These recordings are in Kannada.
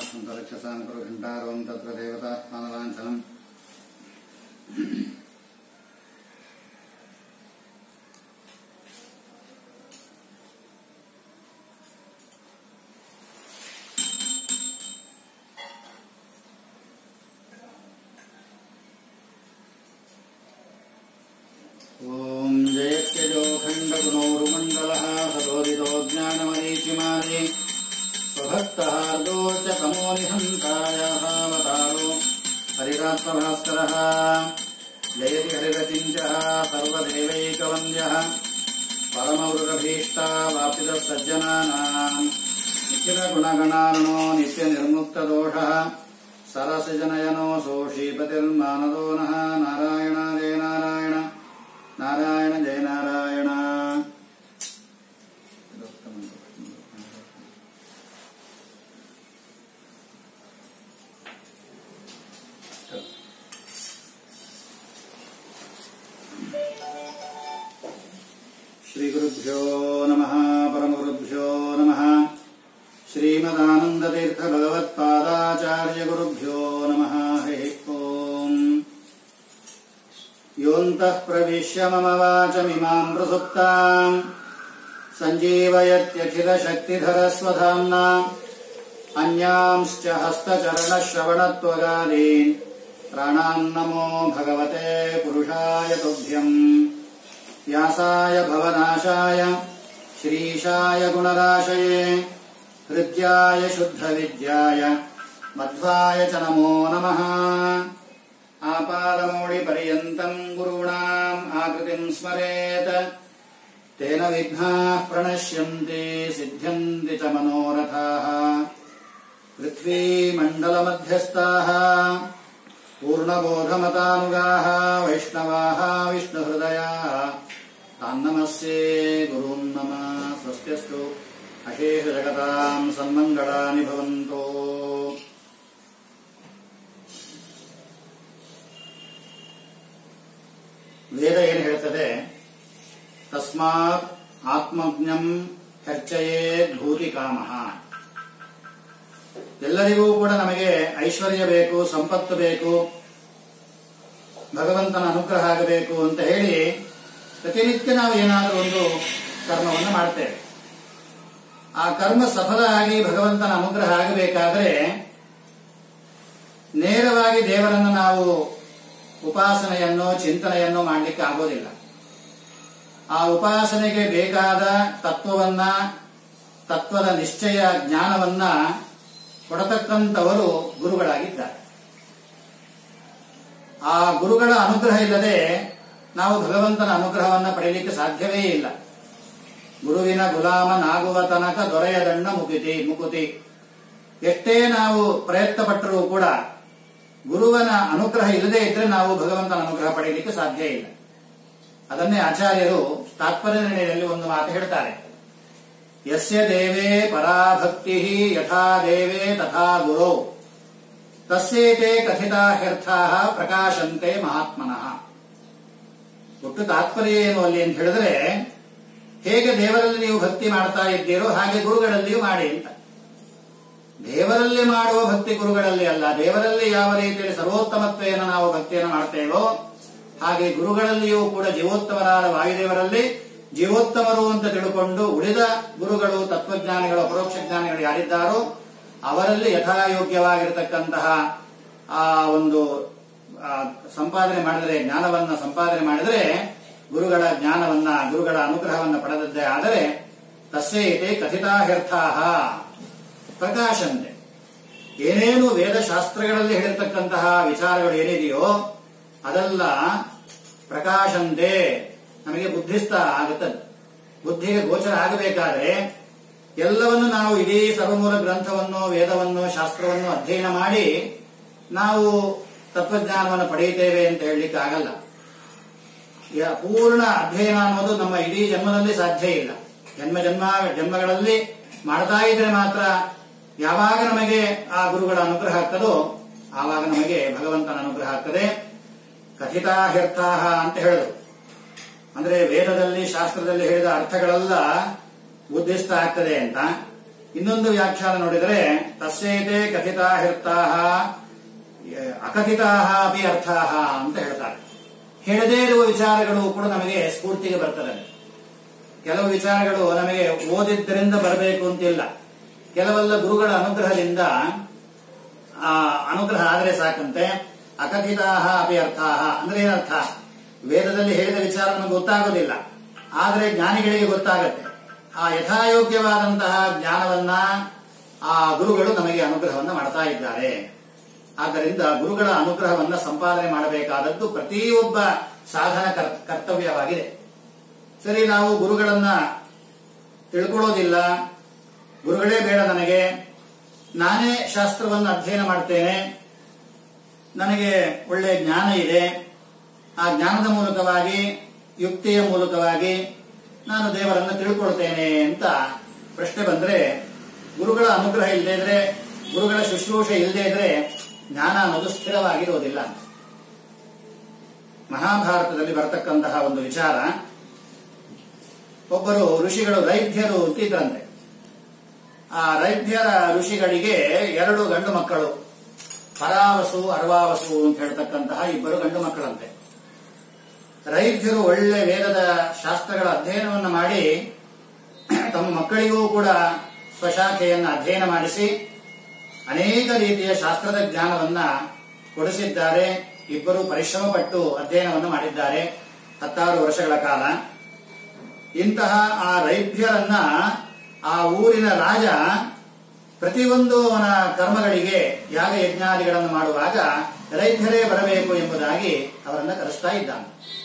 ಅಂತರಿಕ್ಷಸಾನ್ ಕುರು ಘಂಟಾರೋಂ ತತ್ರ ದೇವತಾತ್ಮಾನಲಾಂಛನಂ ॐ जयत्यजोखण्डगुणौरुमण्डलः सरोदितो ज्ञानमरीचिमानि स्वभक्तहार्दो च तमो निहन्तायावतारो हरिरात्मभास्करः जयति हरिरचिञ्चः सर्वदेवैकवन्द्यः परमवृगभीष्टा वापितः सज्जनानाम् निखिलगुणगणार्णो नित्यनिर्मुक्तदोषः सरसजनयनो सोषीपतिर्मानदो नः नारायण जय नारायण ನಾರಾಯಣ ಜಯ ನಾರಾಯಣ ಶ್ರೀ ಗುರುಭ್ಯೋ ನಮಃ ಪರಮಗುರುಭ್ಯೋ ನಮಃ ಶ್ರೀಮದಾನಂದತೀರ್ಥ ಭಗವತ್ಪಾದಾಚಾರ್ಯ ಗುರುಭ್ಯೋ ನಮಃ ಹರಿ ಓಂ योऽन्तः प्रविश्य मम वाचमिमाम् प्रसुप्ताम् सञ्जीवयत्यखिलशक्तिधरस्वधाम्ना अन्यांश्च हस्तचरणश्रवणत्वगादीन् प्राणान् नमो भगवते पुरुषाय तुभ्यम् व्यासाय भवनाशाय श्रीशाय गुणराशये हृद्याय शुद्धविद्याय मध्वाय च नमो नमः आपादमौळिपर्यन्तम् गुरूणाम् आकृतिम् स्मरेत् तेन विघ्नाः प्रणश्यन्ति सिद्ध्यन्ति च मनोरथाः पृथ्वीमण्डलमध्यस्थाः पूर्णबोधमतानुगाः वैष्णवाः विष्णुहृदयाः तान्नमस्ये गुरून् नमः स्वस्त्यस्तु अशेषजगताम् सन्मङ्गलानि भवन्तो ವೇದ ಏನು ಹೇಳ್ತದೆ ತಸ್ಮಾತ್ ಆತ್ಮಜ್ಞಂ ಹೆರ್ಚಯೇ ಭೂತಿ ಕಾಮಃ ಎಲ್ಲರಿಗೂ ಕೂಡ ನಮಗೆ ಐಶ್ವರ್ಯ ಬೇಕು ಸಂಪತ್ತು ಬೇಕು ಭಗವಂತನ ಅನುಗ್ರಹ ಆಗಬೇಕು ಅಂತ ಹೇಳಿ ಪ್ರತಿನಿತ್ಯ ನಾವು ಏನಾದರೂ ಒಂದು ಕರ್ಮವನ್ನು ಮಾಡ್ತೇವೆ ಆ ಕರ್ಮ ಸಫಲ ಆಗಿ ಭಗವಂತನ ಅನುಗ್ರಹ ಆಗಬೇಕಾದ್ರೆ ನೇರವಾಗಿ ದೇವರನ್ನು ನಾವು ಉಪಾಸನೆಯನ್ನು ಚಿಂತನೆಯನ್ನು ಮಾಡಲಿಕ್ಕೆ ಆಗೋದಿಲ್ಲ ಆ ಉಪಾಸನೆಗೆ ಬೇಕಾದ ತತ್ವವನ್ನ ತತ್ವದ ನಿಶ್ಚಯ ಜ್ಞಾನವನ್ನ ಕೊಡತಕ್ಕಂಥವರು ಗುರುಗಳಾಗಿದ್ದಾರೆ ಆ ಗುರುಗಳ ಅನುಗ್ರಹ ಇಲ್ಲದೆ ನಾವು ಭಗವಂತನ ಅನುಗ್ರಹವನ್ನು ಪಡೆಯಲಿಕ್ಕೆ ಸಾಧ್ಯವೇ ಇಲ್ಲ ಗುರುವಿನ ಗುಲಾಮನಾಗುವ ತನಕ ದೊರೆಯದಣ್ಣ ಮುಗಿತಿ ಮುಕುತಿ ಎಷ್ಟೇ ನಾವು ಪ್ರಯತ್ನ ಪಟ್ಟರೂ ಕೂಡ ಗುರುವನ ಅನುಗ್ರಹ ಇಲ್ಲದೆ ಇದ್ರೆ ನಾವು ಭಗವಂತನ ಅನುಗ್ರಹ ಪಡೆಯಲಿಕ್ಕೆ ಸಾಧ್ಯ ಇಲ್ಲ ಅದನ್ನೇ ಆಚಾರ್ಯರು ತಾತ್ಪರ್ಯ ನಿರ್ಣಯದಲ್ಲಿ ಒಂದು ಮಾತು ಹೇಳ್ತಾರೆ ಯಸ್ಯ ದೇವೇ ಪರಾಭಕ್ತಿ ಯಥಾ ದೇವೇ ತಥಾ ಗುರು ತಸ್ಯೇತೆ ಕಥಿತಾ ಹ್ಯರ್ಥಾ ಪ್ರಕಾಶಂತೆ ಮಹಾತ್ಮನಃ ಒಟ್ಟು ತಾತ್ಪರ್ಯ ಏನು ಅಲ್ಲಿ ಅಂತ ಹೇಳಿದ್ರೆ ಹೇಗೆ ದೇವರಲ್ಲಿ ನೀವು ಭಕ್ತಿ ಮಾಡ್ತಾ ಇದ್ದೀರೋ ಹಾಗೆ ಗುರುಗಳಲ್ಲಿಯೂ ಮಾಡಿ ಅಂತ ದೇವರಲ್ಲಿ ಮಾಡುವ ಭಕ್ತಿ ಗುರುಗಳಲ್ಲಿ ಅಲ್ಲ ದೇವರಲ್ಲಿ ಯಾವ ರೀತಿಯಲ್ಲಿ ಸರ್ವೋತ್ತಮತ್ವೆಯನ್ನು ನಾವು ಭಕ್ತಿಯನ್ನು ಮಾಡ್ತೇವೋ ಹಾಗೆ ಗುರುಗಳಲ್ಲಿಯೂ ಕೂಡ ಜೀವೋತ್ತಮರಾದ ವಾಯುದೇವರಲ್ಲಿ ಜೀವೋತ್ತಮರು ಅಂತ ತಿಳ್ಕೊಂಡು ಉಳಿದ ಗುರುಗಳು ತತ್ವಜ್ಞಾನಿಗಳು ಅಪರೋಕ್ಷ ಜ್ಞಾನಿಗಳು ಯಾರಿದ್ದಾರೋ ಅವರಲ್ಲಿ ಯಥಾಯೋಗ್ಯವಾಗಿರತಕ್ಕಂತಹ ಆ ಒಂದು ಸಂಪಾದನೆ ಮಾಡಿದರೆ ಜ್ಞಾನವನ್ನ ಸಂಪಾದನೆ ಮಾಡಿದರೆ ಗುರುಗಳ ಜ್ಞಾನವನ್ನ ಗುರುಗಳ ಅನುಗ್ರಹವನ್ನ ಪಡೆದದ್ದೇ ಆದರೆ ತಸ್ಯೈತೆ ಕಥಿತಾಹ್ಯರ್ಥಾಹ ಪ್ರಕಾಶಂತೆ ಏನೇನು ವೇದಶಾಸ್ತ್ರಗಳಲ್ಲಿ ಹೇಳಿರ್ತಕ್ಕಂತಹ ವಿಚಾರಗಳು ಏನಿದೆಯೋ ಅದೆಲ್ಲ ಪ್ರಕಾಶಂತೆ ನಮಗೆ ಬುದ್ಧಿಸ್ತ ಆಗುತ್ತದೆ ಬುದ್ಧಿಗೆ ಗೋಚರ ಆಗಬೇಕಾದ್ರೆ ಎಲ್ಲವನ್ನು ನಾವು ಇಡೀ ಸರ್ವಮೂಲ ಗ್ರಂಥವನ್ನು ವೇದವನ್ನು ಶಾಸ್ತ್ರವನ್ನು ಅಧ್ಯಯನ ಮಾಡಿ ನಾವು ತತ್ವಜ್ಞಾನವನ್ನು ಪಡೆಯುತ್ತೇವೆ ಅಂತ ಹೇಳಲಿಕ್ಕೆ ಆಗಲ್ಲ ಪೂರ್ಣ ಅಧ್ಯಯನ ಅನ್ನೋದು ನಮ್ಮ ಇಡೀ ಜನ್ಮದಲ್ಲಿ ಸಾಧ್ಯ ಇಲ್ಲ ಜನ್ಮ ಜನ್ಮ ಜನ್ಮಗಳಲ್ಲಿ ಮಾಡ್ತಾ ಇದ್ರೆ ಮಾತ್ರ ಯಾವಾಗ ನಮಗೆ ಆ ಗುರುಗಳ ಅನುಗ್ರಹ ಆಗ್ತದೋ ಆವಾಗ ನಮಗೆ ಭಗವಂತನ ಅನುಗ್ರಹ ಆಗ್ತದೆ ಕಥಿತಾಹ್ಯರ್ಥಾಹ ಅಂತ ಹೇಳಿದ್ರು ಅಂದ್ರೆ ವೇದದಲ್ಲಿ ಶಾಸ್ತ್ರದಲ್ಲಿ ಹೇಳಿದ ಅರ್ಥಗಳೆಲ್ಲ ಉದ್ದೇಶ ಆಗ್ತದೆ ಅಂತ ಇನ್ನೊಂದು ವ್ಯಾಖ್ಯಾನ ನೋಡಿದರೆ ತಸ್ಯೈತೆ ಕಥಿತಾ ಹಿರ್ತಾಹ ಅಕಥಿತಾಹ ಅಪಿ ಅರ್ಥಾಹ ಅಂತ ಹೇಳ್ತಾರೆ ಹೇಳದೇ ಇರುವ ವಿಚಾರಗಳು ಕೂಡ ನಮಗೆ ಸ್ಫೂರ್ತಿಗೆ ಬರ್ತದೆ ಕೆಲವು ವಿಚಾರಗಳು ನಮಗೆ ಓದಿದ್ದರಿಂದ ಬರಬೇಕು ಅಂತಿಲ್ಲ ಕೆಲವೆಲ್ಲ ಗುರುಗಳ ಅನುಗ್ರಹದಿಂದ ಆ ಅನುಗ್ರಹ ಆದರೆ ಸಾಕಂತೆ ಅಕಥಿತಾಹ ಅಪಿ ಅರ್ಥಾಹ ಅಂದ್ರೆ ಏನರ್ಥ ವೇದದಲ್ಲಿ ಹೇಳಿದ ವಿಚಾರ ನಮಗೆ ಗೊತ್ತಾಗೋದಿಲ್ಲ ಆದರೆ ಜ್ಞಾನಿಗಳಿಗೆ ಗೊತ್ತಾಗತ್ತೆ ಆ ಯಥಾಯೋಗ್ಯವಾದಂತಹ ಜ್ಞಾನವನ್ನ ಆ ಗುರುಗಳು ನಮಗೆ ಅನುಗ್ರಹವನ್ನ ಮಾಡ್ತಾ ಇದ್ದಾರೆ ಆದ್ದರಿಂದ ಗುರುಗಳ ಅನುಗ್ರಹವನ್ನ ಸಂಪಾದನೆ ಮಾಡಬೇಕಾದದ್ದು ಪ್ರತಿಯೊಬ್ಬ ಸಾಧನ ಕರ್- ಕರ್ತವ್ಯವಾಗಿದೆ ಸರಿ ನಾವು ಗುರುಗಳನ್ನ ತಿಳ್ಕೊಳ್ಳೋದಿಲ್ಲ ಗುರುಗಳೇ ಬೇಡ ನನಗೆ ನಾನೇ ಶಾಸ್ತ್ರವನ್ನು ಅಧ್ಯಯನ ಮಾಡ್ತೇನೆ ನನಗೆ ಒಳ್ಳೆ ಜ್ಞಾನ ಇದೆ ಆ ಜ್ಞಾನದ ಮೂಲಕವಾಗಿ ಯುಕ್ತಿಯ ಮೂಲಕವಾಗಿ ನಾನು ದೇವರನ್ನು ತಿಳ್ಕೊಳ್ತೇನೆ ಅಂತ ಪ್ರಶ್ನೆ ಬಂದ್ರೆ ಗುರುಗಳ ಅನುಗ್ರಹ ಇಲ್ಲದೆ ಇದ್ರೆ ಗುರುಗಳ ಶುಶ್ರೂಷೆ ಇಲ್ಲದೆ ಇದ್ರೆ ಜ್ಞಾನ ಅನ್ನೋದು ಸ್ಥಿರವಾಗಿರುವುದಿಲ್ಲ ಮಹಾಭಾರತದಲ್ಲಿ ಬರತಕ್ಕಂತಹ ಒಂದು ವಿಚಾರ ಒಬ್ಬರು ಋಷಿಗಳು ರೈದ್ಯರು ಅಂತಿದ್ರಂತೆ ಆ ರೈದ್ಯರ ಋಷಿಗಳಿಗೆ ಎರಡು ಗಂಡು ಮಕ್ಕಳು ಪರಾವಸು ಅರ್ವಾವಸು ಅಂತ ಹೇಳ್ತಕ್ಕಂತಹ ಇಬ್ಬರು ಗಂಡು ಮಕ್ಕಳಂತೆ ರೈದ್ಯರು ಒಳ್ಳೆ ವೇದದ ಶಾಸ್ತ್ರಗಳ ಅಧ್ಯಯನವನ್ನು ಮಾಡಿ ತಮ್ಮ ಮಕ್ಕಳಿಗೂ ಕೂಡ ಸ್ವಶಾಖೆಯನ್ನು ಅಧ್ಯಯನ ಮಾಡಿಸಿ ಅನೇಕ ರೀತಿಯ ಶಾಸ್ತ್ರದ ಜ್ಞಾನವನ್ನ ಕೊಡಿಸಿದ್ದಾರೆ ಇಬ್ಬರು ಪರಿಶ್ರಮ ಪಟ್ಟು ಅಧ್ಯಯನವನ್ನು ಮಾಡಿದ್ದಾರೆ ಹತ್ತಾರು ವರ್ಷಗಳ ಕಾಲ ಇಂತಹ ಆ ರೈಭ್ಯರನ್ನ ಆ ಊರಿನ ರಾಜ ಪ್ರತಿಯೊಂದು ಅವನ ಕರ್ಮಗಳಿಗೆ ಯಾಗ ಯಜ್ಞಾದಿಗಳನ್ನು ಮಾಡುವಾಗ ರೈಭ್ಯರೇ ಬರಬೇಕು ಎಂಬುದಾಗಿ ಅವರನ್ನ ಕರೆಸ್ತಾ ಇದ್ದಾನೆ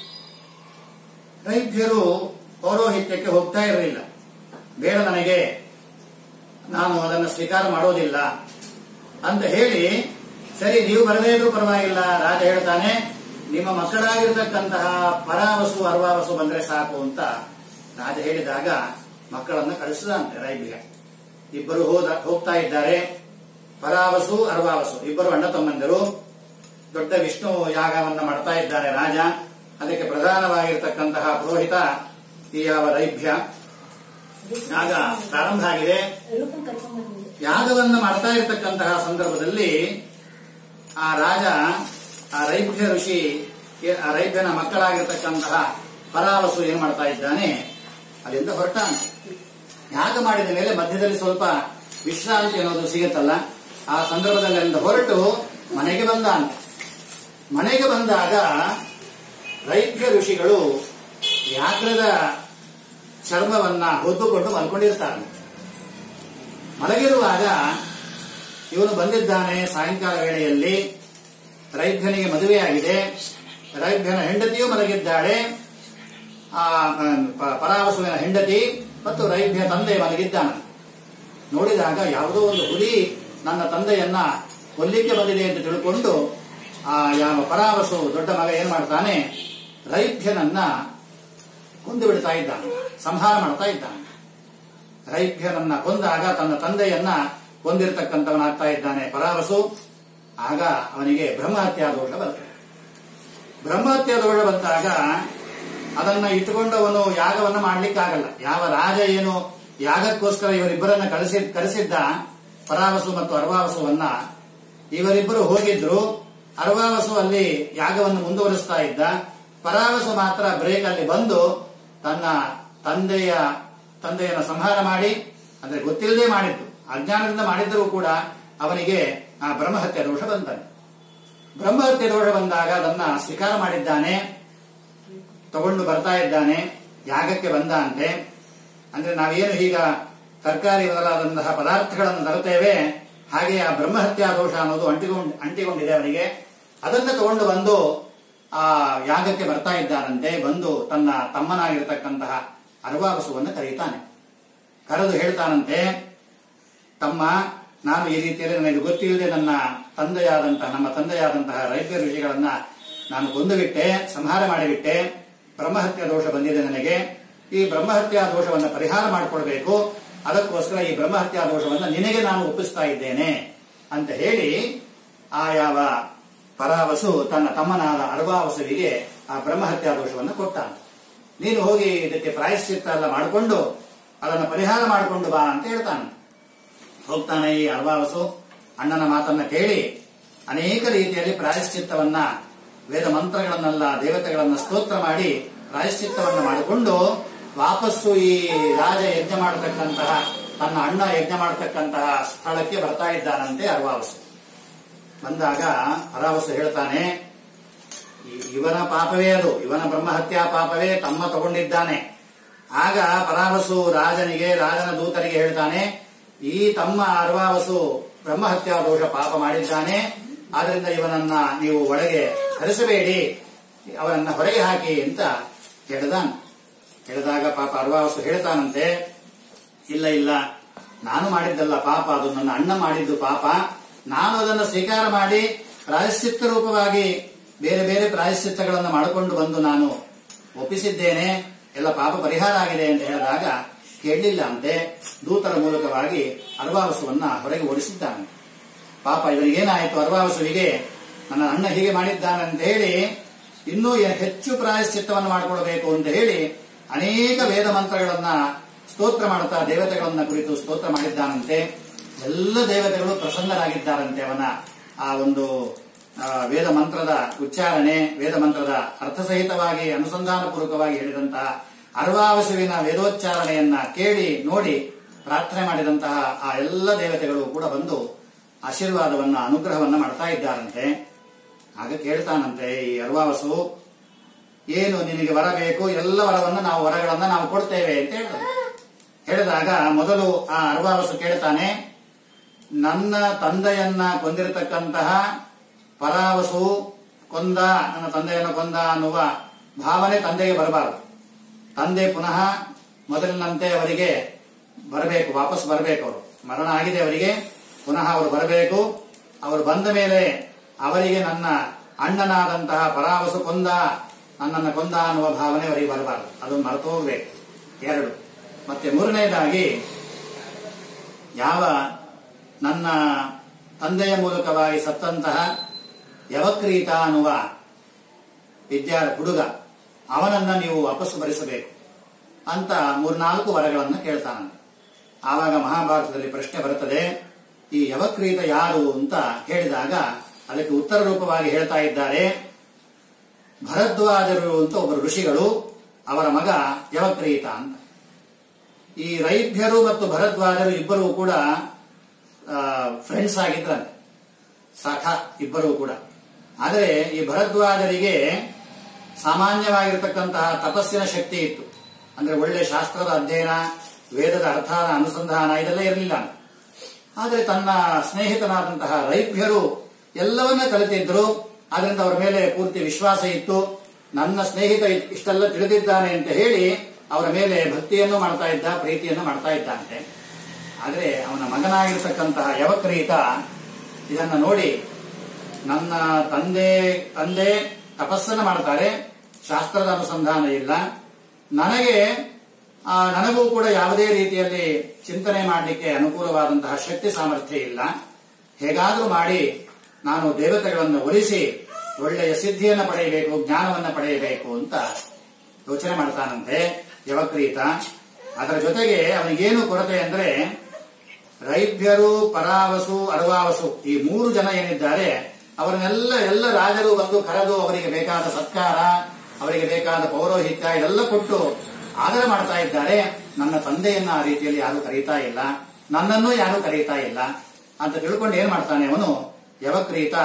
ರೈಭ್ಯರು ಪೌರೋಹಿತ್ಯಕ್ಕೆ ಹೋಗ್ತಾ ಇರಲಿಲ್ಲ ಬೇಡ ನನಗೆ ನಾನು ಅದನ್ನು ಸ್ವೀಕಾರ ಮಾಡೋದಿಲ್ಲ ಅಂತ ಹೇಳಿ ಸರಿ ನೀವು ಬರದೇ ಇದ್ರೂ ಪರವಾಗಿಲ್ಲ ರಾಜ ಹೇಳ್ತಾನೆ ನಿಮ್ಮ ಮಕ್ಕಳಾಗಿರ್ತಕ್ಕಂತಹ ಪರಾವಸು ಅರ್ವಾವಸು ಬಂದ್ರೆ ಸಾಕು ಅಂತ ರಾಜ ಹೇಳಿದಾಗ ಮಕ್ಕಳನ್ನ ಕಳಿಸಿದಂತೆ ರೈಬಿಗೆ ಇಬ್ಬರು ಹೋದ ಹೋಗ್ತಾ ಇದ್ದಾರೆ ಪರಾವಸು ಅರ್ವಾವಸು ಇಬ್ಬರು ಅಣ್ಣ ತಮ್ಮಂದಿರು ದೊಡ್ಡ ವಿಷ್ಣು ಯಾಗವನ್ನ ಮಾಡ್ತಾ ಇದ್ದಾನೆ ರಾಜ ಅದಕ್ಕೆ ಪ್ರಧಾನವಾಗಿರ್ತಕ್ಕಂತಹ ಪುರೋಹಿತ ಈ ಯಾವ ರೈಭ್ಯ ಯಾಗ ಪ್ರಾರಂಭ ಆಗಿದೆ ರೂಪನ್ ಕರ್ಕೊಂಡ್ ಬಂದಿದ್ದೆ ಯಾಗವನ್ನ ಮಾಡ್ತಾ ಇರತಕ್ಕಂತಹ ಸಂದರ್ಭದಲ್ಲಿ ಆ ರಾಜ ಆ ರೈಭ್ಯ ಋಷಿ ಏ- ಆ ರೈಭ್ಯನ ಮಕ್ಕಳಾಗಿರ್ತಕ್ಕಂತಹ ಪರಾವಸು ಏನ್ ಮಾಡ್ತಾ ಇದ್ದಾನೆ ಅಲ್ಲಿಂದ ಹೊರಟಾನೆ ಯಾಗ ಮಾಡಿದ ಮೇಲೆ ಮಧ್ಯದಲ್ಲಿ ಸ್ವಲ್ಪ ವಿಶ್ರಾಂತಿ ಅನ್ನೋದು ಸಿಗುತ್ತಲ್ಲ ಆ ಸಂದರ್ಭದಲ್ಲಿ ಅಲ್ಲಿಂದ ಹೊರಟು ಮನೆಗೆ ಬಂದಾನೆ ಮನೆಗೆ ಬಂದಾಗ ರೈಭ್ಯ ಋಷಿಗಳು ವ್ಯಾಘ್ರದ ಚರ್ಮವನ್ನ ಹೊದ್ದುಕೊಂಡು ಮಲ್ಕೊಂಡಿರ್ತಾರೆ ಮಲಗಿರುವಾಗ ಇವನು ಬಂದಿದ್ದಾನೆ ಸಾಯಂಕಾಲ ವೇಳೆಯಲ್ಲಿ ರೈಭ್ಯನಿಗೆ ಮದುವೆಯಾಗಿದೆ ರೈಭ್ಯನ ಹೆಂಡತಿಯೂ ಮಲಗಿದ್ದಾಳೆ ಆ ಪ- ಪರಾವಸುವಿನ ಹೆಂಡತಿ ಮತ್ತು ರೈಭ್ಯ ತಂದೆ ಮಲಗಿದ್ದಾನೆ ನೋಡಿದಾಗ ಯಾವುದೋ ಒಂದು ಹುಲಿ ನನ್ನ ತಂದೆಯನ್ನ ಕೊಲ್ಲಿಕ್ಕೆ ಬಂದಿದೆ ಅಂತ ತಿಳ್ಕೊಂಡು ಆ ಯಾವ ಪರಾವಸು ದೊಡ್ಡ ಮಗ ಏನ್ ಮಾಡ್ತಾನೆ ರೈಭ್ಯನನ್ನ ಕೊಂದು ಬಿಡ್ತಾ ಇದ್ದಾನೆ ಸಂಹಾರ ಮಾಡ್ತಾ ಇದ್ದಾನೆ ರೈಭ್ಯನನ್ನ ಕೊಂದಾಗ ತನ್ನ ತಂದೆಯನ್ನ ಕೊಂದಿರತಕ್ಕಂಥವನಾಗ್ತಾ ಇದ್ದಾನೆ ಪರಾವಸು ಆಗ ಅವನಿಗೆ ಬ್ರಹ್ಮಹತ್ಯಾ ದೋಷ ಬರ್ತದೆ ಬ್ರಹ್ಮಹತ್ಯಾ ದೋಷ ಬಂದಾಗ ಅದನ್ನ ಇಟ್ಟುಕೊಂಡವನು ಯಾಗವನ್ನ ಮಾಡ್ಲಿಕ್ಕಾಗಲ್ಲ ಯಾವ ರಾಜ ಏನು ಯಾಗಕ್ಕೋಸ್ಕರ ಇವರಿಬ್ಬರನ್ನ ಕಳಿಸಿ ಕರೆಸಿದ್ದ ಪರಾವಸು ಮತ್ತು ಅರ್ವಾವಸುವನ್ನ ಇವರಿಬ್ಬರು ಹೋಗಿದ್ರು ಅರ್ವಾವಸು ಅಲ್ಲಿ ಯಾಗವನ್ನು ಮುಂದುವರಿಸ್ತಾ ಇದ್ದ ಪರಾವಸು ಮಾತ್ರ ಬ್ರೇಕ್ ಅಲ್ಲಿ ಬಂದು ತನ್ನ ತಂದೆಯ ತಂದೆಯನ್ನ ಸಂಹಾರ ಮಾಡಿ ಅಂದ್ರೆ ಗೊತ್ತಿಲ್ಲದೆ ಮಾಡಿದ್ದು ಅಜ್ಞಾನದಿಂದ ಮಾಡಿದ್ದರೂ ಕೂಡ ಅವನಿಗೆ ಆ ಬ್ರಹ್ಮಹತ್ಯೆ ದೋಷ ಬಂತಾನೆ ಬ್ರಹ್ಮಹತ್ಯೆ ದೋಷ ಬಂದಾಗ ಅದನ್ನ ಸ್ವೀಕಾರ ಮಾಡಿದ್ದಾನೆ ತಗೊಂಡು ಬರ್ತಾ ಇದ್ದಾನೆ ಯಾಗಕ್ಕೆ ಬಂದಂತೆ ಅಂದ್ರೆ ನಾವೇನು ಈಗ ತರಕಾರಿ ಮೊದಲಾದಂತಹ ಪದಾರ್ಥಗಳನ್ನು ತರುತ್ತೇವೆ ಹಾಗೆ ಆ ಬ್ರಹ್ಮಹತ್ಯಾ ದೋಷ ಅನ್ನೋದು ಅಂಟಿಕೊಂಡು ಅಂಟಿಕೊಂಡಿದೆ ಅವನಿಗೆ ಅದನ್ನ ತಗೊಂಡು ಬಂದು ಆ ಯಾಗಕ್ಕೆ ಬರ್ತಾ ಇದ್ದಾನಂತೆ ಬಂದು ತನ್ನ ತಮ್ಮನಾಗಿರ್ತಕ್ಕಂತಹ ಅರ್ವಾವಸುವನ್ನು ಕರೀತಾನೆ ಕರೆದು ಹೇಳ್ತಾನಂತೆ ತಮ್ಮ ನಾನು ಈ ರೀತಿಯಲ್ಲಿ ನನಗೆ ಗೊತ್ತಿಲ್ಲದೆ ನನ್ನ ತಂದೆಯಾದಂತಹ ನಮ್ಮ ತಂದೆಯಾದಂತಹ ರೈತ ಋಷಿಗಳನ್ನ ನಾನು ಕೊಂದುಬಿಟ್ಟೆ ಸಂಹಾರ ಮಾಡಿಬಿಟ್ಟೆ ಬ್ರಹ್ಮಹತ್ಯಾ ದೋಷ ಬಂದಿದೆ ನನಗೆ ಈ ಬ್ರಹ್ಮಹತ್ಯಾ ದೋಷವನ್ನು ಪರಿಹಾರ ಮಾಡಿಕೊಳ್ಬೇಕು ಅದಕ್ಕೋಸ್ಕರ ಈ ಬ್ರಹ್ಮಹತ್ಯಾ ದೋಷವನ್ನು ನಿನಗೆ ನಾನು ಒಪ್ಪಿಸ್ತಾ ಇದ್ದೇನೆ ಅಂತ ಹೇಳಿ ಆ ಯಾವ ಪರಾವಸು ತನ್ನ ತಮ್ಮನಾದ ಅರ್ವಾವಸುವಿಗೆ ಆ ಬ್ರಹ್ಮಹತ್ಯಾ ದೋಷವನ್ನು ಕೊಟ್ಟಾನೆ ನೀನು ಹೋಗಿ ಇದಕ್ಕೆ ಪ್ರಾಯಶ್ಚಿತ್ತ ಎಲ್ಲ ಮಾಡಿಕೊಂಡು ಅದನ್ನು ಪರಿಹಾರ ಮಾಡಿಕೊಂಡು ಬಾ ಅಂತ ಹೇಳ್ತಾನೆ ಹೋಗ್ತಾನೆ ಈ ಅರ್ವಾವಸು ಅಣ್ಣನ ಮಾತನ್ನ ಕೇಳಿ ಅನೇಕ ರೀತಿಯಲ್ಲಿ ಪ್ರಾಯಶ್ಚಿತ್ತವನ್ನ ವೇದ ಮಂತ್ರಗಳನ್ನೆಲ್ಲ ದೇವತೆಗಳನ್ನ ಸ್ತೋತ್ರ ಮಾಡಿ ಪ್ರಾಯಶ್ಚಿತ್ತವನ್ನ ಮಾಡಿಕೊಂಡು ವಾಪಸ್ಸು ಈ ರಾಜ ಯಜ್ಞ ಮಾಡತಕ್ಕಂತಹ ತನ್ನ ಅಣ್ಣ ಯಜ್ಞ ಮಾಡತಕ್ಕಂತಹ ಸ್ಥಳಕ್ಕೆ ಬರ್ತಾ ಇದ್ದಾನಂತೆ ಅರ್ವಾವಸು ಬಂದಾಗ ಅರಾವಸು ಹೇಳ್ತಾನೆ ಇ- ಇವನ ಪಾಪವೇ ಅದು ಇವನ ಬ್ರಹ್ಮಹತ್ಯಾ ಪಾಪವೇ ತಮ್ಮ ತಗೊಂಡಿದ್ದಾನೆ ಆಗ ಪರಾವಸು ರಾಜನಿಗೆ ರಾಜನ ದೂತರಿಗೆ ಹೇಳ್ತಾನೆ ಈ ತಮ್ಮ ಅರ್ವಾವಸು ಬ್ರಹ್ಮಹತ್ಯಾ ದೋಷ ಪಾಪ ಮಾಡಿದ್ದಾನೆ ಆದ್ರಿಂದ ಇವನನ್ನ ನೀವು ಒಳಗೆ ಕರೆಸಬೇಡಿ ಅವನನ್ನ ಹೊರಗೆ ಹಾಕಿ ಅಂತ ಹೇಳಿದಾನ ಹೇಳಿದಾಗ ಪಾಪ ಅರ್ವಾವಸು ಹೇಳ್ತಾನಂತೆ ಇಲ್ಲ ಇಲ್ಲ ನಾನು ಮಾಡಿದ್ದಲ್ಲ ಪಾಪ ಅದು ನನ್ನ ಅಣ್ಣ ಮಾಡಿದ್ದು ಪಾಪ ನಾನು ಅದನ್ನು ಸ್ವೀಕಾರ ಮಾಡಿ ಪ್ರಾಯಶ್ಚಿತ್ತ ರೂಪವಾಗಿ ಬೇರೆ ಬೇರೆ ಪ್ರಾಯಶ್ಚಿತ್ತಗಳನ್ನು ಮಾಡಿಕೊಂಡು ಬಂದು ನಾನು ಒಪ್ಪಿಸಿದ್ದೇನೆ ಎಲ್ಲ ಪಾಪ ಪರಿಹಾರ ಆಗಿದೆ ಅಂತ ಹೇಳಿದಾಗ ಕೇಳಲಿಲ್ಲ ಅಂತೆ ದೂತರ ಮೂಲಕವಾಗಿ ಅರ್ವಾವಸುವನ್ನ ಹೊರಗೆ ಓಡಿಸಿದ್ದಾನೆ ಪಾಪ ಇವನಿಗೇನಾಯಿತು ಅರ್ವಾವಸುವಿಗೆ ನನ್ನ ಅಣ್ಣ ಹೀಗೆ ಮಾಡಿದ್ದಾನಂತ ಹೇಳಿ ಇನ್ನೂ ಎ- ಹೆಚ್ಚು ಪ್ರಾಯಶ್ಚಿತ್ತವನ್ನು ಮಾಡಿಕೊಳ್ಬೇಕು ಅಂತ ಹೇಳಿ ಅನೇಕ ವೇದ ಮಂತ್ರಗಳನ್ನ ಸ್ತೋತ್ರ ಮಾಡುತ್ತಾ ದೇವತೆಗಳನ್ನ ಕುರಿತು ಸ್ತೋತ್ರ ಮಾಡಿದ್ದಾನಂತೆ ಎಲ್ಲ ದೇವತೆಗಳು ಪ್ರಸನ್ನರಾಗಿದ್ದಾರಂತೆ ಅವನ ಆ ಒಂದು ಆ, ವೇದ ಮಂತ್ರದ ಉಚ್ಚಾರಣೆ ವೇದ ಮಂತ್ರದ ಅರ್ಥಸಹಿತವಾಗಿ ಅನುಸಂಧಾನ ಪೂರ್ವಕವಾಗಿ ಹೇಳಿದಂತಹ ಅರ್ವಾವಸುವಿನ ವೇದೋಚ್ಚಾರಣೆಯನ್ನ ಕೇಳಿ ನೋಡಿ ಪ್ರಾರ್ಥನೆ ಮಾಡಿದಂತಹ ಆ ಎಲ್ಲ ದೇವತೆಗಳು ಕೂಡ ಬಂದು ಆಶೀರ್ವಾದವನ್ನ ಅನುಗ್ರಹವನ್ನ ಮಾಡ್ತಾ ಇದ್ದಾರಂತೆ ಆಗ ಕೇಳ್ತಾನಂತೆ ಈ ಅರ್ವಾವಸು ಏನು ನಿನಗೆ ವರ ಬೇಕು ಎಲ್ಲ ವರವನ್ನ ನಾವು ವರಗಳನ್ನ ನಾವು ಕೊಡ್ತೇವೆ ಅಂತ ಹೇಳ್ತಾರೆ ಹೇಳಿದಾಗ ಮೊದಲು ಆ ಅರ್ವಾವಸು ಕೇಳ್ತಾನೆ ನನ್ನ ತಂದೆಯನ್ನ ಕೊಂದಿರತಕ್ಕಂತಹ ಪರಾವಸು ಕೊಂದ ನನ್ನ ತಂದೆಯನ್ನ ಕೊಂದ ಅನ್ನುವ ಭಾವನೆ ತಂದೆಗೆ ಬರಬಾರದು ತಂದೆ ಪುನಃ ಮೊದಲಿನಂತೆ ಅವರಿಗೆ ಬರಬೇಕು ವಾಪಸ್ ಬರಬೇಕು ಅವರು ಮರಣ ಆಗಿದೆ ಅವರಿಗೆ ಪುನಃ ಅವರು ಬರಬೇಕು ಅವರು ಬಂದ ಮೇಲೆ ಅವರಿಗೆ ನನ್ನ ಅಣ್ಣನಾದಂತಹ ಪರಾವಸು ಕೊಂದ ನನ್ನನ್ನು ಕೊಂದ ಅನ್ನುವ ಭಾವನೆ ಅವರಿಗೆ ಬರಬಾರದು ಅದನ್ನು ಮರೆತು ಹೋಗ್ಬೇಕು ಎರಡು ಮತ್ತೆ ಮೂರನೇದಾಗಿ ಯಾವ ನನ್ನ ತಂದೆಯ ಮೂಲಕವಾಗಿ ಸತ್ತಂತಹ ಯವಕ್ರೀತ ಅನ್ನುವ ವಿದ್ಯಾ ಹುಡುಗ ಅವನನ್ನ ನೀವು ವಾಪಸ್ಸು ಭರಿಸಬೇಕು ಅಂತ ಮೂರ್ನಾಲ್ಕು ವರಗಳನ್ನು ಕೇಳ್ತಾನಂತೆ ಆವಾಗ ಮಹಾಭಾರತದಲ್ಲಿ ಪ್ರಶ್ನೆ ಬರುತ್ತದೆ ಈ ಯವಕ್ರೀತ ಯಾರು ಅಂತ ಹೇಳಿದಾಗ ಅದಕ್ಕೆ ಉತ್ತರ ರೂಪವಾಗಿ ಹೇಳ್ತಾ ಇದ್ದಾರೆ ಭರದ್ವಾಜರು ಅಂತ ಒಬ್ಬರು ಋಷಿಗಳು ಅವರ ಮಗ ಯವಕ್ರೀತ ಅಂತ ಈ ರೈಭ್ಯರು ಮತ್ತು ಭರದ್ವಾಜರು ಇಬ್ಬರೂ ಕೂಡ ಫ್ರೆಂಡ್ಸ್ ಆಗಿದ್ರಂತೆ ಸಖ ಇಬ್ಬರೂ ಕೂಡ ಆದರೆ ಈ ಭರದ್ವಾಜರಿಗೆ ಸಾಮಾನ್ಯವಾಗಿರತಕ್ಕಂತಹ ತಪಸ್ಸಿನ ಶಕ್ತಿ ಇತ್ತು ಅಂದ್ರೆ ಒಳ್ಳೆ ಶಾಸ್ತ್ರದ ಅಧ್ಯಯನ ವೇದದ ಅರ್ಥಾನ ಅನುಸಂಧಾನ ಇದೆಲ್ಲ ಇರಲಿಲ್ಲ ಆದರೆ ತನ್ನ ಸ್ನೇಹಿತನಾದಂತಹ ರೈಭ್ಯರು ಎಲ್ಲವನ್ನ ಕಲಿತಿದ್ರು ಆದ್ರಿಂದ ಅವರ ಮೇಲೆ ಪೂರ್ತಿ ವಿಶ್ವಾಸ ಇತ್ತು ನನ್ನ ಸ್ನೇಹಿತ ಇ- ಇಷ್ಟೆಲ್ಲ ತಿಳಿದಿದ್ದಾನೆ ಅಂತ ಹೇಳಿ ಅವರ ಮೇಲೆ ಭಕ್ತಿಯನ್ನು ಮಾಡ್ತಾ ಇದ್ದ ಪ್ರೀತಿಯನ್ನು ಮಾಡ್ತಾ ಇದ್ದಂತೆ ಆದರೆ ಅವನ ಮಗನಾಗಿರ್ತಕ್ಕಂತಹ ಯವಕ್ರೀತ ಇದನ್ನ ನೋಡಿ ನನ್ನ ತಂದೆ ತಂದೆ ತಪಸ್ಸನ್ನು ಮಾಡ್ತಾರೆ ಶಾಸ್ತ್ರದ ಅನುಸಂಧಾನ ಇಲ್ಲ ನನಗೆ ಆ, ನನಗೂ ಕೂಡ ಯಾವುದೇ ರೀತಿಯಲ್ಲಿ ಚಿಂತನೆ ಮಾಡಲಿಕ್ಕೆ ಅನುಕೂಲವಾದಂತಹ ಶಕ್ತಿ ಸಾಮರ್ಥ್ಯ ಇಲ್ಲ ಹೇಗಾದರೂ ಮಾಡಿ ನಾನು ದೇವತೆಗಳನ್ನು ಒಲಿಸಿ ಒಳ್ಳೆಯ ಸಿದ್ಧಿಯನ್ನು ಪಡೆಯಬೇಕು ಜ್ಞಾನವನ್ನು ಪಡೆಯಬೇಕು ಅಂತ ಯೋಚನೆ ಮಾಡ್ತಾನಂತೆ ಯವಕ್ರೀತ ಅದರ ಜೊತೆಗೆ ಅವನಿಗೇನು ಕೊರತೆ ಅಂದ್ರೆ ರೈಭ್ಯರು ಪರಾವಸು ಅರ್ವಾವಸು ಈ ಮೂರು ಜನ ಏನಿದ್ದಾರೆ ಅವರನ್ನೆಲ್ಲ ಎಲ್ಲ ರಾಜರು ಬಂದು ಕರೆದು ಅವರಿಗೆ ಬೇಕಾದ ಸತ್ಕಾರ ಅವರಿಗೆ ಬೇಕಾದ ಪೌರೋಹಿತ್ಯ ಇದೆಲ್ಲ ಕೊಟ್ಟು ಆದರ ಮಾಡ್ತಾ ಇದ್ದಾರೆ ನನ್ನ ತಂದೆಯನ್ನ ಆ ರೀತಿಯಲ್ಲಿ ಯಾರು ಕರೀತಾ ಇಲ್ಲ ನನ್ನನ್ನು ಯಾರು ಕರೀತಾ ಇಲ್ಲ ಅಂತ ತಿಳ್ಕೊಂಡು ಏನ್ ಮಾಡ್ತಾನೆ ಅವನು ಯವಕ್ರೀತ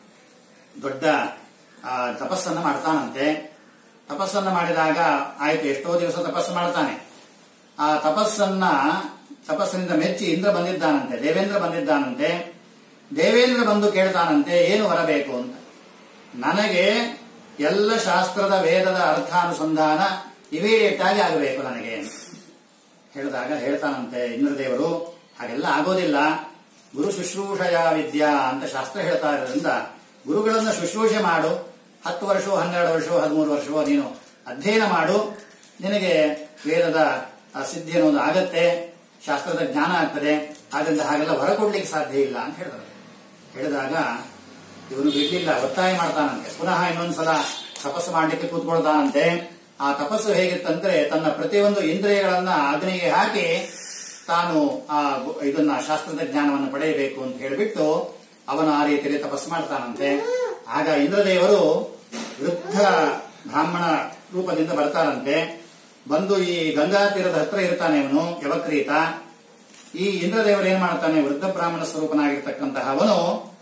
ದೊಡ್ಡ ಆ, ತಪಸ್ಸನ್ನ ಮಾಡ್ತಾನಂತೆ ತಪಸ್ಸನ್ನ ಮಾಡಿದಾಗ ಆಯ್ತು ಎಷ್ಟೋ ದಿವಸ ತಪಸ್ಸು ಮಾಡ್ತಾನೆ ಆ ತಪಸ್ಸನ್ನ ತಪಸ್ಸಿನಿಂದ ಮೆಚ್ಚಿ ಇಂದ್ರ ಬಂದಿದ್ದಾನಂತೆ ದೇವೇಂದ್ರ ಬಂದಿದ್ದಾನಂತೆ ದೇವೇಂದ್ರ ಬಂದು ಕೇಳ್ತಾನಂತೆ ಏನು ಬರಬೇಕು ಅಂತ ನನಗೆ ಎಲ್ಲ ಶಾಸ್ತ್ರದ ವೇದದ ಅರ್ಥಾನುಸಂಧಾನ ಇಮಿಡಿಯೇಟ್ ಆಗಿ ಆಗಬೇಕು ನನಗೆ ಅಂತ. ಹೇಳಿದಾಗ ಹೇಳ್ತಾನಂತೆ ಇಂದ್ರದೇವರು ಹಾಗೆಲ್ಲ ಆಗೋದಿಲ್ಲ ಗುರು ಶುಶ್ರೂಷಯ ವಿದ್ಯಾ ಅಂತ ಶಾಸ್ತ್ರ ಹೇಳ್ತಾ ಇರೋದ್ರಿಂದ ಗುರುಗಳನ್ನ ಶುಶ್ರೂಷೆ ಮಾಡು ಹತ್ತು ವರ್ಷವೋ ಹನ್ನೆರಡು ವರ್ಷವೋ ಹದಿಮೂರು ವರ್ಷವೋ ನೀನು ಅಧ್ಯಯನ ಮಾಡು ನಿನಗೆ ವೇದದ ಆ ಸಿದ್ಧಿ ಅನ್ನೋದು ಆಗತ್ತೆ ಶಾಸ್ತ್ರದ ಜ್ಞಾನ ಆಗ್ತದೆ ಆದ್ರಿಂದ ಹಾಗೆಲ್ಲ ಹೊರ ಕೊಡ್ಲಿಕ್ಕೆ ಸಾಧ್ಯ ಇಲ್ಲ ಅಂತ ಹೇಳಿದ್ರು ಹೇಳಿದಾಗ ಇವನು ಬಿಡ್ಲಿಲ್ಲ ಒತ್ತಾಯ ಮಾಡ್ತಾನಂತೆ ಪುನಃ ಇನ್ನೊಂದ್ಸಲ ತಪಸ್ಸು ಮಾಡ್ಲಿಕ್ಕೆ ಕೂತ್ಕೊಳ್ತಾನಂತೆ ಆ ತಪಸ್ಸು ಹೇಗಿತ್ತಂದ್ರೆ ತನ್ನ ಪ್ರತಿಯೊಂದು ಇಂದ್ರಿಯಗಳನ್ನ ಅಗ್ನಿಗೆ ಹಾಕಿ ತಾನು ಆ ಗು- ಇದನ್ನ ಶಾಸ್ತ್ರದ ಜ್ಞಾನವನ್ನು ಪಡೆಯಬೇಕು ಅಂತ ಹೇಳಿಬಿಟ್ಟು ಅವನು ಆ ರೀತಿಯಲ್ಲಿ ತಪಸ್ಸು ಮಾಡ್ತಾನಂತೆ ಆಗ ಇಂದ್ರದೇವರು ವೃದ್ಧ ಬ್ರಾಹ್ಮಣ ರೂಪದಿಂದ ಬರ್ತಾರಂತೆ ಬಂದು ಈ ಗಂಗಾ ತೀರದ ಹತ್ರ ಇರ್ತಾನೆ ಅವನು ಯವಕ್ರೀತ ಈ ಇಂದ್ರದೇವರು ಏನ್ ಮಾಡ್ತಾನೆ ವೃದ್ಧ ಬ್ರಾಹ್ಮಣ ಸ್ವರೂಪನಾಗಿರ್ತಕ್ಕಂತಹ ಅವನು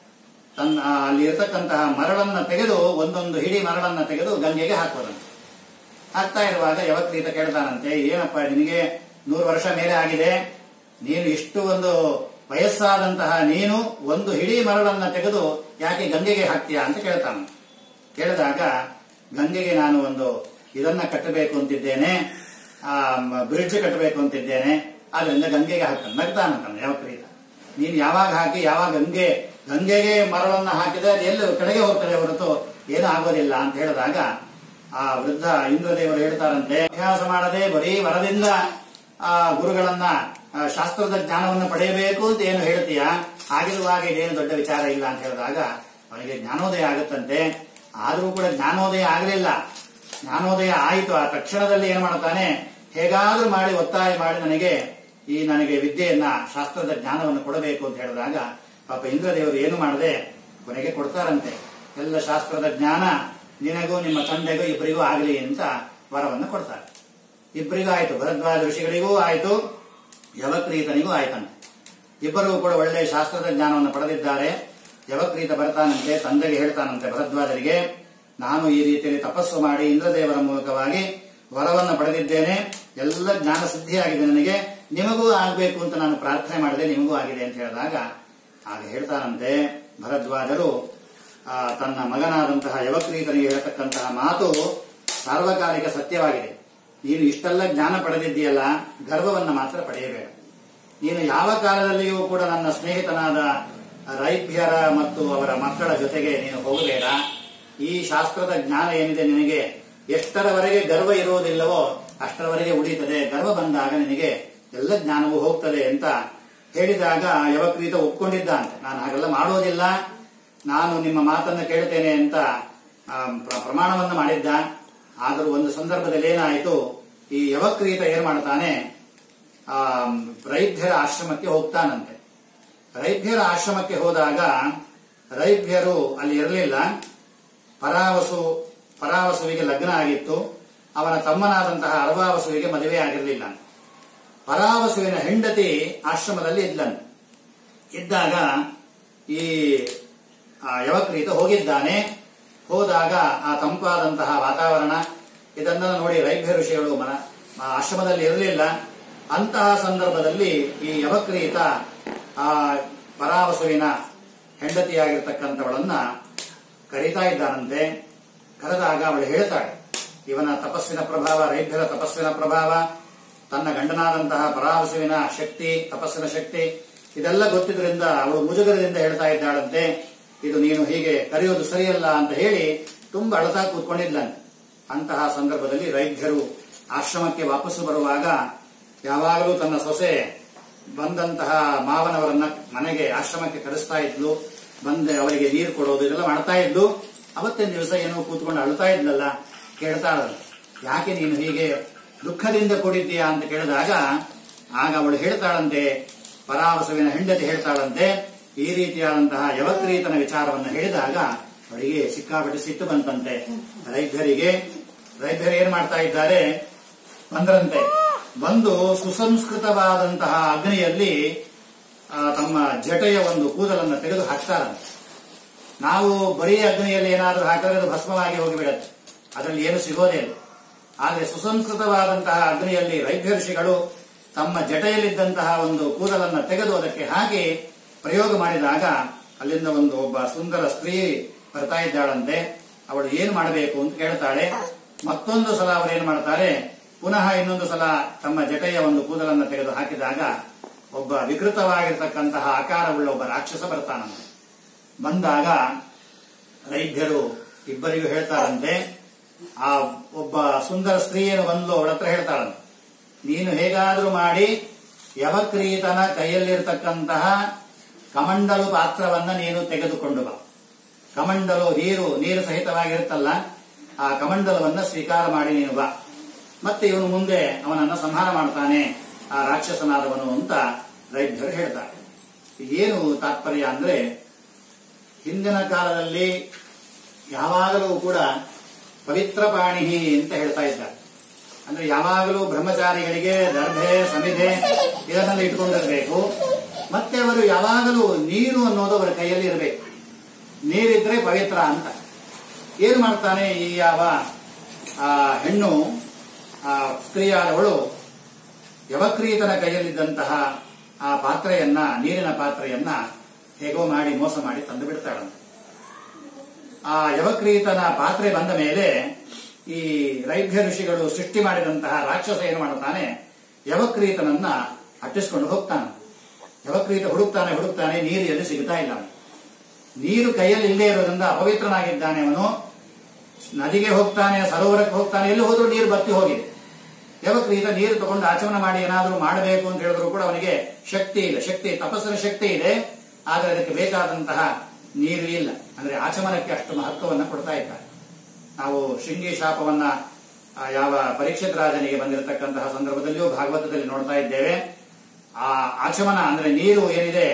ತನ್ನ ಅಲ್ಲಿ ಇರತಕ್ಕಂತಹ ಮರಳನ್ನ ತೆಗೆದು ಒಂದೊಂದು ಹಿಡಿ ಮರಳನ್ನ ತೆಗೆದು ಗಂಗೆಗೆ ಹಾಕೋದಂತೆ ಹಾಕ್ತಾ ಇರುವಾಗ ಯವಕ್ರೀತ ಕೇಳ್ತಾನಂತೆ ಏನಪ್ಪ ನಿನಗೆ ನೂರು ವರ್ಷ ಮೇಲೆ ಆಗಿದೆ ನೀನು ಇಷ್ಟು ಒಂದು ವಯಸ್ಸಾದಂತಹ ನೀನು ಒಂದು ಹಿಡಿ ಮರಳನ್ನ ತೆಗೆದು ಯಾಕೆ ಗಂಗೆಗೆ ಹಾಕ್ತೀಯಾ ಅಂತ ಕೇಳ್ತಾನ ಕೇಳಿದಾಗ ಗಂಗೆಗೆ ನಾನು ಒಂದು ಇದನ್ನ ಕಟ್ಟಬೇಕು ಅಂತಿದ್ದೇನೆ ಆ ಬ್ರಿಡ್ಜ್ ಕಟ್ಟಬೇಕು ಅಂತಿದ್ದೇನೆ ಆದ್ರಿಂದ ಗಂಗೆಗೆ ಹಾಕ್ತಾನೆ ನಗ್ತಾನಂತಾನೆ ಯವಕ್ರೀತ ನೀನು ಯಾವಾಗ ಹಾಕಿ ಯಾವಾಗ ಗಂಗೆ ಗಂಗೆಗೆ ಮರಳನ್ನ ಹಾಕಿದ್ರೆ ಅದು ಎಲ್ಲಿ ಕಡೆಗೆ ಹೋಗ್ತದೆ ಹೊರತು ಏನೂ ಆಗೋದಿಲ್ಲ ಅಂತ ಹೇಳಿದಾಗ ಆ ವೃದ್ಧ ಇಂದ್ರದೇವರು ಹೇಳ್ತಾರಂತೆ ಅಭ್ಯಾಸ ಮಾಡದೆ ಬರೀ ವರದಿಂದ ಆ ಗುರುಗಳನ್ನ ಆ, ಶಾಸ್ತ್ರದ ಜ್ಞಾನವನ್ನು ಪಡೆಯಬೇಕು ಅಂತ ಏನು ಹೇಳ್ತೀಯ ಆಗಿರುವಾಗ ಇದೇನು ದೊಡ್ಡ ವಿಚಾರ ಇಲ್ಲ ಅಂತ ಹೇಳಿದಾಗ ಅವನಿಗೆ ಜ್ಞಾನೋದಯ ಆಗುತ್ತಂತೆ ಆದರೂ ಕೂಡ ಜ್ಞಾನೋದಯ ಆಗಲಿಲ್ಲ ಜ್ಞಾನೋದಯ ಆಯಿತು ಆ ತಕ್ಷಣದಲ್ಲಿ ಏನ್ ಮಾಡ್ತಾನೆ ಹೇಗಾದ್ರೂ ಮಾಡಿ ಒತ್ತಾಯ ಮಾಡಿ ನನಗೆ ಈ ನನಗೆ ವಿದ್ಯೆಯನ್ನ ಶಾಸ್ತ್ರದ ಜ್ಞಾನವನ್ನು ಕೊಡಬೇಕು ಅಂತ ಹೇಳಿದಾಗ ಪಾಪ ಇಂದ್ರದೇವರು ಏನು ಮಾಡದೆ ಕೊನೆಗೆ ಕೊಡ್ತಾರಂತೆ ಎಲ್ಲ ಶಾಸ್ತ್ರದ ಜ್ಞಾನ ನಿನಗೂ ನಿಮ್ಮ ತಂದೆಗೂ ಇಬ್ಬರಿಗೂ ಆಗಲಿ ಅಂತ ವರವನ್ನು ಕೊಡ್ತಾರೆ ಇಬ್ಬರಿಗೂ ಆಯ್ತು ಭರದ್ವಾಜ ಋಷಿಗಳಿಗೂ ಆಯ್ತು ಯವಕ್ರೀತನಿಗೂ ಆಯ್ತಂತೆ ಇಬ್ಬರೂ ಕೂಡ ಒಳ್ಳೆಯ ಶಾಸ್ತ್ರದ ಜ್ಞಾನವನ್ನು ಪಡೆದಿದ್ದಾರೆ ಯವಕ್ರೀತ ಬರ್ತಾನಂತೆ ತಂದೆಗೆ ಹೇಳ್ತಾನಂತೆ ಭರದ್ವಾಜರಿಗೆ ನಾನು ಈ ರೀತಿಯಲ್ಲಿ ತಪಸ್ಸು ಮಾಡಿ ಇಂದ್ರದೇವರ ಮೂಲಕವಾಗಿ ವರವನ್ನು ಪಡೆದಿದ್ದೇನೆ ಎಲ್ಲ ಜ್ಞಾನ ಸಿದ್ಧಿಯಾಗಿದೆ ನನಗೆ ನಿಮಗೂ ಆಗಬೇಕು ಅಂತ ನಾನು ಪ್ರಾರ್ಥನೆ ಮಾಡಿದೆ ನಿಮಗೂ ಆಗಿದೆ ಅಂತ ಹೇಳಿದಾಗ ಆಗ ಹೇಳ್ತಾನಂತೆ ಭರದ್ವಾಜರು ಆ, ತನ್ನ ಮಗನಾದಂತಹ ಯವಕ್ರೀತನಿಗೆ ಹೇಳತಕ್ಕಂತಹ ಮಾತು ಸಾರ್ವಕಾಲಿಕ ಸತ್ಯವಾಗಿದೆ ನೀನು ಇಷ್ಟೆಲ್ಲ ಜ್ಞಾನ ಪಡೆದಿದ್ದೀಯಲ್ಲ ಗರ್ವವನ್ನು ಮಾತ್ರ ಪಡೆಯಬೇಡ ನೀನು ಯಾವ ಕಾಲದಲ್ಲಿಯೂ ಕೂಡ ನನ್ನ ಸ್ನೇಹಿತನಾದ ರೈಭ್ಯರ ಮತ್ತು ಅವರ ಮಕ್ಕಳ ಜೊತೆಗೆ ನೀನು ಹೋಗಬೇಡ ಈ ಶಾಸ್ತ್ರದ ಜ್ಞಾನ ಏನಿದೆ ನಿನಗೆ ಎಷ್ಟರವರೆಗೆ ಗರ್ವ ಇರುವುದಿಲ್ಲವೋ ಅಷ್ಟರವರೆಗೆ ಉಳಿಯುತ್ತದೆ ಗರ್ವ ಬಂದಾಗ ನಿನಗೆ ಎಲ್ಲ ಜ್ಞಾನವೂ ಹೋಗ್ತದೆ ಅಂತ ಹೇಳಿದಾಗ ಯವಕ್ರೀತ ಒಪ್ಕೊಂಡಿದ್ದ ಅಂತ ನಾನು ಹಾಗೆಲ್ಲ ಮಾಡೋದಿಲ್ಲ ನಾನು ನಿಮ್ಮ ಮಾತನ್ನ ಕೇಳ್ತೇನೆ ಅಂತ ಆ, ಪ್ರ- ಪ್ರಮಾಣವನ್ನು ಮಾಡಿದ್ದ ಆದರೂ ಒಂದು ಸಂದರ್ಭದಲ್ಲಿ ಏನಾಯಿತು ಈ ಯವಕ್ರೀತ ಏನ್ ಮಾಡ್ತಾನೆ ಆ ರೈಭ್ಯರ ಆಶ್ರಮಕ್ಕೆ ಹೋಗ್ತಾನಂತೆ ರೈಭ್ಯರ ಆಶ್ರಮಕ್ಕೆ ಹೋದಾಗ ರೈಭ್ಯರು ಅಲ್ಲಿ ಇರಲಿಲ್ಲ ಪರಾವಸು ಪರಾವಸುವಿಗೆ ಲಗ್ನ ಆಗಿತ್ತು ಅವನ ತಮ್ಮನಾದಂತಹ ಅರವಾವಸುವಿಗೆ ಮದುವೆ ಆಗಿರಲಿಲ್ಲ ಪರಾವಸುವಿನ ಹೆಂಡತಿ ಆಶ್ರಮದಲ್ಲಿ ಇದ್ಲಂತೆ ಇದ್ದಾಗ ಈ ಆ, ಯವಕ್ರೀತ ಹೋಗಿದ್ದಾನೆ ಹೋದಾಗ ಆ ತಂಪಾದಂತಹ ವಾತಾವರಣ ಇದನ್ನ ನೋಡಿ ರೈಭ್ಯ ಋಷಿಗಳು ಮನ ಆ ಆಶ್ರಮದಲ್ಲಿ ಇರಲಿಲ್ಲ ಅಂತಹ ಸಂದರ್ಭದಲ್ಲಿ ಈ ಯವಕ್ರೀತ ಆ ಪರಾವಸುವಿನ ಹೆಂಡತಿಯಾಗಿರ್ತಕ್ಕಂಥವಳನ್ನ ಕರೀತಾ ಇದ್ದಾನಂತೆ ಕರೆದಾಗ ಅವಳು ಹೇಳ್ತಾಳೆ ಇವನ ತಪಸ್ಸಿನ ಪ್ರಭಾವ ರೈಭ್ಯರ ತಪಸ್ಸಿನ ಪ್ರಭಾವ ತನ್ನ ಗಂಡನಾದಂತಹ ಪರಾವಸುವಿನ ಶಕ್ತಿ ತಪಸ್ಸಿನ ಶಕ್ತಿ ಇದೆಲ್ಲ ಗೊತ್ತಿದ್ರಿಂದ ಅವಳು ಮುಜುಗರದಿಂದ ಹೇಳ್ತಾ ಇದ್ದಾಳಂತೆ ಇದು ನೀನು ಹೀಗೆ ಕರೆಯೋದು ಸರಿಯಲ್ಲ ಅಂತ ಹೇಳಿ ತುಂಬಾ ಅಳತಾ ಕೂತ್ಕೊಂಡಿದ್ಲಂತೆ ಅಂತಹ ಸಂದರ್ಭದಲ್ಲಿ ರೈಭ್ಯರು ಆಶ್ರಮಕ್ಕೆ ವಾಪಸ್ಸು ಬರುವಾಗ ಯಾವಾಗಲೂ ತನ್ನ ಸೊಸೆ ಬಂದಂತಹ ಮಾವನವರನ್ನ ಮನೆಗೆ ಆಶ್ರಮಕ್ಕೆ ಕರೆಸ್ತಾ ಇದ್ಲು ಬಂದೆ ಅವರಿಗೆ ನೀರು ಕೊಡೋದು ಇದೆಲ್ಲ ಮಾಡ್ತಾ ಇದ್ಲು ಅವತ್ತಿನ ದಿವಸ ಏನೋ ಕೂತ್ಕೊಂಡು ಅಳ್ತಾ ಇದ್ಲಲ್ಲ ಕೇಳ್ತಾಳಲ್ಲ ಯಾಕೆ ನೀನು ಹೀಗೆ ದುಃಖದಿಂದ ಕೂಡಿದ್ದೀಯಾ ಅಂತ ಕೇಳಿದಾಗ ಆಗ ಅವಳು ಹೇಳ್ತಾಳಂತೆ ಪರಾವಸುವಿನ ಹೆಂಡತಿ ಹೇಳ್ತಾಳಂತೆ ಈ ರೀತಿಯಾದಂತಹ ಯವಕ್ರೀತನ ವಿಚಾರವನ್ನು ಹೇಳಿದಾಗ ಅವಳಿಗೆ ಸಿಕ್ಕಾಪಟ್ಟೆ ಸಿಟ್ಟು ಬಂತಂತೆ ರೈತರಿಗೆ ರೈತರು ಏನ್ ಮಾಡ್ತಾ ಇದ್ದಾರೆ ಬಂದ್ರಂತೆ ಬಂದು ಸುಸಂಸ್ಕೃತವಾದಂತಹ ಅಗ್ನಿಯಲ್ಲಿ ಆ, ತಮ್ಮ ಜಟೆಯ ಒಂದು ಕೂದಲನ್ನು ತೆಗೆದು ಹಾಕ್ತಾರಂತೆ ನಾವು ಬರೀ ಅಗ್ನಿಯಲ್ಲಿ ಏನಾದರೂ ಹಾಕಿದ್ರೆ ಅದು ಭಸ್ಮವಾಗಿ ಹೋಗಿಬಿಡತ್ತೆ ಅದರಲ್ಲಿ ಏನು ಸಿಗೋದೇ ಇಲ್ಲ ಆದರೆ ಸುಸಂಸ್ಕೃತವಾದಂತಹ ಅಗ್ನಿಯಲ್ಲಿ ರೈಭ್ಯರ್ಷಿಗಳು ತಮ್ಮ ಜಟೆಯಲ್ಲಿದ್ದಂತಹ ಒಂದು ಕೂದಲನ್ನು ತೆಗೆದು ಅದಕ್ಕೆ ಹಾಕಿ ಪ್ರಯೋಗ ಮಾಡಿದಾಗ ಅಲ್ಲಿಂದ ಒಂದು ಒಬ್ಬ ಸುಂದರ ಸ್ತ್ರೀ ಬರ್ತಾ ಇದ್ದಾಳಂತೆ ಅವಳು ಏನು ಮಾಡಬೇಕು ಅಂತ ಕೇಳ್ತಾಳೆ ಮತ್ತೊಂದು ಸಲ ಅವರು ಏನ್ ಮಾಡ್ತಾರೆ ಪುನಃ ಇನ್ನೊಂದು ಸಲ ತಮ್ಮ ಜಟೆಯ ಒಂದು ಕೂದಲನ್ನು ತೆಗೆದು ಹಾಕಿದಾಗ ಒಬ್ಬ ವಿಕೃತವಾಗಿರ್ತಕ್ಕಂತಹ ಆಕಾರವುಳ್ಳ ಒಬ್ಬ ರಾಕ್ಷಸ ಬರ್ತಾನಂತೆ ಬಂದಾಗ ರೈಭ್ಯರು ಇಬ್ಬರಿಗೂ ಹೇಳ್ತಾರಂತೆ ಆ ಒಬ್ಬ ಸುಂದರ ಸ್ತ್ರೀಯನ್ನು ಬಂದು ಅವಳ ಹತ್ರ ಹೇಳ್ತಾಳಂತೆ ನೀನು ಹೇಗಾದ್ರೂ ಮಾಡಿ ಯವಕ್ರೀತನ ಕೈಯಲ್ಲಿರ್ತಕ್ಕಂತಹ ಕಮಂಡಲು ಪಾತ್ರವನ್ನ ನೀನು ತೆಗೆದುಕೊಂಡು ಬಾ ಕಮಂಡಲು ನೀರು ನೀರು ಸಹಿತವಾಗಿರುತ್ತಲ್ಲ ಆ ಕಮಂಡಲವನ್ನ ಸ್ವೀಕಾರ ಮಾಡಿ ನೀನು ಬಾ ಮತ್ತೆ ಇವನು ಮುಂದೆ ಅವನನ್ನ ಸಂಹಾರ ಮಾಡ್ತಾನೆ ಆ ರಾಕ್ಷಸನಾದವನು ಅಂತ ರೈತರು ಹೇಳ್ತಾರೆ ಏನು ತಾತ್ಪರ್ಯ ಅಂದ್ರೆ ಹಿಂದಿನ ಕಾಲದಲ್ಲಿ ಯಾವಾಗಲೂ ಕೂಡ ಪವಿತ್ರ ಪಾಣಿಹಿ ಅಂತ ಹೇಳ್ತಾ ಇದ್ದಾರೆ ಅಂದ್ರೆ ಯಾವಾಗಲೂ ಬ್ರಹ್ಮಚಾರಿಗಳಿಗೆ ದರ್ಭೆ ಸಮಿಧೆ ಇದನ್ನೆಲ್ಲ ಇಟ್ಕೊಂಡಿರಬೇಕು ಮತ್ತೆ ಅವರು ಯಾವಾಗಲೂ ನೀರು ಅನ್ನೋದು ಅವರ ಕೈಯಲ್ಲಿ ಇರಬೇಕು ನೀರಿದ್ರೆ ಪವಿತ್ರ ಅಂತ ಏನು ಮಾಡ್ತಾನೆ ಈ ಯಾವ ಆ ಹೆಣ್ಣು ಆ ಸ್ತ್ರೀಯಾದವಳು ಯವಕ್ರೀತನ ಕೈಯಲ್ಲಿದ್ದಂತಹ ಆ ಪಾತ್ರೆಯನ್ನ ನೀರಿನ ಪಾತ್ರೆಯನ್ನ ಹೇಗೋ ಮಾಡಿ ಮೋಸ ಮಾಡಿ ತಂದು ಬಿಡ್ತಾಳಂತೆ ಆ ಯವಕ್ರೀತನ ಪಾತ್ರೆ ಬಂದ ಮೇಲೆ ಈ ರೈಭ್ಯ ಋಷಿಗಳು ಸೃಷ್ಟಿ ಮಾಡಿದಂತಹ ರಾಕ್ಷಸ ಏನು ಮಾಡುತ್ತಾನೆ ಯವಕ್ರೀತನನ್ನ ಅಟ್ಟಿಸ್ಕೊಂಡು ಹೋಗ್ತಾನೆ ಯವಕ್ರೀತ ಹುಡುಕ್ತಾನೆ ಹುಡುಕ್ತಾನೆ ನೀರು ಎಲ್ಲಿ ಸಿಗ್ತಾ ಇಲ್ಲ ಅವನಿಗೆ. ನೀರು ಕೈಯಲ್ಲಿ ಇಲ್ಲೇ ಇರೋದ್ರಿಂದ ಅಪವಿತ್ರನಾಗಿದ್ದಾನೆ ಅವನು ನದಿಗೆ ಹೋಗ್ತಾನೆ ಸರೋವರಕ್ಕೆ ಹೋಗ್ತಾನೆ ಎಲ್ಲಿ ಹೋದ್ರೂ ನೀರು ಬತ್ತಿ ಹೋಗಿದೆ ಯವಕ್ರೀತ ನೀರು ತಗೊಂಡು ಆಚಮನ ಮಾಡಿ ಏನಾದರೂ ಮಾಡಬೇಕು ಅಂತ ಹೇಳಿದ್ರು ಕೂಡ ಅವನಿಗೆ ಶಕ್ತಿ ಇಲ್ಲ ಶಕ್ತಿ ತಪಸ್ಸಿನ ಶಕ್ತಿ ಇದೆ ಆದರೆ ಅದಕ್ಕೆ ಬೇಕಾದಂತಹ ನೀರು ಇಲ್ಲ ಅಂದ್ರೆ ಆಚಮನಕ್ಕೆ ಅಷ್ಟು ಮಹತ್ವವನ್ನು ಕೊಡ್ತಾ ಇದ್ದಾರೆ ನಾವು ಶೃಂಗಿ ಶಾಪವನ್ನ ಆ, ಯಾವ ಪರೀಕ್ಷಿತ್ ರಾಜನಿಗೆ ಬಂದಿರತಕ್ಕಂತಹ ಸಂದರ್ಭದಲ್ಲಿಯೂ ಭಾಗವತದಲ್ಲಿ ನೋಡ್ತಾ ಇದ್ದೇವೆ ಆ ಆಚಮನ ಅಂದ್ರೆ ನೀರು ಏನಿದೆ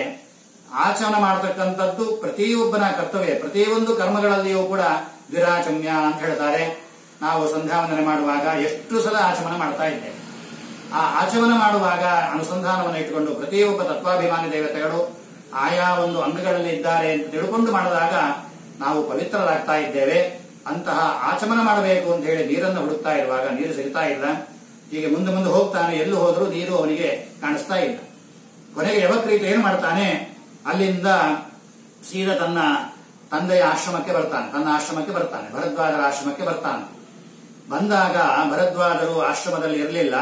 ಆಚಮನ ಮಾಡತಕ್ಕಂಥದ್ದು ಪ್ರತಿಯೊಬ್ಬನ ಕರ್ತವ್ಯ ಪ್ರತಿಯೊಂದು ಕರ್ಮಗಳಲ್ಲಿಯೂ ಕೂಡ ವಿರಾಚಮ್ಯ ಅಂತ ಹೇಳ್ತಾರೆ ನಾವು ಸಂಧ್ಯಾವಂದನೆ ಮಾಡುವಾಗ ಎಷ್ಟು ಸಲ ಆಚಮನ ಮಾಡ್ತಾ ಇದ್ದೇವೆ ಆ ಆಚಮನ ಮಾಡುವಾಗ ಅನುಸಂಧಾನವನ್ನು ಇಟ್ಟುಕೊಂಡು ಪ್ರತಿಯೊಬ್ಬ ತತ್ವಾಭಿಮಾನಿ ದೇವತೆಗಳು ಆಯಾ ಒಂದು ಅಂಗಗಳಲ್ಲಿ ಇದ್ದಾರೆ ಅಂತ ತಿಳ್ಕೊಂಡು ಮಾಡಿದಾಗ ನಾವು ಪವಿತ್ರರಾಗ್ತಾ ಇದ್ದೇವೆ ಅಂತಹ ಆಚಮನ ಮಾಡಬೇಕು ಅಂತ ಹೇಳಿ ನೀರನ್ನು ಹುಡುಕ್ತಾ ಇರುವಾಗ ನೀರು ಸಿಗ್ತಾ ಇಲ್ಲ ಹೀಗೆ ಮುಂದೆ ಮುಂದೆ ಹೋಗ್ತಾನೆ ಎಲ್ಲೂ ಹೋದ್ರೂ ನೀರು ಅವನಿಗೆ ಕಾಣಿಸ್ತಾ ಇಲ್ಲ ಕೊನೆಗೆ ಯವಕ್ರೀತ ಏನು ಮಾಡ್ತಾನೆ ಅಲ್ಲಿಂದ ಸೀದಾ ತನ್ನ ತಂದೆಯ ಆಶ್ರಮಕ್ಕೆ ಬರ್ತಾನೆ ತನ್ನ ಆಶ್ರಮಕ್ಕೆ ಬರ್ತಾನೆ ಭರದ್ವಾಜರ ಆಶ್ರಮಕ್ಕೆ ಬರ್ತಾನೆ ಬಂದಾಗ ಭರದ್ವಾಜರು ಆಶ್ರಮದಲ್ಲಿ ಇರಲಿಲ್ಲ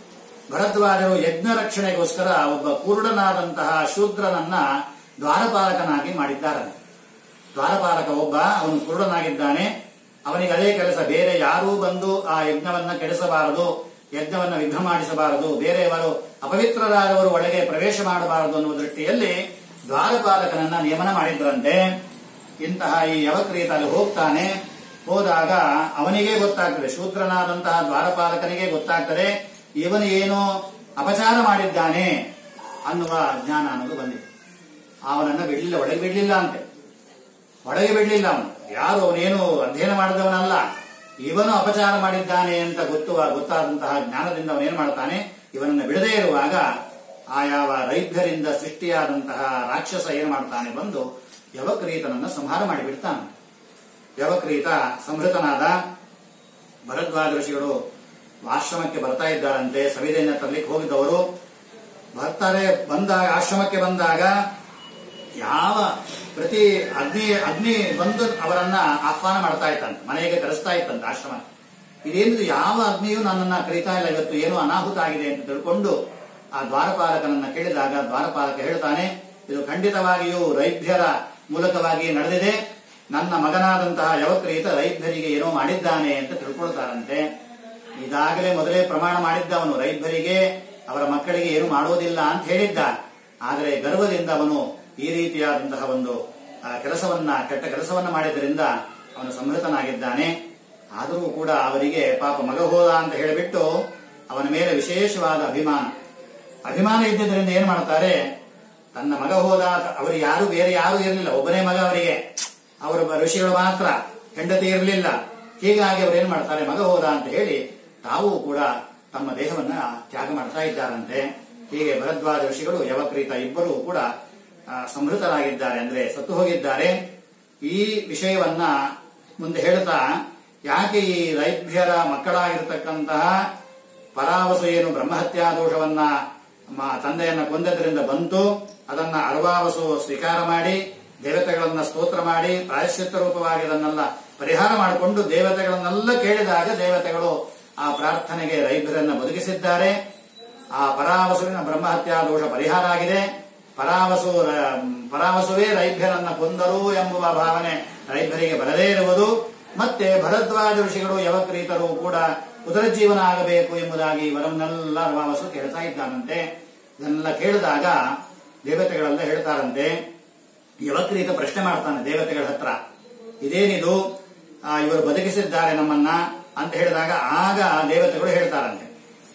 ಭರದ್ವಾಜರು ಯಜ್ಞ ರಕ್ಷಣೆಗೋಸ್ಕರ ಒಬ್ಬ ಕುರುಡನಾದಂತಹ ಶೂದ್ರನನ್ನ ದ್ವಾರಪಾಲಕನಾಗಿ ಮಾಡಿದ್ದಾರೆ ದ್ವಾರಪಾಲಕ ಒಬ್ಬ ಅವನು ಕುರುಡನಾಗಿದ್ದಾನೆ ಅವನಿಗೆ ಅದೇ ಕೆಲಸ ಬೇರೆ ಯಾರೂ ಬಂದು ಆ ಯಜ್ಞವನ್ನ ಕೆಡಿಸಬಾರದು ಯಜ್ಞವನ್ನ ವಿಘ್ನ ಮಾಡಿಸಬಾರದು ಬೇರೆಯವರು ಅಪವಿತ್ರರಾದವರು ಒಳಗೆ ಪ್ರವೇಶ ಮಾಡಬಾರದು ಅನ್ನುವ ದೃಷ್ಟಿಯಲ್ಲಿ ದ್ವಾರಪಾಲಕನನ್ನ ನೇಮನ ಮಾಡಿದ್ರಂತೆ ಇಂತಹ ಈ ಯವಕ್ರೀತ ಅಲ್ಲಿ ಹೋಗ್ತಾನೆ ಹೋದಾಗ ಅವನಿಗೆ ಗೊತ್ತಾಗ್ತದೆ ಶೂದ್ರನಾದಂತಹ ದ್ವಾರಪಾಲಕನಿಗೆ ಗೊತ್ತಾಗ್ತದೆ ಇವನು ಏನೋ ಅಪಚಾರ ಮಾಡಿದ್ದಾನೆ ಅನ್ನುವ ಜ್ಞಾನ ಅನ್ನೋದು ಬಂದಿದೆ ಅವನನ್ನ ಬಿಡ್ಲಿಲ್ಲ ಒಳಗೆ ಬಿಡ್ಲಿಲ್ಲ ಅಂತೆ ಒಳಗೆ ಬಿಡ್ಲಿಲ್ಲ ಅವನು ಯಾರು ಅವನೇನು ಅಧ್ಯಯನ ಮಾಡಿದವನಲ್ಲ ಇವನು ಅಪಚಾರ ಮಾಡಿದ್ದಾನೆ ಅಂತ ಗೊತ್ತು ಗೊತ್ತಾದಂತಹ ಜ್ಞಾನದಿಂದ ಅವನೇನು ಮಾಡ್ತಾನೆ ಇವನನ್ನ ಬಿಡದೇ ಇರುವಾಗ ಆ ಯಾವ ರೈಭ್ಯರಿಂದ ಸೃಷ್ಟಿಯಾದಂತಹ ರಾಕ್ಷಸ ಏನು ಮಾಡ್ತಾನೆ ಬಂದು ಯವಕ್ರೀತನನ್ನ ಸಂಹಾರ ಮಾಡಿಬಿಡ್ತಾನೆ ಯವಕ್ರೀತ ಸಂಹೃತನಾದ ಭರದ್ವಾಜ ಋಷಿಗಳು ಆಶ್ರಮಕ್ಕೆ ಬರ್ತಾ ಇದ್ದಾರಂತೆ ಸವಿದೆಯನ್ನ ತರಲಿಕ್ಕೆ ಹೋಗಿದ್ದವರು ಬರ್ತಾರೆ ಬಂದಾಗ ಆಶ್ರಮಕ್ಕೆ ಬಂದಾಗ ಯಾವ ಪ್ರತಿ ಅಗ್ನಿ ಅಗ್ನಿ ಬಂದು ಅವರನ್ನ ಆಹ್ವಾನ ಮಾಡ್ತಾ ಇತ್ತಂತೆ ಮನೆಗೆ ಕರೆಸ್ತಾ ಇತ್ತಂತೆ ಆಶ್ರಮ ಇದೇನಿದು ಯಾವ ಅಗ್ನಿಯೂ ನನ್ನನ್ನ ಕರೀತಾ ಇಲ್ಲ ಇವತ್ತು ಏನೋ ಅನಾಹುತ ಆಗಿದೆ ಅಂತ ತಿಳ್ಕೊಂಡು ಆ ದ್ವಾರಪಾಲಕನನ್ನ ಕೇಳಿದಾಗ ದ್ವಾರಪಾಲಕ ಹೇಳ್ತಾನೆ ಇದು ಖಂಡಿತವಾಗಿಯೂ ರೈಭ್ಯರ ಮೂಲಕವಾಗಿ ನಡೆದಿದೆ ನನ್ನ ಮಗನಾದಂತಹ ಯವಕ್ರೀತ ರೈಭ್ಯರಿಗೆ ಏನೋ ಮಾಡಿದ್ದಾನೆ ಅಂತ ತಿಳ್ಕೊಳ್ತಾರಂತೆ ಇದಾಗಲೇ ಮೊದಲೇ ಪ್ರಮಾಣ ಮಾಡಿದ್ದವನು ರೈಭ್ಯರಿಗೆ ಅವರ ಮಕ್ಕಳಿಗೆ ಏನು ಮಾಡುವುದಿಲ್ಲ ಅಂತ ಹೇಳಿದ್ದ ಆದರೆ ಗರ್ವದಿಂದ ಅವನು ಈ ರೀತಿಯಾದಂತಹ ಒಂದು ಆ, ಕೆಲಸವನ್ನ ಕೆಟ್ಟ ಕೆಲಸವನ್ನ ಮಾಡಿದ್ದರಿಂದ ಅವನು ಸಂಹೃತನಾಗಿದ್ದಾನೆ ಆದರೂ ಕೂಡ ಅವರಿಗೆ ಪಾಪ ಮಗ ಹೋದ ಅಂತ ಹೇಳಿಬಿಟ್ಟು ಅವನ ಮೇಲೆ ವಿಶೇಷವಾದ ಅಭಿಮಾನ ಅಭಿಮಾನ ಇದ್ದಿದ್ದರಿಂದ ಏನ್ ಮಾಡ್ತಾರೆ ತನ್ನ ಮಗ ಹೋದ ಅವರು ಯಾರು ಬೇರೆ ಯಾರು ಇರಲಿಲ್ಲ ಒಬ್ಬನೇ ಮಗ ಅವರಿಗೆ ಅವರ ಋಷಿಗಳು ಮಾತ್ರ ಹೆಂಡತಿ ಇರಲಿಲ್ಲ ಹೀಗಾಗಿ ಅವ್ರು ಏನ್ ಮಾಡ್ತಾರೆ ಮಗ ಹೋದ ಅಂತ ಹೇಳಿ ತಾವು ಕೂಡ ತಮ್ಮ ದೇಹವನ್ನ ತ್ಯಾಗ ಮಾಡ್ತಾ ಇದ್ದಾರಂತೆ ಹೀಗೆ ಭರದ್ವಾಜ ಋಷಿಗಳು ಯವಕ್ರೀತ ಇಬ್ಬರು ಕೂಡ ಆ, ಸಂಹೃತರಾಗಿದ್ದಾರೆ ಅಂದ್ರೆ ಸತ್ತು ಹೋಗಿದ್ದಾರೆ ಈ ವಿಷಯವನ್ನ ಮುಂದೆ ಹೇಳ್ತಾ ಯಾಕೆ ಈ ರೈಭ್ಯರ ಮಕ್ಕಳಾಗಿರ್ತಕ್ಕಂತಹ ಪರಾವಸು ಏನು ಬ್ರಹ್ಮಹತ್ಯಾ ದೋಷವನ್ನ ಮ- ತಂದೆಯನ್ನ ಕೊಂದದ್ರಿಂದ ಬಂತು ಅದನ್ನ ಅರ್ವಾವಸು ಸ್ವೀಕಾರ ಮಾಡಿ ದೇವತೆಗಳನ್ನ ಸ್ತೋತ್ರ ಮಾಡಿ ಪ್ರಾಯಶ್ಚಿತ್ತ ರೂಪವಾಗಿ ಅದನ್ನೆಲ್ಲ ಪರಿಹಾರ ಮಾಡಿಕೊಂಡು ದೇವತೆಗಳನ್ನೆಲ್ಲ ಕೇಳಿದಾಗ ದೇವತೆಗಳು ಆ ಪ್ರಾರ್ಥನೆಗೆ ರೈಭ್ಯರನ್ನ ಬದುಕಿಸಿದ್ದಾರೆ ಆ ಪರಾವಸುವಿನ ಬ್ರಹ್ಮಹತ್ಯಾ ದೋಷ ಪರಿಹಾರ ಆಗಿದೆ ಪರಾವಸು ರ- ಪರಾವಸುವೇ ರೈಭ್ಯರನ್ನ ಕೊಂದರು ಎಂಬುವ ಭಾವನೆ ರೈಭ್ಯರಿಗೆ ಬರದೇ ಇರುವುದು ಮತ್ತೆ ಭರದ್ವಾಜ ಋಷಿಗಳು ಯವಕ್ರೀತರು ಕೂಡ ಉದರಜೀವನ ಆಗಬೇಕು ಎಂಬುದಾಗಿ ಇವರನ್ನೆಲ್ಲ ಅರ್ವಾವಸು ಕೇಳ್ತಾ ಇದ್ದಾನಂತೆ ಇದನ್ನೆಲ್ಲ ಕೇಳಿದಾಗ ದೇವತೆಗಳೆಲ್ಲ ಹೇಳ್ತಾರಂತೆ ಯವಕ್ರೀತ ಪ್ರಶ್ನೆ ಮಾಡ್ತಾನೆ ದೇವತೆಗಳ ಹತ್ರ ಇದೇನಿದು ಆ, ಇವರು ಬದುಕಿಸಿದ್ದಾರೆ ನಮ್ಮನ್ನ ಅಂತ ಹೇಳಿದಾಗ ಆಗ ದೇವತೆಗಳು ಹೇಳ್ತಾರಂತೆ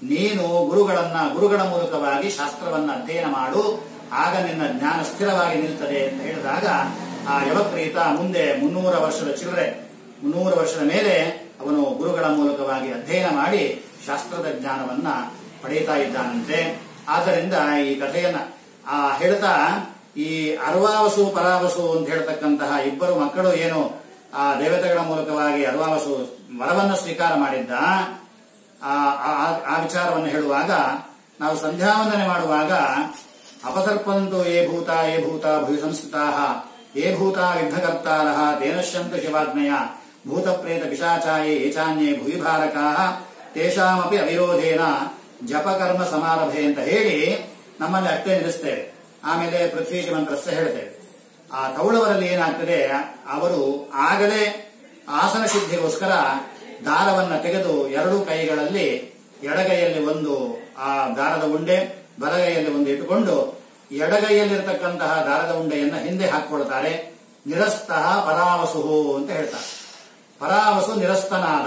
ನೀನು ಗುರುಗಳನ್ನ ಗುರುಗಳ ಮೂಲಕವಾಗಿ ಶಾಸ್ತ್ರವನ್ನ ಅಧ್ಯಯನ ಮಾಡು ಆಗ ನಿನ್ನ ಜ್ಞಾನ ಸ್ಥಿರವಾಗಿ ನಿಲ್ತದೆ ಅಂತ ಹೇಳಿದಾಗ ಆ ಯವಕ್ರೀತ ಮುಂದೆ ಮುನ್ನೂರ ವರ್ಷದ ಚಿಲ್ಲರೆ ಮುನ್ನೂರು ವರ್ಷದ ಮೇಲೆ ಅವನು ಗುರುಗಳ ಮೂಲಕವಾಗಿ ಅಧ್ಯಯನ ಮಾಡಿ ಶಾಸ್ತ್ರದ ಜ್ಞಾನವನ್ನ ಪಡೆಯುತ್ತಾ ಇದ್ದಾನಂತೆ ಆದ್ದರಿಂದ ಈ ಕಥೆಯನ್ನ ಆ ಹೇಳ್ತಾ ಈ ಅರ್ವಾವಸು ಪರಾವಸು ಅಂತ ಹೇಳ್ತಕ್ಕಂತಹ ಇಬ್ಬರು ಮಕ್ಕಳು ಏನು ಆ ದೇವತೆಗಳ ಮೂಲಕವಾಗಿ ಅರ್ವಾವಸು ವರವನ್ನು ಸ್ವೀಕಾರ ಮಾಡಿದ್ದ ಆ ಆ- ಆ ವಿಚಾರವನ್ನು ಹೇಳುವಾಗ ನಾವು ಸಂಧ್ಯಾವಂದನೆ ಮಾಡುವಾಗ ಅಪಸರ್ಪಂತು ಏ ಭೂತ ಏ ಭೂತ ಭೂಯ ಸಂಸ್ಕೃತಾ ಏ ಭೂತ ವಿಘ್ನಕರ್ತಾರ ತೇನಶ್ಯಂತ ಶಿವಾಜ್ಞಯ ಭೂತ ಪ್ರೇತ ಪಿಶಾಚಾಯೇ ಏಚಾನ್ಯೇ ಭೂಯಿಭಾರಕಾ ತೇಷಾಮಪಿ ಅವಿರೋಧೇನ ಜಪಕರ್ಮ ಸಮಾರಭೆ ಅಂತ ಹೇಳಿ ನಮ್ಮಲ್ಲಿ ಅಷ್ಟೇ ನಿಲ್ಲಿಸ್ತೇವೆ ಆಮೇಲೆ ಪೃಥ್ವೀಜ ಮಂತ್ರಸ್ಥ ಹೇಳ್ತೇವೆ ಆ ತೌಳವರಲ್ಲಿ ಏನಾಗ್ತದೆ ಅವರು ಆಗಲೇ ಆಸನ ಸಿದ್ಧಿಗೋಸ್ಕರ ದಾರವನ್ನ ತೆಗೆದು ಎರಡು ಕೈಗಳಲ್ಲಿ ಎಡಗೈಯಲ್ಲಿ ಒಂದು ಆ ದಾರದ ಉಂಡೆ ಬಲಗೈಯಲ್ಲಿ ಒಂದು ಇಟ್ಟುಕೊಂಡು ಎಡಗೈಯಲ್ಲಿರತಕ್ಕಂತಹ ದಾರದ ಉಂಡೆಯನ್ನ ಹಿಂದೆ ಹಾಕೊಳ್ತಾರೆ ನಿರಸ್ತಃ ಪರಾವಸುಹು ಅಂತ ಹೇಳ್ತಾರೆ ಪರಾವಸು ನಿರಸ್ತನಾದ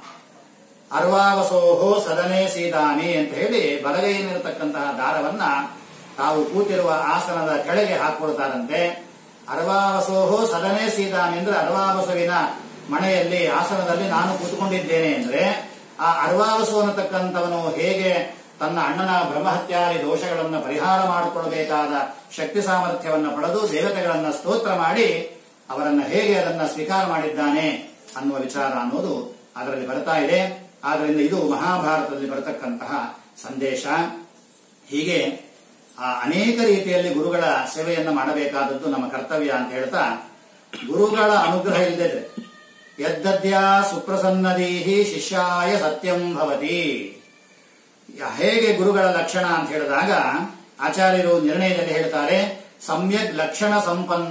ಅರ್ವಾವಸೋಹೋ ಸದನೆ ಸೀದಾನಿ ಅಂತ ಹೇಳಿ ಬಲಗೈಯಲ್ಲಿರತಕ್ಕಂತಹ ದಾರವನ್ನ ತಾವು ಕೂತಿರುವ ಆಸನದ ಕೆಳಗೆ ಹಾಕೊಳ್ತಾರಂತೆ ಅರ್ವಾವಸೋಹೋ ಸದನೆ ಸೀದಾನಿ ಅಂದ್ರೆ ಅರ್ವಾವಸುವಿನ ಮನೆಯಲ್ಲಿ ಆಸನದಲ್ಲಿ ನಾನು ಕೂತ್ಕೊಂಡಿದ್ದೇನೆ ಅಂದ್ರೆ ಆ ಅರ್ವಾವಸು ಅನ್ನತಕ್ಕಂಥವನು ಹೇಗೆ ತನ್ನ ಅಣ್ಣನ ಬ್ರಹ್ಮಹತ್ಯಾದಿ ದೋಷಗಳನ್ನು ಪರಿಹಾರ ಮಾಡಿಕೊಳ್ಳಬೇಕಾದ ಶಕ್ತಿ ಸಾಮರ್ಥ್ಯವನ್ನು ಪಡೆದು ದೇವತೆಗಳನ್ನ ಸ್ತೋತ್ರ ಮಾಡಿ ಅವರನ್ನ ಹೇಗೆ ಅದನ್ನ ಸ್ವೀಕಾರ ಮಾಡಿದ್ದಾನೆ ಅನ್ನುವ ವಿಚಾರ ಅನ್ನೋದು ಅದರಲ್ಲಿ ಬರ್ತಾ ಇದೆ ಆದ್ದರಿಂದ ಇದು ಮಹಾಭಾರತದಲ್ಲಿ ಬರತಕ್ಕಂತಹ ಸಂದೇಶ ಹೀಗೆ ಆ ಅನೇಕ ರೀತಿಯಲ್ಲಿ ಗುರುಗಳ ಸೇವೆಯನ್ನ ಮಾಡಬೇಕಾದದ್ದು ನಮ್ಮ ಕರ್ತವ್ಯ ಅಂತ ಹೇಳ್ತಾ ಗುರುಗಳ ಅನುಗ್ರಹ ಇಲ್ಲದಿದ್ರೆ ಯದ್ದದ್ಯಾ ಸುಪ್ರಸನ್ನದೀಹಿ ಶಿಷ್ಯಾಯ ಸತ್ಯಂ ಭವತಿ ಹೇಗೆ ಗುರುಗಳ ಲಕ್ಷಣ ಅಂತ ಹೇಳಿದಾಗ ಆಚಾರ್ಯರು ನಿರ್ಣಯದಲ್ಲಿ ಹೇಳ್ತಾರೆ ಸಮ್ಯಕ್ ಲಕ್ಷಣ ಸಂಪನ್ನ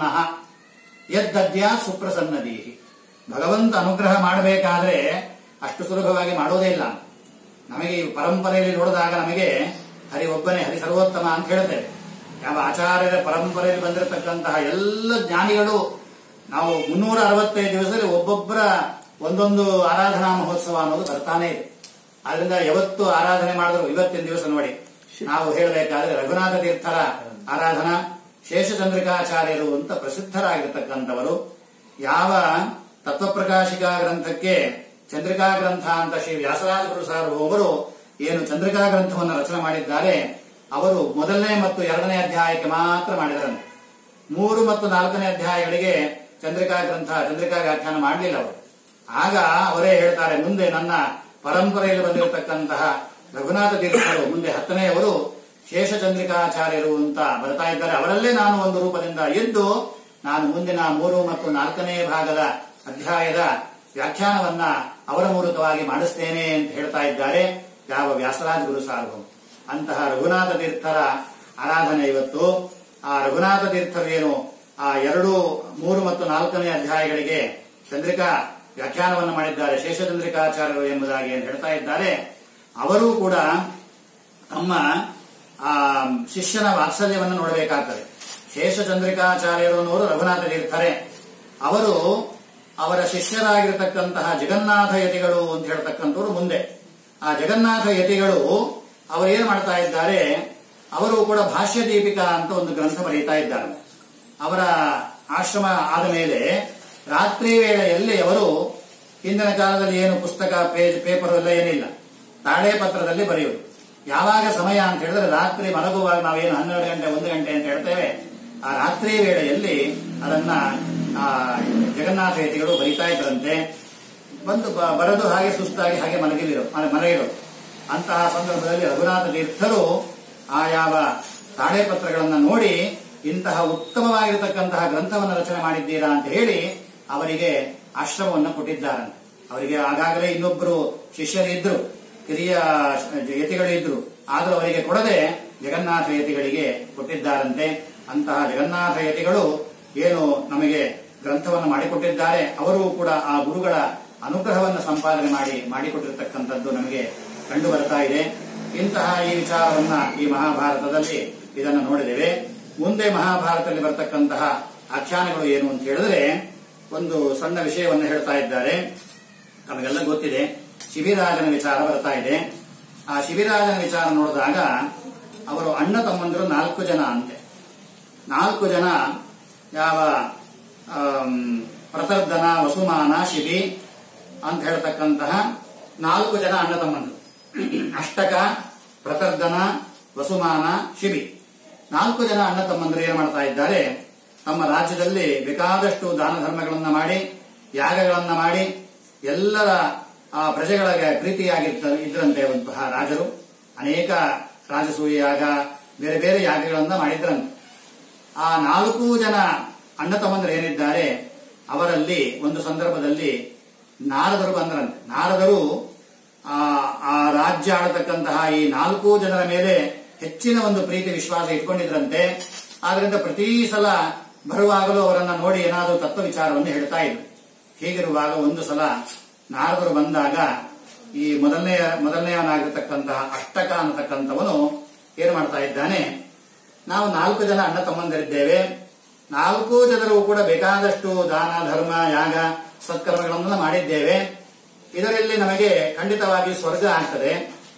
ಯದ್ದದ್ಯಾ ಸುಪ್ರಸನ್ನದೀಹಿ ಭಗವಂತ ಅನುಗ್ರಹ ಮಾಡಬೇಕಾದ್ರೆ ಅಷ್ಟು ಸುಲಭವಾಗಿ ಮಾಡೋದೇ ಇಲ್ಲ ನಮಗೆ ಈ ಪರಂಪರೆಯಲ್ಲಿ ನೋಡಿದಾಗ ನಮಗೆ ಹರಿ ಒಬ್ಬನೇ ಹರಿ ಸರ್ವೋತ್ತಮ ಅಂತ ಹೇಳ್ತೇವೆ ಯಾವ ಆಚಾರ್ಯರ ಪರಂಪರೆಯಲ್ಲಿ ಬಂದಿರತಕ್ಕಂತಹ ಎಲ್ಲ ಜ್ಞಾನಿಗಳು ನಾವು ಮುನ್ನೂರ ಅರವತ್ತೈದು ದಿವಸದಲ್ಲಿ ಒಬ್ಬೊಬ್ಬರ ಒಂದೊಂದು ಆರಾಧನಾ ಮಹೋತ್ಸವ ಅನ್ನೋದು ಬರ್ತಾನೆ ಇದೆ ಆದ್ರಿಂದ ಯಾವತ್ತು ಆರಾಧನೆ ಮಾಡಿದ್ರು ಇವತ್ತಿನ ದಿವಸ ನೋಡಿ ನಾವು ಹೇಳಬೇಕಾದ್ರೆ ರಘುನಾಥ ತೀರ್ಥರ ಆರಾಧನಾ ಶೇಷಚಂದ್ರಿಕಾಚಾರ್ಯರು ಅಂತ ಪ್ರಸಿದ್ಧರಾಗಿರ್ತಕ್ಕಂಥವರು ಯಾವ ತತ್ವಪ್ರಕಾಶಿಕಾ ಗ್ರಂಥಕ್ಕೆ ಚಂದ್ರಿಕಾ ಗ್ರಂಥ ಅಂತ ಶ್ರೀ ವ್ಯಾಸರಾಜ ಗುರು ಸಾರ್ವಭೌಮರು ಏನು ಚಂದ್ರಿಕಾ ಗ್ರಂಥವನ್ನು ರಚನೆ ಮಾಡಿದ್ದಾರೆ ಅವರು ಮೊದಲನೇ ಮತ್ತು ಎರಡನೇ ಅಧ್ಯಾಯಕ್ಕೆ ಮಾತ್ರ ಮಾಡಿದರಂತೆ ಮೂರು ಮತ್ತು ನಾಲ್ಕನೇ ಅಧ್ಯಾಯಗಳಿಗೆ ಚಂದ್ರಿಕಾ ಗ್ರಂಥ ಚಂದ್ರಿಕಾ ವ್ಯಾಖ್ಯಾನ ಮಾಡಲಿಲ್ಲ ಅವರು ಆಗ ಅವರೇ ಹೇಳ್ತಾರೆ ಮುಂದೆ ನನ್ನ ಪರಂಪರೆಯಲ್ಲಿ ಬಂದಿರತಕ್ಕಂತಹ ರಘುನಾಥ ತೀರ್ಥರು ಮುಂದೆ ಹತ್ತನೆಯವರು ಶೇಷಚಂದ್ರಿಕಾಚಾರ್ಯರು ಅಂತ ಬರ್ತಾ ಇದ್ದಾರೆ ಅವರಲ್ಲೇ ನಾನು ಒಂದು ರೂಪದಿಂದ ಎದ್ದು ನಾನು ಮುಂದಿನ ಮೂರು ಮತ್ತು ನಾಲ್ಕನೇ ಭಾಗದ ಅಧ್ಯಾಯದ ವ್ಯಾಖ್ಯಾನವನ್ನ ಅವರ ಮೂಲಕವಾಗಿ ಮಾಡಿಸ್ತೇನೆ ಅಂತ ಹೇಳ್ತಾ ಇದ್ದಾರೆ ಯಾವ ವ್ಯಾಸರಾಜ ಗುರು ಸಾರ್ವಭೌಮ ಅಂತಹ ರಘುನಾಥ ತೀರ್ಥರ ಆರಾಧನೆ ಇವತ್ತು ಆ ರಘುನಾಥ ತೀರ್ಥರು ಏನು ಆ ಎರಡು ಮೂರು ಮತ್ತು ನಾಲ್ಕನೇ ಅಧ್ಯಾಯಗಳಿಗೆ ಚಂದ್ರಿಕಾ ವ್ಯಾಖ್ಯಾನವನ್ನು ಮಾಡಿದ್ದಾರೆ ಶೇಷಚಂದ್ರಿಕಾಚಾರ್ಯರು ಎಂಬುದಾಗಿ ಏನು ಹೇಳ್ತಾ ಇದ್ದಾರೆ ಅವರೂ ಕೂಡ ತಮ್ಮ ಆ ಶಿಷ್ಯನ ವಾತ್ಸಲ್ಯವನ್ನು ನೋಡಬೇಕಾಗ್ತದೆ ಶೇಷಚಂದ್ರಿಕಾಚಾರ್ಯರು ಅನ್ನೋರು ರಘುನಾಥ ತೀರ್ಥರೇ ಅವರು ಅವರ ಶಿಷ್ಯರಾಗಿರ್ತಕ್ಕಂತಹ ಜಗನ್ನಾಥ ಯತಿಗಳು ಅಂತ ಹೇಳ್ತಕ್ಕಂಥವ್ರು ಮುಂದೆ ಆ ಜಗನ್ನಾಥ ಯತಿಗಳು ಅವರು ಏನ್ ಮಾಡ್ತಾ ಇದ್ದಾರೆ ಅವರು ಕೂಡ ಭಾಷ್ಯ ದೀಪಿಕಾ ಅಂತ ಒಂದು ಗ್ರಂಥ ಬರೀತಾ ಇದ್ದಾರೆ ಅವರ ಆಶ್ರಮ ಆದ ಮೇಲೆ ರಾತ್ರಿ ವೇಳೆಯಲ್ಲಿ ಅವರು ಹಿಂದಿನ ಕಾಲದಲ್ಲಿ ಏನು ಪುಸ್ತಕ ಪೇಜ್ ಪೇಪರ್ ಎಲ್ಲ ಏನಿಲ್ಲ ತಾಳೆ ಪತ್ರದಲ್ಲಿ ಬರೆಯುವುದು ಯಾವಾಗ ಸಮಯ ಅಂತ ಹೇಳಿದ್ರೆ ರಾತ್ರಿ ಮಲಗುವಾಗ ನಾವೇನು ಹನ್ನೆರಡು ಗಂಟೆ ಒಂದು ಗಂಟೆ ಅಂತ ಹೇಳ್ತೇವೆ ಆ ರಾತ್ರಿ ವೇಳೆಯಲ್ಲಿ ಅದನ್ನ ಆ ಜಗನ್ನಾಥ ಯತಿಗಳು ಬರಿತಾ ಇದ್ರಂತೆ ಬಂದು ಬ- ಬರೆದು ಹಾಗೆ ಸುಸ್ತಾಗಿ ಹಾಗೆ ಮಲಗಿರೋ ಮಲಗಿರೋ ಅಂತಹ ಸಂದರ್ಭದಲ್ಲಿ ರಘುನಾಥ ತೀರ್ಥರು ಆ ಯಾವ ತಾಳೆ ಪತ್ರಗಳನ್ನ ನೋಡಿ ಇಂತಹ ಉತ್ತಮವಾಗಿರತಕ್ಕಂತಹ ಗ್ರಂಥವನ್ನು ರಚನೆ ಮಾಡಿದ್ದೀರಾ ಅಂತ ಹೇಳಿ ಅವರಿಗೆ ಆಶ್ರಮವನ್ನು ಕೊಟ್ಟಿದ್ದಾರಂತೆ ಅವರಿಗೆ ಆಗಾಗಲೇ ಇನ್ನೊಬ್ಬರು ಶಿಷ್ಯರಿದ್ರು ಹಿರಿಯ ಯತಿಗಳು ಇದ್ರು ಆದರೂ ಅವರಿಗೆ ಕೊಡದೆ ಜಗನ್ನಾಥ ಯತಿಗಳಿಗೆ ಕೊಟ್ಟಿದ್ದಾರಂತೆ ಅಂತಹ ಜಗನ್ನಾಥ ಯತಿಗಳು ಏನು ನಮಗೆ ಗ್ರಂಥವನ್ನು ಮಾಡಿಕೊಟ್ಟಿದ್ದಾರೆ ಅವರು ಕೂಡ ಆ ಗುರುಗಳ ಅನುಗ್ರಹವನ್ನು ಸಂಪಾದನೆ ಮಾಡಿ ಮಾಡಿಕೊಟ್ಟಿರ್ತಕ್ಕಂಥದ್ದು ನಮಗೆ ಕಂಡು ಬರ್ತಾ ಇದೆ ಇಂತಹ ಈ ವಿಚಾರವನ್ನ ಈ ಮಹಾಭಾರತದಲ್ಲಿ ಇದನ್ನು ನೋಡಿದ್ದೇವೆ ಮುಂದೆ ಮಹಾಭಾರತದಲ್ಲಿ ಬರ್ತಕ್ಕಂತಹ ಆಖ್ಯಾನಗಳು ಏನು ಅಂತ ಹೇಳಿದ್ರೆ ಒಂದು ಸಣ್ಣ ವಿಷಯವನ್ನು ಹೇಳ್ತಾ ಇದ್ದಾರೆ ನಮಗೆಲ್ಲ ಗೊತ್ತಿದೆ ಶಿಬಿರಾಜನ ವಿಚಾರ ಬರ್ತಾ ಇದೆ ಆ ಶಿಬಿರಾಜನ ವಿಚಾರ ನೋಡಿದಾಗ ಅವರು ಅಣ್ಣ ತಮ್ಮಂದಿರು ನಾಲ್ಕು ಜನ ಅಂತೆ ನಾಲ್ಕು ಜನ ಯಾವ ಆಮ್, ಪ್ರತರ್ಧನ ವಸುಮಾನ ಶಿಬಿ ಅಂತ ಹೇಳ್ತಕ್ಕಂತಹ ನಾಲ್ಕು ಜನ ಅಣ್ಣ ತಮ್ಮಂದಿರು ಅಷ್ಟಕ ಪ್ರತರ್ಧನ ವಸುಮಾನ ಶಿಬಿ ನಾಲ್ಕು ಜನ ಅಣ್ಣ ತಮ್ಮಂದಿರು ಏನ್ ಮಾಡ್ತಾ ಇದ್ದಾರೆ ತಮ್ಮ ರಾಜ್ಯದಲ್ಲಿ ಬೇಕಾದಷ್ಟು ದಾನ ಧರ್ಮಗಳನ್ನ ಮಾಡಿ ಯಾಗಗಳನ್ನ ಮಾಡಿ ಎಲ್ಲರ ಆ ಪ್ರಜೆಗಳಿಗೆ ಪ್ರೀತಿಯಾಗಿರ್ತ ಇದ್ರಂತೆ ಅಂತಹ ರಾಜರು ಅನೇಕ ರಾಜಸೂಯ ಯಾಗ ಬೇರೆ ಬೇರೆ ಯಾಗಗಳನ್ನ ಮಾಡಿದ್ರಂತೆ ಆ ನಾಲ್ಕು ಜನ ಅಣ್ಣ ತಮ್ಮಂದರು ಏನಿದ್ದಾರೆ ಅವರಲ್ಲಿ ಒಂದು ಸಂದರ್ಭದಲ್ಲಿ ನಾರದರು ಬಂದ್ರಂತೆ ನಾರದರು ಆ ಆ ರಾಜ್ಯ ಆಳತಕ್ಕಂತಹ ಈ ನಾಲ್ಕು ಜನರ ಮೇಲೆ ಹೆಚ್ಚಿನ ಒಂದು ಪ್ರೀತಿ ವಿಶ್ವಾಸ ಇಟ್ಕೊಂಡಿದ್ರಂತೆ ಆದ್ರಿಂದ ಪ್ರತಿ ಸಲ ಬರುವಾಗಲೂ ಅವರನ್ನ ನೋಡಿ ಏನಾದರೂ ತತ್ವ ವಿಚಾರವನ್ನು ಹೇಳ್ತಾ ಇದ್ರು ಹೀಗಿರುವಾಗ ಒಂದು ಸಲ ನಾರದರು ಬಂದಾಗ ಈ ಮೊದಲನೆಯ ಮೊದಲನೆಯವನಾಗಿರ್ತಕ್ಕಂತಹ ಅಷ್ಟಕ ಅನ್ನತಕ್ಕಂಥವನು ಏನ್ ಮಾಡ್ತಾ ಇದ್ದಾನೆ ನಾವು ನಾಲ್ಕು ಜನ ಅಣ್ಣ ತಮ್ಮಂದಿರಿದ್ದೇವೆ ನಾಲ್ಕು ಜನರು ಕೂಡ ಬೇಕಾದಷ್ಟು ದಾನ ಧರ್ಮ ಯಾಗ ಸತ್ಕರ್ಮಗಳನ್ನು ಮಾಡಿದ್ದೇವೆ ಇದರಲ್ಲಿ ನಮಗೆ ಖಂಡಿತವಾಗಿ ಸ್ವರ್ಗ ಆಗ್ತದೆ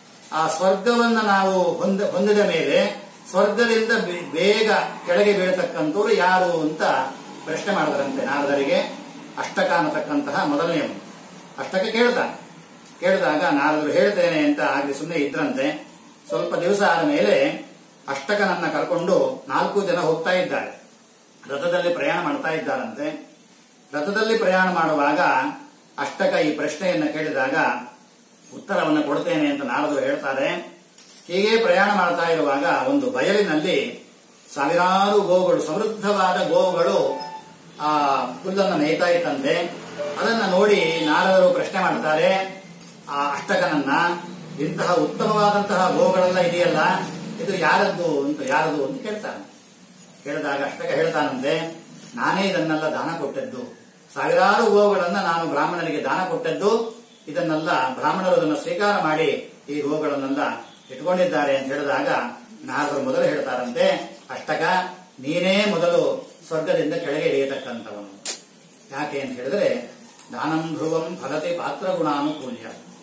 ಆ ಸ್ವರ್ಗವನ್ನ ನಾವು ಹೊಂದ ಹೊಂದಿದ ಮೇಲೆ ಸ್ವರ್ಗದಿಂದ ಬೆ- ಬೇಗ ಕೆಳಗೆ ಬೀಳತಕ್ಕಂಥವ್ರು ಯಾರು ಅಂತ ಪ್ರಶ್ನೆ ಮಾಡಿದ್ರಂತೆ ನಾರದರಿಗೆ ಅಷ್ಟಕ ಅನ್ನತಕ್ಕಂತಹ ಮೊದಲನೆಯವನು ಅಷ್ಟಕ ಕೇಳ್ತಾನೆ ಕೇಳಿದಾಗ ನಾರದರು ಹೇಳ್ತೇನೆ ಅಂತ ಆಗಲಿ ಸುಮ್ಮನೆ ಇದ್ರಂತೆ ಸ್ವಲ್ಪ ದಿವಸ ಆದ ಮೇಲೆ ಅಷ್ಟಕನನ್ನ ಕರ್ಕೊಂಡು ನಾಲ್ಕು ಜನ ಹೋಗ್ತಾ ಇದ್ದಾರೆ ರಥದಲ್ಲಿ ಪ್ರಯಾಣ ಮಾಡ್ತಾ ಇದ್ದಾರಂತೆ ರಥದಲ್ಲಿ ಪ್ರಯಾಣ ಮಾಡುವಾಗ ಅಷ್ಟಕ ಈ ಪ್ರಶ್ನೆಯನ್ನ ಕೇಳಿದಾಗ ಉತ್ತರವನ್ನು ಕೊಡ್ತೇನೆ ಅಂತ ನಾರದರು ಹೇಳ್ತಾರೆ ಹೀಗೆ ಪ್ರಯಾಣ ಮಾಡ್ತಾ ಇರುವಾಗ ಒಂದು ಬಯಲಿನಲ್ಲಿ ಸಾವಿರಾರು ಗೋಗಳು ಸಮೃದ್ಧವಾದ ಗೋವುಗಳು ಆ ಹುಲ್ಲನ್ನು ಮೇಯ್ತಾ ಇತ್ತಂತೆ ಅದನ್ನ ನೋಡಿ ನಾರದರು ಪ್ರಶ್ನೆ ಮಾಡ್ತಾರೆ ಆ ಅಷ್ಟಕನನ್ನ ಇಂತಹ ಉತ್ತಮವಾದಂತಹ ಗೋಗಳೆಲ್ಲ ಇದೆಯಲ್ಲ ಇದು ಯಾರದ್ದು ಅಂತ ಯಾರದು ಅಂತ ಕೇಳ್ತಾನೆ ಕೇಳಿದಾಗ ಅಷ್ಟಕ ಹೇಳ್ತಾನಂತೆ ನಾನೇ ಇದನ್ನೆಲ್ಲ ದಾನ ಕೊಟ್ಟದ್ದು ಸಾವಿರಾರು ಗೋವುಗಳನ್ನ ನಾನು ಬ್ರಾಹ್ಮಣನಿಗೆ ದಾನ ಕೊಟ್ಟದ್ದು ಇದನ್ನೆಲ್ಲ ಬ್ರಾಹ್ಮಣರು ಅದನ್ನು ಸ್ವೀಕಾರ ಮಾಡಿ ಈ ಗೋವುಗಳನ್ನೆಲ್ಲ ಇಟ್ಕೊಂಡಿದ್ದಾರೆ ಅಂತ ಹೇಳಿದಾಗ ನಾರದರು ಮೊದಲು ಹೇಳ್ತಾರಂತೆ ಅಷ್ಟಕ ನೀನೇ ಮೊದಲು ಸ್ವರ್ಗದಿಂದ ಕೆಳಗೆ ಇಳಿಯತಕ್ಕಂಥವನು ಯಾಕೆ ಅಂತ ಹೇಳಿದ್ರೆ ದಾನಂ ಧ್ರುವಂ ಫಲತಿ ಪಾತ್ರ ಗುಣಾನುಕೂಲ್ಯ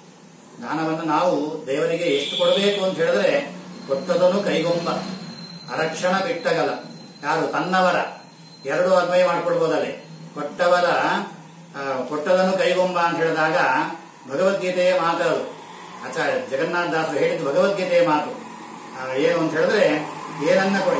ದಾನವನ್ನು ನಾವು ದೇವರಿಗೆ ಎಷ್ಟು ಕೊಡಬೇಕು ಅಂತ ಹೇಳಿದ್ರೆ ಕೊಟ್ಟದನು ಕೈಗೊಂಬ ಅರಕ್ಷಣ ಬಿಟ್ಟಗಲ ಯಾರು ತನ್ನವರ ಎರಡು ಅನ್ವಯ ಮಾಡ್ಕೊಳ್ಬೋದಲ್ಲಿ ಕೊಟ್ಟವರ ಆ, ಕೊಟ್ಟದನು ಕೈಗೊಂಬ ಅಂತ ಹೇಳಿದಾಗ ಭಗವದ್ಗೀತೆಯ ಮಾತದು ಆಚಾರ್ಯ ಜಗನ್ನಾಥ ದಾಸರು ಹೇಳಿದ್ದು ಭಗವದ್ಗೀತೆಯ ಮಾತು ಆ, ಏನು ಅಂತ ಹೇಳಿದ್ರೆ ಏನನ್ನ ಕೊಡ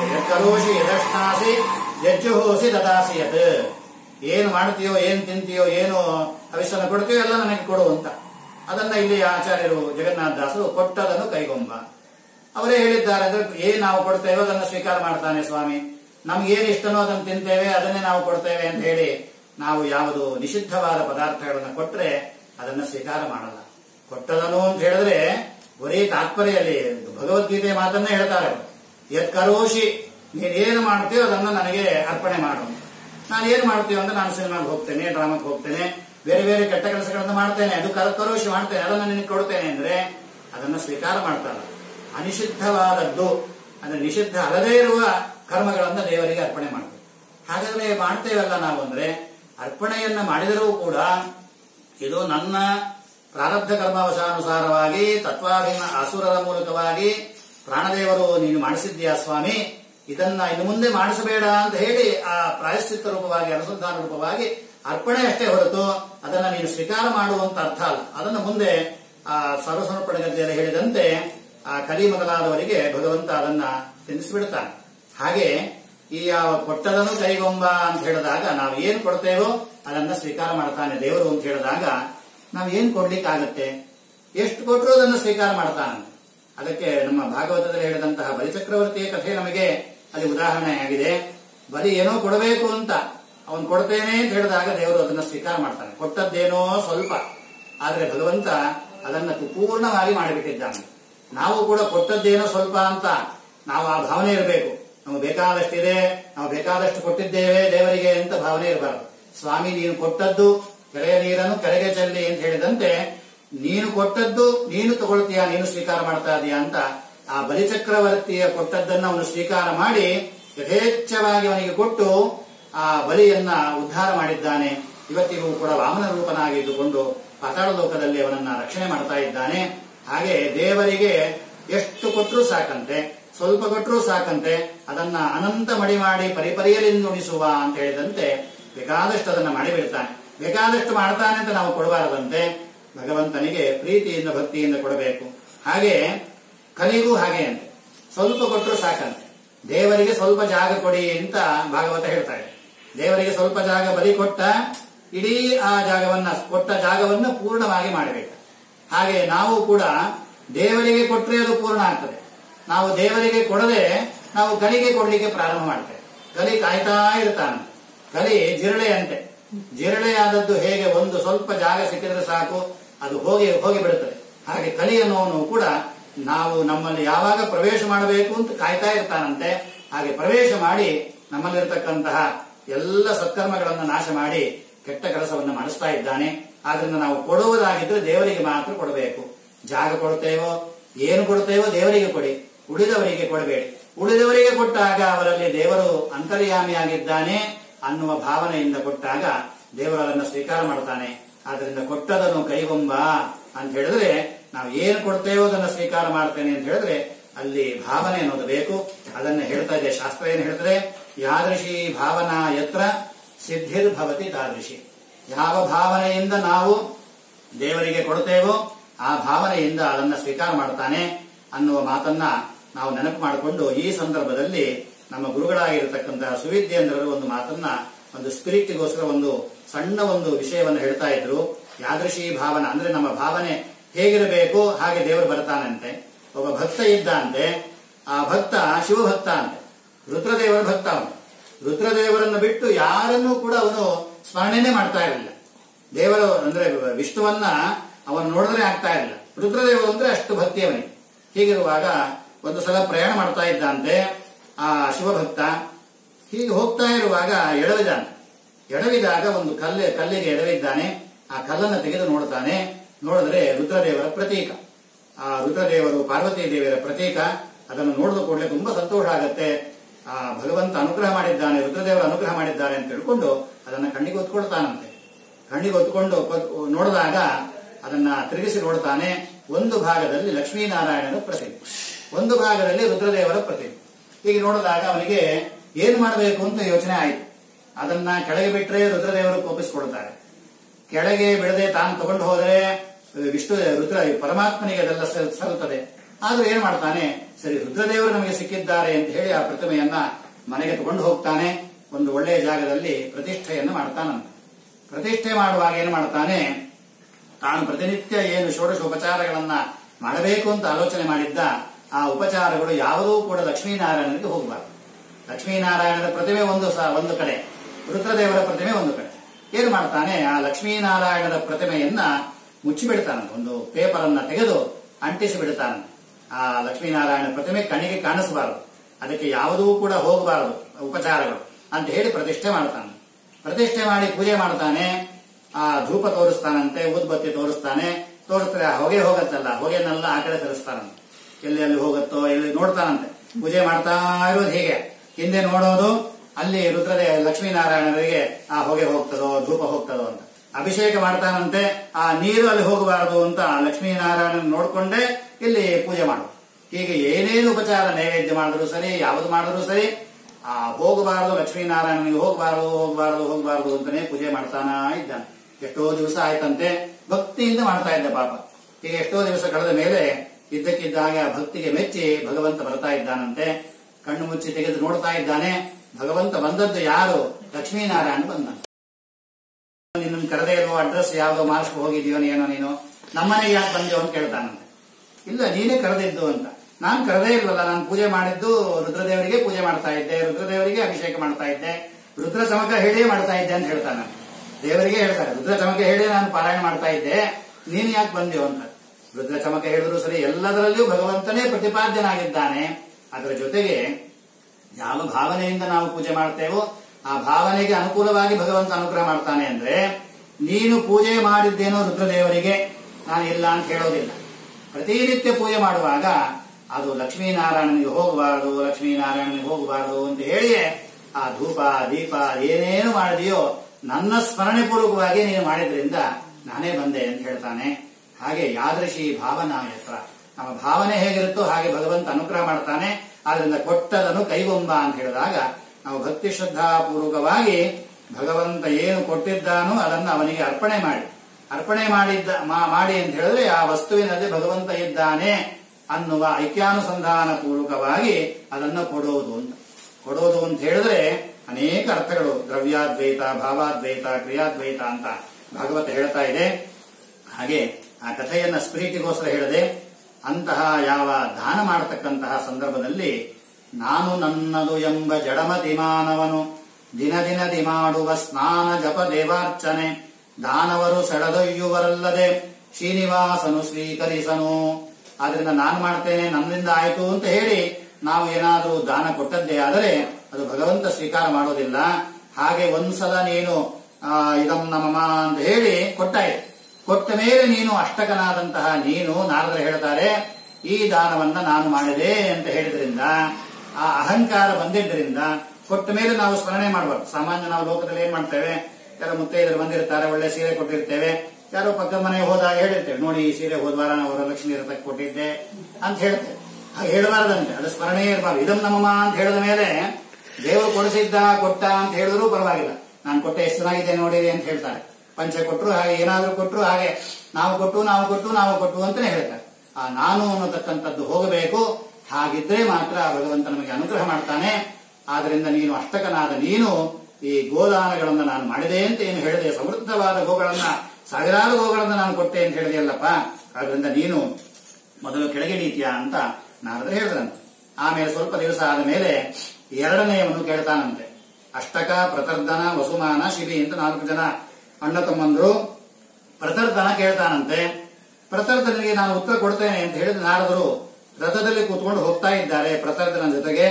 ಕರೋಷಿ ಯದಷ್ಟಾಸಿ ಯಜ್ಜುಹೋಸಿ ದದಾಸಿ ಯತ್ ಏನು ಮಾಡ್ತೀಯೋ ಏನ್ ತಿಂತೀಯೋ ಏನು ಹವಿಸ್ಸನ್ನು ಕೊಡ್ತೀಯೋ ಎಲ್ಲ ನನಗೆ ಕೊಡು ಅಂತ ಅದನ್ನ ಇಲ್ಲಿ ಆಚಾರ್ಯರು ಜಗನ್ನಾಥ ದಾಸರು ಕೊಟ್ಟದನ್ನು ಕೈಗೊಂಬ ಅವರೇ ಹೇಳಿದ್ದಾರೆ ಅಂದ್ರೆ ಏನ್ ನಾವು ಕೊಡ್ತೇವೋ ಅದನ್ನು ಸ್ವೀಕಾರ ಮಾಡ್ತಾನೆ ಸ್ವಾಮಿ ನಮ್ಗೆ ಏನ್ ಇಷ್ಟನೋ ಅದನ್ನು ತಿಂತೇವೆ ಅದನ್ನೇ ನಾವು ಕೊಡ್ತೇವೆ ಅಂತ ಹೇಳಿ ನಾವು ಯಾವುದು ನಿಷಿದ್ಧವಾದ ಪದಾರ್ಥಗಳನ್ನು ಕೊಟ್ರೆ ಅದನ್ನ ಸ್ವೀಕಾರ ಮಾಡಲ್ಲ ಕೊಟ್ಟದನು ಅಂತ ಹೇಳಿದ್ರೆ ಬರೀ ತಾತ್ಪರ್ಯಲ್ಲಿ ಭಗವದ್ಗೀತೆ ಮಾತನ್ನೇ ಹೇಳ್ತಾರೆ ಅವರು. ಯತ್ ಕರೋಷಿ ನೀನ್ ಏನು ಮಾಡ್ತೀಯೋ ಅದನ್ನ ನನಗೆ ಅರ್ಪಣೆ ಮಾಡು ನಾನು ಏನ್ ಮಾಡ್ತೀವಿ ಅಂದ್ರೆ ನಾನು ಸಿನಿಮಾಗೆ ಹೋಗ್ತೇನೆ ಡ್ರಾಮಾಗೆ ಹೋಗ್ತೇನೆ ಬೇರೆ ಬೇರೆ ಕೆಟ್ಟ ಕೆಲಸಗಳನ್ನ ಮಾಡ್ತೇನೆ ಅದು ಕರ ಕರೋಷಿ ಮಾಡ್ತೇನೆ ಅದನ್ನ ನಿನಗೆ ಕೊಡ್ತೇನೆ ಅಂದ್ರೆ ಅದನ್ನ ಸ್ವೀಕಾರ ಮಾಡ್ತಾರ ಅನಿಷಿದ್ಧವಾದದ್ದು ಅಂದ್ರೆ ನಿಷಿದ್ಧ ಅಲ್ಲದೇ ಇರುವ ಕರ್ಮಗಳನ್ನ ದೇವರಿಗೆ ಅರ್ಪಣೆ ಮಾಡಬೇಕು ಹಾಗಾದ್ರೆ ಮಾಡ್ತೇವಲ್ಲ ನಾವು ಅಂದ್ರೆ ಅರ್ಪಣೆಯನ್ನ ಮಾಡಿದರೂ ಕೂಡ ಇದು ನನ್ನ ಪ್ರಾರಬ್ಧ ಕರ್ಮಾವಶಾನುಸಾರವಾಗಿ ತತ್ವಾಭಿಮ ಅಸುರರ ಮೂಲಕವಾಗಿ ಪ್ರಾಣದೇವರು ನೀನು ಮಾಡಿಸಿದ್ದೀಯಾ ಸ್ವಾಮಿ ಇದನ್ನ ಇನ್ನು ಮುಂದೆ ಮಾಡಿಸಬೇಡ ಅಂತ ಹೇಳಿ ಆ ಪ್ರಾಯಶ್ಚಿತ್ತ ರೂಪವಾಗಿ ಅನುಸಂಧಾನ ರೂಪವಾಗಿ ಅರ್ಪಣೆ ಅಷ್ಟೇ ಹೊರತು ಅದನ್ನ ನೀನು ಸ್ವೀಕಾರ ಮಾಡುವಂತ ಅರ್ಥ ಅಲ್ಲ ಅದನ್ನ ಮುಂದೆ ಆ ಸರ್ವಸಮರ್ಪಣ ಗದ್ದೆಯಲ್ಲಿ ಹೇಳಿದಂತೆ ಆ ಕಲಿ ಮೊದಲಾದವರಿಗೆ ಭಗವಂತ ಅದನ್ನ ತಿನ್ನಿಸಿಬಿಡ್ತಾನೆ ಹಾಗೆ ಈ ಯಾವ ಕೊಟ್ಟದನು ಕೈಗೊಂಬ ಅಂತ ಹೇಳಿದಾಗ ನಾವು ಏನ್ ಕೊಡ್ತೇವೋ ಅದನ್ನ ಸ್ವೀಕಾರ ಮಾಡ್ತಾನೆ ದೇವರು ಅಂತ ಹೇಳಿದಾಗ ನಾವು ಏನ್ ಕೊಡ್ಲಿಕ್ಕಾಗತ್ತೆ ಎಷ್ಟು ಕೊಟ್ಟರು ಅದನ್ನು ಸ್ವೀಕಾರ ಮಾಡ್ತಾನಂತೆ ಅದಕ್ಕೆ ನಮ್ಮ ಭಾಗವತದಲ್ಲಿ ಹೇಳಿದಂತಹ ಬಲಿಚಕ್ರವರ್ತಿಯ ಕಥೆ ನಮಗೆ ಅಲ್ಲಿ ಉದಾಹರಣೆ ಆಗಿದೆ ಬಲಿ ಏನೋ ಕೊಡಬೇಕು ಅಂತ ಅವನು ಕೊಡ್ತೇನೆ ಅಂತ ಹೇಳಿದಾಗ ದೇವರು ಅದನ್ನ ಸ್ವೀಕಾರ ಮಾಡ್ತಾನೆ ಕೊಟ್ಟದ್ದೇನೋ ಸ್ವಲ್ಪ ಆದ್ರೆ ಭಗವಂತ ಅದನ್ನ ಪೂರ್ಣವಾಗಿ ಮಾಡಿಬಿಟ್ಟಿದ್ದಾನೆ ನಾವು ಕೂಡ ಕೊಟ್ಟದ್ದೇನೋ ಸ್ವಲ್ಪ ಅಂತ ನಾವು ಆ ಭಾವನೆ ಇರಬೇಕು ನಮಗೆ ಬೇಕಾದಷ್ಟಿದೆ ನಾವು ಬೇಕಾದಷ್ಟು ಕೊಟ್ಟಿದ್ದೇವೆ ದೇವರಿಗೆ ಅಂತ ಭಾವನೆ ಇರಬಾರದು ಸ್ವಾಮಿ ನೀನು ಕೊಟ್ಟದ್ದು ಕೆರೆಯ ನೀರನ್ನು ಕೆರೆಗೆ ಚೆಲ್ಲಿ ಅಂತ ಹೇಳಿದಂತೆ ನೀನು ಕೊಟ್ಟದ್ದು ನೀನು ತಗೊಳ್ತೀಯಾ ನೀನು ಸ್ವೀಕಾರ ಮಾಡ್ತಾ ಇದೀಯಾ ಅಂತ ಆ ಬಲಿಚಕ್ರವರ್ತಿಯ ಕೊಟ್ಟದ್ದನ್ನು ಅವನು ಸ್ವೀಕಾರ ಮಾಡಿ ಯಥೇಚ್ಛವಾಗಿ ಅವನಿಗೆ ಕೊಟ್ಟು ಆ ಬಲಿಯನ್ನ ಉದ್ಧಾರ ಮಾಡಿದ್ದಾನೆ ಇವತ್ತಿಗೂ ಕೂಡ ವಾಮನ ರೂಪನಾಗಿ ಇದ್ದುಕೊಂಡು ಪಾತಾಳ ಲೋಕದಲ್ಲಿ ಅವನನ್ನ ರಕ್ಷಣೆ ಮಾಡ್ತಾ ಇದ್ದಾನೆ ಹಾಗೆ ದೇವರಿಗೆ ಎಷ್ಟು ಕೊಟ್ಟರೂ ಸಾಕಂತೆ ಸ್ವಲ್ಪ ಕೊಟ್ಟರೂ ಸಾಕಂತೆ ಅದನ್ನ ಅನಂತ ಮಡಿ ಮಾಡಿ ಪರಿಪರಿಯಲಿಂದ ಉಣಿಸುವ ಅಂತ ಹೇಳಿದಂತೆ ಬೇಕಾದಷ್ಟು ಅದನ್ನ ಮಾಡಿಬಿಡ್ತಾನೆ ಬೇಕಾದಷ್ಟು ಮಾಡ್ತಾನೆ ಅಂತ ನಾವು ಕೊಡಬಾರದಂತೆ ಭಗವಂತನಿಗೆ ಪ್ರೀತಿಯಿಂದ ಭಕ್ತಿಯಿಂದ ಕೊಡಬೇಕು ಹಾಗೆ ಕಲಿಗೂ ಹಾಗೆ ಅಂತೆ ಸ್ವಲ್ಪ ಕೊಟ್ಟರು ಸಾಕಂತೆ ದೇವರಿಗೆ ಸ್ವಲ್ಪ ಜಾಗ ಕೊಡಿ ಅಂತ ಭಾಗವತ ಹೇಳ್ತಾರೆ ದೇವರಿಗೆ ಸ್ವಲ್ಪ ಜಾಗ ಬಲಿ ಕೊಟ್ಟ ಇಡೀ ಆ ಜಾಗವನ್ನ ಕೊಟ್ಟ ಜಾಗವನ್ನ ಪೂರ್ಣವಾಗಿ ಮಾಡಬೇಕು ಹಾಗೆ ನಾವು ಕೂಡ ದೇವರಿಗೆ ಕೊಟ್ಟರೆ ಅದು ಪೂರ್ಣ ಆಗ್ತದೆ ನಾವು ದೇವರಿಗೆ ಕೊಡದೆ ನಾವು ಕಲಿಗೆ ಕೊಡ್ಲಿಕ್ಕೆ ಪ್ರಾರಂಭ ಮಾಡ್ತೇವೆ ಕಲಿ ಕಾಯ್ತಾ ಇರ್ತಾನೆ ಕಲಿ ಜಿರಳೆಯಂತೆ ಜಿರಳೆಯಾದದ್ದು ಹೇಗೆ ಒಂದು ಸ್ವಲ್ಪ ಜಾಗ ಸಿಕ್ಕಿದ್ರೆ ಸಾಕು ಅದು ಹೋಗಿ ಹೋಗಿ ಬಿಡುತ್ತದೆ ಹಾಗೆ ಕಲಿ ಅನ್ನೋನು ಕೂಡ ನಾವು ನಮ್ಮಲ್ಲಿ ಯಾವಾಗ ಪ್ರವೇಶ ಮಾಡಬೇಕು ಅಂತ ಕಾಯ್ತಾ ಇರ್ತಾನಂತೆ ಹಾಗೆ ಪ್ರವೇಶ ಮಾಡಿ ನಮ್ಮಲ್ಲಿರ್ತಕ್ಕಂತಹ ಎಲ್ಲ ಸತ್ಕರ್ಮಗಳನ್ನು ನಾಶ ಮಾಡಿ ಕೆಟ್ಟ ಕೆಲಸವನ್ನು ಮಾಡಿಸ್ತಾ ಇದ್ದಾನೆ ಆದ್ರಿಂದ ನಾವು ಕೊಡುವುದಾಗಿದ್ರೆ ದೇವರಿಗೆ ಮಾತ್ರ ಕೊಡಬೇಕು ಜಾಗ ಕೊಡ್ತೇವೋ ಏನು ಕೊಡ್ತೇವೋ ದೇವರಿಗೆ ಕೊಡಿ ಉಳಿದವರಿಗೆ ಕೊಡಬೇಡಿ ಉಳಿದವರಿಗೆ ಕೊಟ್ಟಾಗ ಅವರಲ್ಲಿ ದೇವರು ಅಂತರ್ಯಾಮಿಯಾಗಿದ್ದಾನೆ ಅನ್ನುವ ಭಾವನೆಯಿಂದ ಕೊಟ್ಟಾಗ ದೇವರು ಅದನ್ನು ಸ್ವೀಕಾರ ಮಾಡ್ತಾನೆ ಆದ್ರಿಂದ ಕೊಟ್ಟದನ್ನು ಕೈಗೊಂಬ ಅಂತ ಹೇಳಿದ್ರೆ ನಾವು ಏನು ಕೊಡ್ತೇವೋ ಅದನ್ನು ಸ್ವೀಕಾರ ಮಾಡ್ತೇನೆ ಅಂತ ಹೇಳಿದ್ರೆ ಅಲ್ಲಿ ಭಾವನೆ ಅನ್ನೋದು ಬೇಕು ಅದನ್ನ ಹೇಳ್ತಾ ಇದೆ ಶಾಸ್ತ್ರ ಏನು ಹೇಳ್ತದೆ ಯಾದೃಶಿ ಭಾವನಾ ಯತ್ರ ಸಿದ್ಧಿರ್ಭವತಿ ತಾದೃಶಿ ಯಾವ ಭಾವನೆಯಿಂದ ನಾವು ದೇವರಿಗೆ ಕೊಡ್ತೇವೋ ಆ ಭಾವನೆಯಿಂದ ಅದನ್ನ ಸ್ವೀಕಾರ ಮಾಡ್ತಾನೆ ಅನ್ನುವ ಮಾತನ್ನ ನಾವು ನೆನಪು ಮಾಡಿಕೊಂಡು ಈ ಸಂದರ್ಭದಲ್ಲಿ ನಮ್ಮ ಗುರುಗಳಾಗಿರತಕ್ಕಂತಹ ಸುವಿದ್ಯೇಂದ್ರರು ಒಂದು ಮಾತನ್ನ ಒಂದು ಸ್ಪಿರಿಟ್ಗೋಸ್ಕರ ಒಂದು ಸಣ್ಣ ಒಂದು ವಿಷಯವನ್ನು ಹೇಳ್ತಾ ಇದ್ರು ಯಾದೃಶಿ ಭಾವನ ಅಂದ್ರೆ ನಮ್ಮ ಭಾವನೆ ಹೇಗಿರಬೇಕು ಹಾಗೆ ದೇವರು ಬರ್ತಾನಂತೆ ಒಬ್ಬ ಭಕ್ತ ಇದ್ದಂತೆ ಆ ಭಕ್ತ ಶಿವಭಕ್ತ ಅಂತೆ ರುದ್ರದೇವರ ಭಕ್ತ ಅವನು ರುದ್ರದೇವರನ್ನು ಬಿಟ್ಟು ಯಾರನ್ನೂ ಕೂಡ ಅವನು ಸ್ಮರಣೆನೇ ಮಾಡ್ತಾ ಇರಲಿಲ್ಲ ದೇವರು ಅಂದ್ರೆ ವಿಷ್ಣುವನ್ನ ಅವನು ನೋಡಿದ್ರೆ ಆಗ್ತಾ ಇರಲಿಲ್ಲ ರುದ್ರದೇವರು ಅಂದ್ರೆ ಅಷ್ಟು ಭಕ್ತಿ ಅವನಿಗೆ ಹೀಗಿರುವಾಗ ಒಂದು ಸಲ ಪ್ರಯಾಣ ಮಾಡ್ತಾ ಇದ್ದಂತೆ ಆ ಶಿವಭಕ್ತ ಹೀಗೆ ಹೋಗ್ತಾ ಇರುವಾಗ ಎಡವಿದಾನೆ ಎಡವಿದಾಗ ಒಂದು ಕಲ್ಲೆ ಕಲ್ಲಿಗೆ ಎಡವಿದ್ದಾನೆ ಆ ಕಲ್ಲನ್ನು ತೆಗೆದು ನೋಡ್ತಾನೆ ನೋಡಿದ್ರೆ ರುದ್ರದೇವರ ಪ್ರತೀಕ ಆ ರುದ್ರದೇವರು ಪಾರ್ವತಿ ದೇವಿಯರ ಪ್ರತೀಕ ಅದನ್ನು ನೋಡಿದ ಕೂಡಲೇ ತುಂಬಾ ಸಂತೋಷ ಆಗತ್ತೆ ಆ ಭಗವಂತ ಅನುಗ್ರಹ ಮಾಡಿದ್ದಾನೆ ರುದ್ರದೇವರು ಅನುಗ್ರಹ ಮಾಡಿದ್ದಾರೆ ಅಂತ ತಿಳ್ಕೊಂಡು ಅದನ್ನ ಕಣ್ಣಿಗೆ ಒತ್ಕೊಳ್ತಾನಂತೆ ಕಣ್ಣಿಗೆ ಒತ್ಕೊಂಡು ಪ- ನೋಡಿದಾಗ ಅದನ್ನ ತಿರುಗಿಸಿ ನೋಡ್ತಾನೆ ಒಂದು ಭಾಗದಲ್ಲಿ ಲಕ್ಷ್ಮೀನಾರಾಯಣನ ಪ್ರತಿಮೆ ಒಂದು ಭಾಗದಲ್ಲಿ ರುದ್ರದೇವರ ಪ್ರತಿಮೆ ಹೀಗೆ ನೋಡಿದಾಗ ಅವನಿಗೆ ಏನು ಮಾಡಬೇಕು ಅಂತ ಯೋಚನೆ ಆಯಿತು ಅದನ್ನ ಕೆಳಗೆ ಬಿಟ್ರೆ ರುದ್ರದೇವರು ಕೋಪಿಸಿಕೊಳ್ತಾರೆ ಕೆಳಗೆ ಬಿಡದೆ ತಾನು ತಗೊಂಡು ಹೋದರೆ ವಿಷ್ಣು ರುದ್ರ ಪರಮಾತ್ಮನಿಗೆ ಅದೆಲ್ಲ ಸಲ್- ಸಲ್ಲುತ್ತದೆ ಆದ್ರೂ ಏನ್ ಮಾಡ್ತಾನೆ ಸರಿ ರುದ್ರದೇವರು ನಮಗೆ ಸಿಕ್ಕಿದ್ದಾರೆ ಅಂತ ಹೇಳಿ ಆ ಪ್ರತಿಮೆಯನ್ನ ಮನೆಗೆ ತಗೊಂಡು ಹೋಗ್ತಾನೆ ಒಂದು ಒಳ್ಳೆಯ ಜಾಗದಲ್ಲಿ ಪ್ರತಿಷ್ಠೆಯನ್ನು ಮಾಡ್ತಾನಂತೆ ಪ್ರತಿಷ್ಠೆ ಮಾಡುವಾಗ ಏನು ಮಾಡ್ತಾನೆ ತಾನು ಪ್ರತಿನಿತ್ಯ ಏನು ಷೋಡಶ ಉಪಚಾರಗಳನ್ನ ಮಾಡಬೇಕು ಅಂತ ಆಲೋಚನೆ ಮಾಡಿದ್ದ ಆ ಉಪಚಾರಗಳು ಯಾವುದೂ ಕೂಡ ಲಕ್ಷ್ಮೀನಾರಾಯಣನಿಗೆ ಹೋಗಬಾರದು ಲಕ್ಷ್ಮೀನಾರಾಯಣನ ಪ್ರತಿಮೆ ಒಂದು ಸ ಒಂದು ಕಡೆ ರುದ್ರದೇವರ ಪ್ರತಿಮೆ ಒಂದು ಕಡೆ ಏನು ಮಾಡ್ತಾನೆ ಆ ಲಕ್ಷ್ಮೀನಾರಾಯಣನ ಪ್ರತಿಮೆಯನ್ನ ಮುಚ್ಚಿಬಿಡ್ತಾನೆ ಒಂದು ಪೇಪರ್ ಅನ್ನ ತೆಗೆದು ಅಂಟಿಸಿ ಬಿಡ್ತಾನೆ ಆ ಲಕ್ಷ್ಮೀನಾರಾಯಣ ಪ್ರತಿಮೆ ಕಣ್ಣಿಗೆ ಕಾಣಿಸಬಾರದು ಅದಕ್ಕೆ ಯಾವುದೂ ಕೂಡ ಹೋಗಬಾರದು ಉಪಚಾರಗಳು ಅಂತ ಹೇಳಿ ಪ್ರತಿಷ್ಠೆ ಮಾಡ್ತಾನೆ ಪ್ರತಿಷ್ಠೆ ಮಾಡಿ ಪೂಜೆ ಮಾಡ್ತಾನೆ ಆ ಧೂಪ ತೋರಿಸ್ತಾನಂತೆ ಊದ್ಬತ್ತಿ ತೋರಿಸ್ತಾನೆ ತೋರಿಸ್ತಾರೆ ಆ ಹೊಗೆ ಹೋಗತ್ತಲ್ಲ ಹೊಗೆನೆಲ್ಲ ಆ ಕಡೆ ತರಿಸ್ತಾನಂತೆ ಎಲ್ಲಿ ಅಲ್ಲಿ ಹೋಗುತ್ತೋ ಎಲ್ಲಿ ನೋಡ್ತಾನಂತೆ ಪೂಜೆ ಮಾಡ್ತಾ ಇರೋದು ಹೀಗೆ ಹಿಂದೆ ನೋಡೋದು ಅಲ್ಲಿ ರುದ್ರದೇ ಲಕ್ಷ್ಮೀನಾರಾಯಣರಿಗೆ ಆ ಹೊಗೆ ಹೋಗ್ತದೋ ಧೂಪ ಹೋಗ್ತದೋ ಅಂತ ಅಭಿಷೇಕ ಮಾಡ್ತಾನಂತೆ ಆ ನೀರು ಅಲ್ಲಿ ಹೋಗಬಾರದು ಅಂತ ಲಕ್ಷ್ಮೀನಾರಾಯಣನ ನೋಡ್ಕೊಂಡೇ ಇಲ್ಲಿ ಪೂಜೆ ಮಾಡು ಹೀಗೆ ಏನೇನು ಉಪಚಾರ ನೈವೇದ್ಯ ಮಾಡಿದ್ರು ಸರಿ ಯಾವುದು ಮಾಡಿದ್ರು ಸರಿ ಆ ಹೋಗಬಾರದು ಲಕ್ಷ್ಮೀನಾರಾಯಣನಿಗೆ ಹೋಗಬಾರದು ಹೋಗಬಾರದು ಹೋಗಬಾರದು ಅಂತಾನೆ ಪೂಜೆ ಮಾಡ್ತಾನ ಇದ್ದಾನೆ ಎಷ್ಟೋ ದಿವಸ ಆಯ್ತಂತೆ ಭಕ್ತಿಯಿಂದ ಮಾಡ್ತಾ ಇದ್ದ ಪಾಪ ಈಗ ಎಷ್ಟೋ ದಿವಸ ಕಳೆದ ಮೇಲೆ ಇದ್ದಕ್ಕಿದ್ದಾಗ ಆ ಭಕ್ತಿಗೆ ಮೆಚ್ಚಿ ಭಗವಂತ ಬರ್ತಾ ಇದ್ದಾನಂತೆ ಕಣ್ಣು ಮುಚ್ಚಿ ತೆಗೆದು ನೋಡ್ತಾ ಇದ್ದಾನೆ ಭಗವಂತ ಬಂದದ್ದು ಯಾರು ಲಕ್ಷ್ಮೀನಾರಾಯಣ ಬಂದ ನಿನ್ನ ಕರೆದೇ ಇರುವ ಅಡ್ರೆಸ್ ಯಾವ್ದೋ ಮಾರ್ಕ್ಸ್ ಹೋಗಿದೀಯೋ ಏನೋ ನೀನು ನಮ್ಮನೆಗೆ ಯಾಕೆ ಬಂದೆಯೋ ಅಂತ ಕೇಳ್ತಾನಂತೆ ಇಲ್ಲ ನೀನೇ ಕರೆದಿದ್ದು ಅಂತ ನಾನು ಕರೆದೇ ಇಲ್ವಲ್ಲ ನಾನು ಪೂಜೆ ಮಾಡಿದ್ದು ರುದ್ರದೇವರಿಗೆ ಪೂಜೆ ಮಾಡ್ತಾ ಇದ್ದೆ ರುದ್ರದೇವರಿಗೆ ಅಭಿಷೇಕ ಮಾಡ್ತಾ ಇದ್ದೆ ರುದ್ರ ಚಮಕ ಹೇಳೇ ಮಾಡ್ತಾ ಇದ್ದೆ ಅಂತ ಹೇಳ್ತಾನೆ ದೇವರಿಗೆ ಹೇಳ್ತಾರೆ ರುದ್ರ ಚಮಕ ಹೇಳಿ ನಾನು ಪಾರಾಯಣ ಮಾಡ್ತಾ ಇದ್ದೆ ನೀನು ಯಾಕೆ ಬಂದೆವು ಅಂತ ರುದ್ರ ಚಮಕ ಹೇಳಿದ್ರು ಸರಿ ಎಲ್ಲದರಲ್ಲಿಯೂ ಭಗವಂತನೇ ಪ್ರತಿಪಾದ್ಯನಾಗಿದ್ದಾನೆ ಅದರ ಜೊತೆಗೆ ಯಾವ ಭಾವನೆಯಿಂದ ನಾವು ಪೂಜೆ ಮಾಡ್ತೇವೋ ಆ ಭಾವನೆಗೆ ಅನುಕೂಲವಾಗಿ ಭಗವಂತ ಅನುಗ್ರಹ ಮಾಡ್ತಾನೆ ಅಂದ್ರೆ ನೀನು ಪೂಜೆ ಮಾಡಿದ್ದೇನೋ ರುದ್ರದೇವರಿಗೆ ನಾನು ಇಲ್ಲ ಅಂತ ಹೇಳೋದಿಲ್ಲ ಪ್ರತಿನಿತ್ಯ ಪೂಜೆ ಮಾಡುವಾಗ ಅದು ಲಕ್ಷ್ಮೀನಾರಾಯಣನಿಗೆ ಹೋಗಬಾರದು ಲಕ್ಷ್ಮೀನಾರಾಯಣನಿಗೆ ಹೋಗಬಾರದು ಅಂತ ಹೇಳಿಯೇ ಆ ಧೂಪ ದೀಪ ಏನೇನು ಮಾಡಿದೆಯೋ ನನ್ನ ಸ್ಮರಣೆ ಪೂರ್ವಕವಾಗಿ ನೀನು ಮಾಡಿದ್ರಿಂದ ನಾನೇ ಬಂದೆ ಅಂತ ಹೇಳ್ತಾನೆ ಹಾಗೆ ಯಾದೃಶಿ ಭಾವನಾಯತ್ರ ನಮ್ಮ ಭಾವನೆ ಹೇಗಿರುತ್ತೋ ಹಾಗೆ ಭಗವಂತ ಅನುಗ್ರಹ ಮಾಡ್ತಾನೆ ಆದ್ರಿಂದ ಕೊಟ್ಟದನ್ನು ಕೈಗೊಂಬ ಅಂತ ಹೇಳಿದಾಗ ನಾವು ಭಕ್ತಿ ಶ್ರದ್ಧಾ ಪೂರ್ವಕವಾಗಿ ಭಗವಂತ ಏನು ಕೊಟ್ಟಿದ್ದಾನೋ ಅದನ್ನು ಅವನಿಗೆ ಅರ್ಪಣೆ ಮಾಡಿ ಅರ್ಪಣೆ ಮಾಡಿದ್ದ ಮಾ- ಮಾಡಿ ಅಂತ ಹೇಳಿದ್ರೆ ಆ ವಸ್ತುವಿನಲ್ಲಿ ಭಗವಂತ ಇದ್ದಾನೆ ಅನ್ನುವ ಐಕ್ಯಾನುಸಂಧಾನ ಪೂರ್ವಕವಾಗಿ ಅದನ್ನು ಕೊಡುವುದು ಅಂತ ಕೊಡೋದು ಅಂತ ಹೇಳಿದ್ರೆ ಅನೇಕ ಅರ್ಥಗಳು ದ್ರವ್ಯಾದ್ವೈತ ಭಾವಾದ್ವೈತ ಕ್ರಿಯಾದ್ವೈತ ಅಂತ ಭಾಗವತ ಹೇಳ್ತಾ ಇದೆ ಹಾಗೆ ಆ ಕಥೆಯನ್ನ ಸ್ಪಿರಿಟಿಗೋಸ್ಕರ ಹೇಳದೆ ಅಂತಹ ಯಾವ ದಾನ ಮಾಡತಕ್ಕಂತಹ ಸಂದರ್ಭದಲ್ಲಿ ನಾನು ನನ್ನದು ಎಂಬ ಜಡಮತಿ ಮಾನವನು ದಿನ ದಿನದಿ ಮಾಡುವ ಸ್ನಾನ ಜಪ ದೇವಾರ್ಚನೆ ದಾನವರು ಸೆಳೆದೊಯ್ಯುವರಲ್ಲದೆ ಶ್ರೀನಿವಾಸನು ಸ್ವೀಕರಿಸನು ಆದ್ರಿಂದ ನಾನು ಮಾಡ್ತೇನೆ ನನ್ನಿಂದ ಆಯ್ತು ಅಂತ ಹೇಳಿ ನಾವು ಏನಾದರೂ ದಾನ ಕೊಟ್ಟದ್ದೇ ಆದರೆ ಅದು ಭಗವಂತ ಸ್ವೀಕಾರ ಮಾಡೋದಿಲ್ಲ ಹಾಗೆ ಒಂದ್ಸಲ ನೀನು ಆ, ಇದಂ ನಮಮ ಅಂತ ಹೇಳಿ ಕೊಟ್ಟಾಯ್ತು ಕೊಟ್ಟ ಮೇಲೆ ನೀನು ಅಷ್ಟಕನಾದಂತಹ ನೀನು ನಾರದರು ಹೇಳ್ತಾರೆ ಈ ದಾನವನ್ನ ನಾನು ಮಾಡಿದೆ ಅಂತ ಹೇಳಿದ್ರಿಂದ ಆ ಅಹಂಕಾರ ಬಂದಿದ್ದರಿಂದ ಕೊಟ್ಟ ಮೇಲೆ ನಾವು ಸ್ಮರಣೆ ಮಾಡಬಾರ್ದು ಸಾಮಾನ್ಯ ನಾವು ಲೋಕದಲ್ಲಿ ಏನ್ ಮಾಡ್ತೇವೆ ಯಾರೋ ಮುತ್ತೈದರು ಬಂದಿರ್ತಾರೆ ಒಳ್ಳೆ ಸೀರೆ ಕೊಟ್ಟಿರ್ತೇವೆ ಯಾರೋ ಪಕ್ಕದ ಮನೆಗೆ ಹೋದಾಗ ಹೇಳಿರ್ತೇವೆ ನೋಡಿ ಈ ಸೀರೆ ಹೋದ್ವಾರ ನಾವು ವರಲಕ್ಷ್ಮಿ ಇರತಕ್ಕೆ ಕೊಟ್ಟಿದ್ದೆ ಅಂತ ಹೇಳ್ತೇವೆ ಹಾಗೆ ಹೇಳಬಾರದಂತೆ ಅದು ಸ್ಮರಣೆ ಇರಬಾರ್ದು ಇದಂ ನಮಮ ಅಂತ ಹೇಳಿದ ಮೇಲೆ ದೇವರು ಕೊಡಿಸಿದ್ದ ಕೊಟ್ಟ ಅಂತ ಹೇಳಿದ್ರು ಪರವಾಗಿಲ್ಲ ನಾನು ಕೊಟ್ಟ ಎಷ್ಟು ಚೆನ್ನಾಗಿದೆ ನೋಡಿರಿ ಅಂತ ಹೇಳ್ತಾರೆ ಪಂಚೆ ಕೊಟ್ಟರು ಹಾಗೆ ಏನಾದ್ರೂ ಕೊಟ್ಟರು ಹಾಗೆ ನಾವು ಕೊಟ್ಟು ನಾವು ಕೊಟ್ಟು ನಾವು ಕೊಟ್ಟು ಅಂತಾನೆ ಹೇಳ್ತಾರೆ ಆ ನಾನು ಅನ್ನತಕ್ಕಂಥದ್ದು ಹೋಗಬೇಕು ಹಾಗಿದ್ರೆ ಮಾತ್ರ ಭಗವಂತ ನಮಗೆ ಅನುಗ್ರಹ ಮಾಡ್ತಾನೆ ಆದ್ರಿಂದ ನೀನು ಅಷ್ಟಕನಾದ ನೀನು ಈ ಗೋದಾನಗಳನ್ನು ನಾನು ಮಾಡಿದೆ ಅಂತ ಏನು ಹೇಳಿದೆ ಸಮೃದ್ಧವಾದ ಗೋಗಳನ್ನ ಸಾವಿರಾರು ಗೋಗಳನ್ನ ನಾನು ಕೊಟ್ಟೆ ಅಂತ ಹೇಳಿದೆಯಲ್ಲಪ್ಪ ಆದ್ರಿಂದ ನೀನು ಮೊದಲು ಕೆಳಗಿಳೀತೀಯಾ ಅಂತ ನಾರದರು ಹೇಳಿದ್ರಂತೆ ಆಮೇಲೆ ಸ್ವಲ್ಪ ದಿವಸ ಆದ ಮೇಲೆ ಎರಡನೆಯವನು ಕೇಳ್ತಾನಂತೆ ಅಷ್ಟಕ ಪ್ರತರ್ಧನ ವಸುಮಾನ ಶಿಬಿ ಅಂತ ನಾಲ್ಕು ಜನ ಅಣ್ಣ ತಮ್ಮಂದ್ರು ಪ್ರತರ್ಧನ ಕೇಳ್ತಾನಂತೆ ಪ್ರತರ್ಧನಿಗೆ ನಾನು ಉತ್ತರ ಕೊಡ್ತೇನೆ ಅಂತ ಹೇಳಿದ ನಾರದರು ರಥದಲ್ಲಿ ಕೂತ್ಕೊಂಡು ಹೋಗ್ತಾ ಇದ್ದಾರೆ ಪ್ರತರ್ಧನ ಜೊತೆಗೆ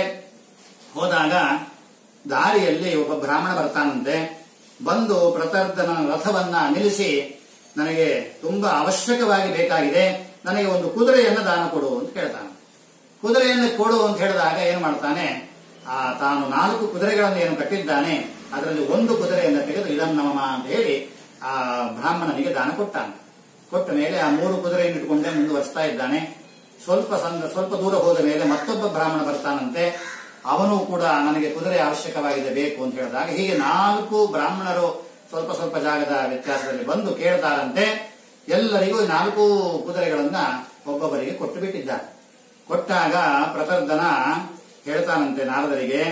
ಹೋದಾಗ ದಾರಿಯಲ್ಲಿ ಒಬ್ಬ ಬ್ರಾಹ್ಮಣ ಬರ್ತಾನಂತೆ ಬಂದು ಪ್ರತರ್ಧನ ರಥವನ್ನ ನಿಲ್ಲಿಸಿ ನನಗೆ ತುಂಬಾ ಅವಶ್ಯಕವಾಗಿ ಬೇಕಾಗಿದೆ ನನಗೆ ಒಂದು ಕುದುರೆಯನ್ನು ದಾನ ಕೊಡು ಅಂತ ಕೇಳ್ತಾನೆ ಕುದುರೆಯನ್ನು ಕೊಡು ಅಂತ ಹೇಳಿದಾಗ ಏನು ಮಾಡ್ತಾನೆ ಆ ತಾನು ನಾಲ್ಕು ಕುದುರೆಗಳನ್ನು ಏನು ಕಟ್ಟಿದ್ದಾನೆ ಅದರಲ್ಲಿ ಒಂದು ಕುದುರೆಯನ್ನು ತೆಗೆದು ಇದನ್ನು ನಮಮ ಅಂತ ಹೇಳಿ ಆ ಬ್ರಾಹ್ಮಣನಿಗೆ ದಾನ ಕೊಟ್ಟಾನೆ ಕೊಟ್ಟ ಮೇಲೆ ಆ ಮೂರು ಕುದುರೆಯನ್ನು ಇಟ್ಕೊಂಡೇ ಮುಂದುವರಿಸ್ತಾ ಇದ್ದಾನೆ ಸ್ವಲ್ಪ ಸಂದ ಸ್ವಲ್ಪ ದೂರ ಹೋದ ಮೇಲೆ ಮತ್ತೊಬ್ಬ ಬ್ರಾಹ್ಮಣ ಬರ್ತಾನಂತೆ ಅವನು ಕೂಡ ನನಗೆ ಕುದುರೆ ಅವಶ್ಯಕವಾಗಿದೆ ಬೇಕು ಅಂತ ಹೇಳಿದಾಗ ಹೀಗೆ ನಾಲ್ಕು ಬ್ರಾಹ್ಮಣರು ಸ್ವಲ್ಪ ಸ್ವಲ್ಪ ಜಾಗದ ವ್ಯತ್ಯಾಸದಲ್ಲಿ ಬಂದು ಕೇಳ್ತಾರಂತೆ ಎಲ್ಲರಿಗೂ ಈ ನಾಲ್ಕು ಕುದುರೆಗಳನ್ನ ಒಬ್ಬೊಬ್ಬರಿಗೆ ಕೊಟ್ಟು ಬಿಟ್ಟಿದ್ದಾರೆ ಕೊಟ್ಟಾಗ ಪ್ರತರ್ಧನ ಹೇಳ್ತಾನಂತೆ ನಾರದರಿಗೆ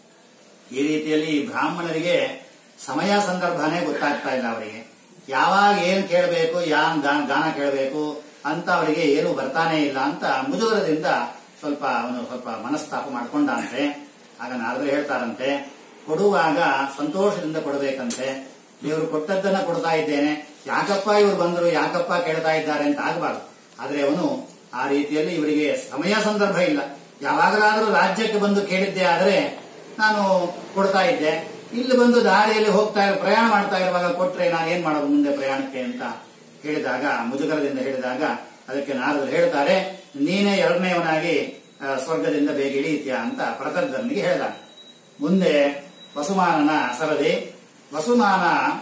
ಈ ರೀತಿಯಲ್ಲಿ ಈ ಬ್ರಾಹ್ಮಣರಿಗೆ ಸಮಯ ಸಂದರ್ಭನೇ ಗೊತ್ತಾಗ್ತಾ ಇಲ್ಲ ಅವರಿಗೆ ಯಾವಾಗ ಏನ್ ಕೇಳಬೇಕು ಯಾನ್ ಗಾನ ಗಾನ ಕೇಳಬೇಕು ಅಂತ ಅವರಿಗೆ ಏನು ಬರ್ತಾನೆ ಇಲ್ಲ ಅಂತ ಮುಜುಗರದಿಂದ ಸ್ವಲ್ಪ ಅವನು ಸ್ವಲ್ಪ ಮನಸ್ತಾಪ ಮಾಡ್ಕೊಂಡಂತೆ ಆಗ ನಾರದರು ಹೇಳ್ತಾರಂತೆ ಕೊಡುವಾಗ ಸಂತೋಷದಿಂದ ಕೊಡಬೇಕಂತೆ ದೇವರು ಕೊಟ್ಟದ್ದನ್ನ ಕೊಡ್ತಾ ಇದ್ದೇನೆ ಯಾಕಪ್ಪ ಇವರು ಬಂದರು ಯಾಕಪ್ಪ ಕೇಳ್ತಾ ಇದ್ದಾರೆ ಅಂತ ಆಗಬಾರ್ದು ಆದ್ರೆ ಅವನು ಆ ರೀತಿಯಲ್ಲಿ ಇವರಿಗೆ ಸಮಯ ಸಂದರ್ಭ ಇಲ್ಲ ಯಾವಾಗಲಾದರೂ ರಾಜ್ಯಕ್ಕೆ ಬಂದು ಕೇಳಿದ್ದೆ ಆದರೆ ನಾನು ಕೊಡ್ತಾ ಇದ್ದೆ ಇಲ್ಲಿ ಬಂದು ದಾರಿಯಲ್ಲಿ ಹೋಗ್ತಾ ಇರೋ ಪ್ರಯಾಣ ಮಾಡ್ತಾ ಇರುವಾಗ ಕೊಟ್ರೆ ನಾನು ಏನ್ ಮಾಡೋದು ಮುಂದೆ ಪ್ರಯಾಣಕ್ಕೆ ಅಂತ ಹೇಳಿದಾಗ ಮುಜುಗರದಿಂದ ಹೇಳಿದಾಗ ಅದಕ್ಕೆ ನಾರದರು ಹೇಳ್ತಾರೆ ನೀನೇ ಎರಡನೇವನಾಗಿ ಆ, ಸ್ವರ್ಗದಿಂದ ಬೇಗ ಇಳಿತೀಯಾ ಅಂತ ಪ್ರತರ್ಧನಿಗೆ ಹೇಳಿದ ಮುಂದೆ ವಸುಮಾನನ ಸರದಿ ವಸುಮಾನ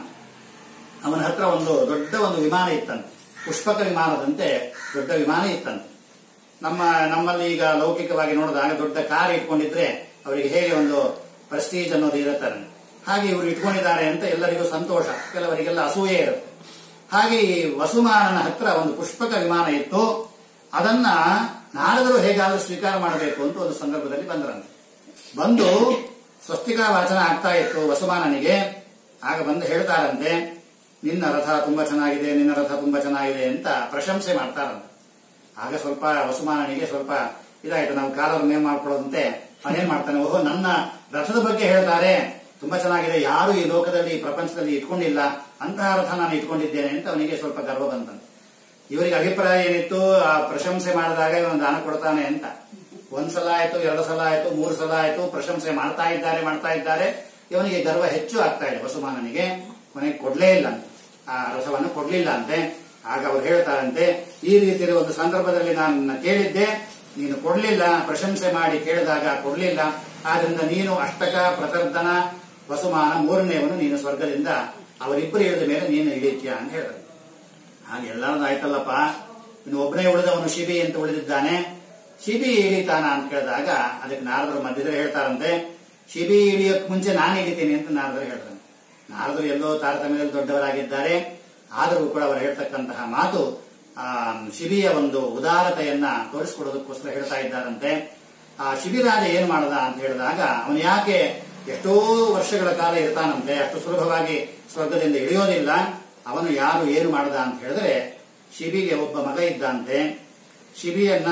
ಅವನ ಹತ್ರ ಒಂದು ದೊಡ್ಡ ಒಂದು ವಿಮಾನ ಇತ್ತಂತೆ ಪುಷ್ಪಕ ವಿಮಾನದಂತೆ ದೊಡ್ಡ ವಿಮಾನ ಇತ್ತಂತೆ ನಮ್ಮ ನಮ್ಮಲ್ಲಿ ಈಗ ಲೌಕಿಕವಾಗಿ ನೋಡಿದಾಗ ದೊಡ್ಡ ಕಾರ್ ಇಟ್ಕೊಂಡಿದ್ರೆ ಅವರಿಗೆ ಹೇಗೆ ಒಂದು ಪ್ರೆಸ್ಟೀಜ್ ಅನ್ನೋದು ಇರುತ್ತಾರೆ ಹಾಗೆ ಇವರು ಇಟ್ಕೊಂಡಿದ್ದಾರೆ ಅಂತ ಎಲ್ಲರಿಗೂ ಸಂತೋಷ ಕೆಲವರಿಗೆಲ್ಲ ಅಸೂಯೆ ಇರುತ್ತೆ ಹಾಗೆ ಈ ವಸುಮಾನನ ಹತ್ರ ಒಂದು ಪುಷ್ಪಕ ವಿಮಾನ ಇತ್ತು ಅದನ್ನ ನಾರದರು ಹೇಗಾದ್ರೂ ಸ್ವೀಕಾರ ಮಾಡಬೇಕು ಅಂತ ಒಂದು ಸಂದರ್ಭದಲ್ಲಿ ಬಂದರಂತೆ ಬಂದು ಸ್ವಸ್ತಿಕಾ ವಾಚನ ಆಗ್ತಾ ಇತ್ತು ವಸುಮಾನನಿಗೆ ಆಗ ಬಂದು ಹೇಳ್ತಾರಂತೆ ನಿನ್ನ ರಥ ತುಂಬಾ ಚೆನ್ನಾಗಿದೆ ನಿನ್ನ ರಥ ತುಂಬಾ ಚೆನ್ನಾಗಿದೆ ಅಂತ ಪ್ರಶಂಸೆ ಮಾಡ್ತಾರಂತೆ ಆಗ ಸ್ವಲ್ಪ ವಸುಮಾನನಿಗೆ ಸ್ವಲ್ಪ ಇದಾಯ್ತು ನಾವು ಕಾಲರ್ ನೇಮ್ ಮಾಡ್ಕೊಳ್ಳೋದಂತೆ ಅವನೇನ್ ಮಾಡ್ತಾನೆ ಓಹೋ ನನ್ನ ರಥದ ಬಗ್ಗೆ ಹೇಳ್ತಾರೆ ತುಂಬಾ ಚೆನ್ನಾಗಿದೆ ಯಾರು ಈ ಲೋಕದಲ್ಲಿ ಈ ಪ್ರಪಂಚದಲ್ಲಿ ಇಟ್ಕೊಂಡಿಲ್ಲ ಅಂತಹ ರಥ ನಾನು ಇಟ್ಕೊಂಡಿದ್ದೇನೆ ಅಂತ ಅವನಿಗೆ ಸ್ವಲ್ಪ ಗರ್ವ ಬಂತಂತೆ ಇವರಿಗೆ ಅಭಿಪ್ರಾಯ ಏನಿತ್ತು ಆ ಪ್ರಶಂಸೆ ಮಾಡಿದಾಗ ಇವನು ದಾನ ಕೊಡ್ತಾನೆ ಅಂತ ಒಂದ್ಸಲ ಆಯ್ತು ಎರಡು ಸಲ ಆಯ್ತು ಮೂರು ಸಲ ಆಯ್ತು ಪ್ರಶಂಸೆ ಮಾಡ್ತಾ ಇದ್ದಾರೆ ಮಾಡ್ತಾ ಇದ್ದಾರೆ ಇವನಿಗೆ ಗರ್ವ ಹೆಚ್ಚು ಆಗ್ತಾ ಇದೆ ವಸುಮಾನನಿಗೆ ಕೊನೆಗೆ ಕೊಡ್ಲೇ ಇಲ್ಲ ಅಂತೆ. ಆ ರಸವನ್ನು ಕೊಡ್ಲಿಲ್ಲ ಅಂತೆ ಆಗ ಅವ್ರು ಹೇಳ್ತಾರಂತೆ ಈ ರೀತಿಯ ಒಂದು ಸಂದರ್ಭದಲ್ಲಿ ನಾನು ನಿನ್ನ ಕೇಳಿದ್ದೆ ನೀನು ಕೊಡ್ಲಿಲ್ಲ ಪ್ರಶಂಸೆ ಮಾಡಿ ಕೇಳಿದಾಗ ಕೊಡ್ಲಿಲ್ಲ ಆದ್ರಿಂದ ನೀನು ಅಷ್ಟಕ ಪ್ರತರ್ಧನ ವಸುಮಾನ ಮೂರನೇವನು ನೀನು ಸ್ವರ್ಗದಿಂದ ಅವರಿಬ್ಬರು ಇಳಿದ ಮೇಲೆ ನೀನು ಇಳಿತೀಯ ಅಂತ ಹೇಳಿದ್ರು ಹಾಗೆ ಎಲ್ಲರದ್ದು ಆಯ್ತಲ್ಲಪ್ಪ ಇನ್ನು ಒಬ್ಬನೇ ಉಳಿದವನು ಶಿಬಿ ಅಂತ ಉಳಿದಿದ್ದಾನೆ ಶಿಬಿ ಇಳಿತಾನ ಅಂತ ಕೇಳಿದಾಗ ಅದಕ್ಕೆ ನಾರದರು ಮಧ್ಯದಲ್ಲಿ ಹೇಳ್ತಾರಂತೆ ಶಿಬಿ ಇಳಿಯೋಕ್ ಮುಂಚೆ ನಾನು ಇಳಿತೀನಿ ಅಂತ ನಾರದರು ಹೇಳ್ತಾನೆ ನಾರದರು ಎಲ್ಲೋ ತಾರತಮ್ಯದಲ್ಲಿ ದೊಡ್ಡವರಾಗಿದ್ದಾರೆ ಆದರೂ ಕೂಡ ಅವರು ಹೇಳ್ತಕ್ಕಂತಹ ಮಾತು ಆ ಶಿಬಿಯ ಒಂದು ಉದಾರತೆಯನ್ನ ತೋರಿಸಿಕೊಡೋದಕ್ಕೋಸ್ಕರ ಹೇಳ್ತಾ ಇದ್ದಾರಂತೆ ಆ ಶಿಬಿರಾಜ ಏನ್ ಮಾಡದ ಅಂತ ಹೇಳಿದಾಗ ಅವನು ಯಾಕೆ ಎಷ್ಟೋ ವರ್ಷಗಳ ಕಾಲ ಇರ್ತಾನಂತೆ ಅಷ್ಟು ಸುಲಭವಾಗಿ ಸ್ವರ್ಗದಿಂದ ಇಳಿಯೋದಿಲ್ಲ ಅವನು ಯಾರು ಏನು ಮಾಡದ ಅಂತ ಹೇಳಿದ್ರೆ ಶಿಬಿಗೆ ಒಬ್ಬ ಮಗ ಇದ್ದಂತೆ ಶಿಬಿಯನ್ನ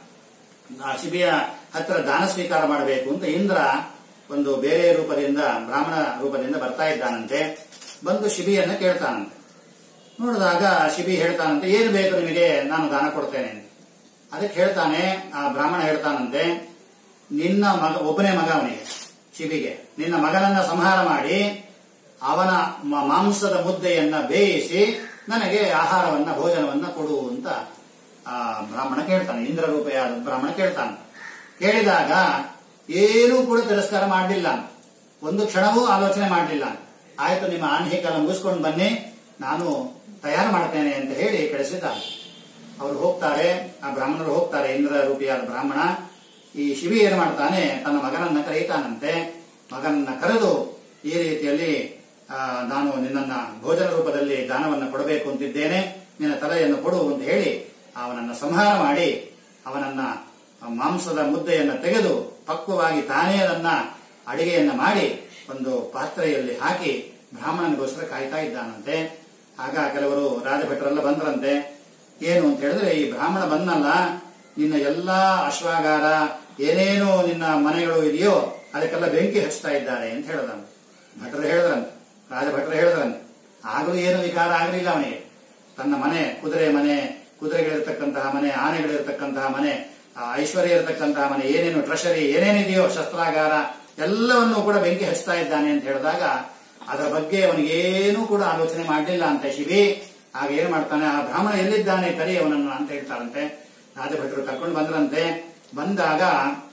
ಆ ಶಿಬಿಯ ಹತ್ರ ದಾನ ಸ್ವೀಕಾರ ಮಾಡಬೇಕು ಅಂತ ಇಂದ್ರ ಒಂದು ಬೇರೆ ರೂಪದಿಂದ ಬ್ರಾಹ್ಮಣ ರೂಪದಿಂದ ಬರ್ತಾ ಇದ್ದಾನಂತೆ ಬಂದು ಶಿಬಿಯನ್ನ ಕೇಳ್ತಾನಂತೆ ನೋಡಿದಾಗ ಶಿಬಿ ಹೇಳ್ತಾನಂತೆ ಏನು ಬೇಕು ನಿಮಗೆ ನಾನು ದಾನ ಕೊಡ್ತೇನೆ ಅಂತ. ಅದಕ್ಕೆ ಹೇಳ್ತಾನೆ ಆ ಬ್ರಾಹ್ಮಣ ಹೇಳ್ತಾನಂತೆ ನಿನ್ನ ಮಗ ಒಬ್ಬನೇ ಮಗ ಅವನಿಗೆ ಶಿಬಿಗೆ ನಿನ್ನ ಮಗನನ್ನ ಸಂಹಾರ ಮಾಡಿ ಅವನ ಮ- ಮಾಂಸದ ಮುದ್ದೆಯನ್ನ ಬೇಯಿಸಿ ನನಗೆ ಆಹಾರವನ್ನ ಭೋಜನವನ್ನ ಕೊಡು ಅಂತ ಆ ಬ್ರಾಹ್ಮಣ ಕೇಳ್ತಾನೆ ಇಂದ್ರ ರೂಪೆಯಾದ ಬ್ರಾಹ್ಮಣ ಕೇಳ್ತಾನೆ ಕೇಳಿದಾಗ ಏನೂ ಕೂಡ ತಿರಸ್ಕಾರ ಮಾಡಲಿಲ್ಲ ಒಂದು ಕ್ಷಣವೂ ಆಲೋಚನೆ ಮಾಡಲಿಲ್ಲ ಆಯ್ತು ನಿಮ್ಮ ಆನ್ಹಿಕಲ ಮುಗಿಸ್ಕೊಂಡು ಬನ್ನಿ ನಾನು ತಯಾರು ಮಾಡ್ತೇನೆ ಅಂತ ಹೇಳಿ ಕಳಿಸಿದ್ದಾನೆ ಅವರು ಹೋಗ್ತಾರೆ ಆ ಬ್ರಾಹ್ಮಣರು ಹೋಗ್ತಾರೆ ಇಂದ್ರ ರೂಪಿಯಾದ ಬ್ರಾಹ್ಮಣ ಈ ಶಿವಿ ಏನ್ ಮಾಡ್ತಾನೆ ತನ್ನ ಮಗನನ್ನ ಕರೆಯುತ್ತಾನಂತೆ ಮಗನನ್ನ ಕರೆದು ಈ ರೀತಿಯಲ್ಲಿ ಆ, ನಾನು ನಿನ್ನನ್ನ ಭೋಜನ ರೂಪದಲ್ಲಿ ದಾನವನ್ನ ಕೊಡಬೇಕು ಅಂತಿದ್ದೇನೆ ನಿನ್ನ ತಲೆಯನ್ನು ಕೊಡು ಅಂತ ಹೇಳಿ ಅವನನ್ನ ಸಂಹಾರ ಮಾಡಿ ಅವನನ್ನ ಮಾಂಸದ ಮುದ್ದೆಯನ್ನ ತೆಗೆದು ಪಕ್ವವಾಗಿ ತಾನೇ ಅದನ್ನ ಅಡಿಗೆಯನ್ನ ಮಾಡಿ ಒಂದು ಪಾತ್ರೆಯಲ್ಲಿ ಹಾಕಿ ಬ್ರಾಹ್ಮಣನಿಗೋಸ್ಕರ ಕಾಯ್ತಾ ಇದ್ದಾನಂತೆ ಆಗ ಕೆಲವರು ರಾಜಭಟ್ರೆಲ್ಲ ಬಂದ್ರಂತೆ ಏನು ಅಂತ ಹೇಳಿದ್ರೆ ಈ ಬ್ರಾಹ್ಮಣ ಬಂದಲ್ಲ ನಿನ್ನ ಎಲ್ಲಾ ಅಶ್ವಾಗಾರ ಏನೇನು ನಿನ್ನ ಮನೆಗಳು ಇದೆಯೋ ಅದಕ್ಕೆಲ್ಲ ಬೆಂಕಿ ಹಚ್ತಾ ಇದ್ದಾರೆ ಅಂತ ಹೇಳಿದನು ಭಟ್ರು ಹೇಳಿದ್ರಂತೆ ರಾಜಭಟ್ರು ಹೇಳಿದ್ರಂತೆ ಆಗಲೂ ಏನು ವಿಕಾರ ಆಗಲಿಲ್ಲ ಅವನಿಗೆ ತನ್ನ ಮನೆ ಕುದುರೆ ಮನೆ ಕುದುರೆಗಳಿರ್ತಕ್ಕಂತಹ ಮನೆ ಆನೆಗಳಿರ್ತಕ್ಕಂತಹ ಮನೆ ಆ ಐಶ್ವರ್ಯ ಇರತಕ್ಕಂತಹ ಮನೆ ಏನೇನು ಟ್ರೆಷರಿ ಏನೇನಿದೆಯೋ ಶಸ್ತ್ರಾಗಾರ ಎಲ್ಲವನ್ನೂ ಕೂಡ ಬೆಂಕಿ ಹಚ್ತಾ ಇದ್ದಾನೆ ಅಂತ ಹೇಳಿದಾಗ ಅದರ ಬಗ್ಗೆ ಅವನಿಗೇನೂ ಕೂಡ ಆಲೋಚನೆ ಮಾಡಲಿಲ್ಲ ಅಂತ ಶಿವಿ ಆಗ ಏನ್ ಮಾಡ್ತಾನೆ ಆ ಬ್ರಾಹ್ಮಣ ಎಲ್ಲಿದ್ದಾನೆ ಕರಿ ಅವನನ್ನು ಅಂತ ಹೇಳ್ತಾರಂತೆ ರಾಜಭಟ್ರು ಕರ್ಕೊಂಡು ಬಂದ್ರಂತೆ ಬಂದಾಗ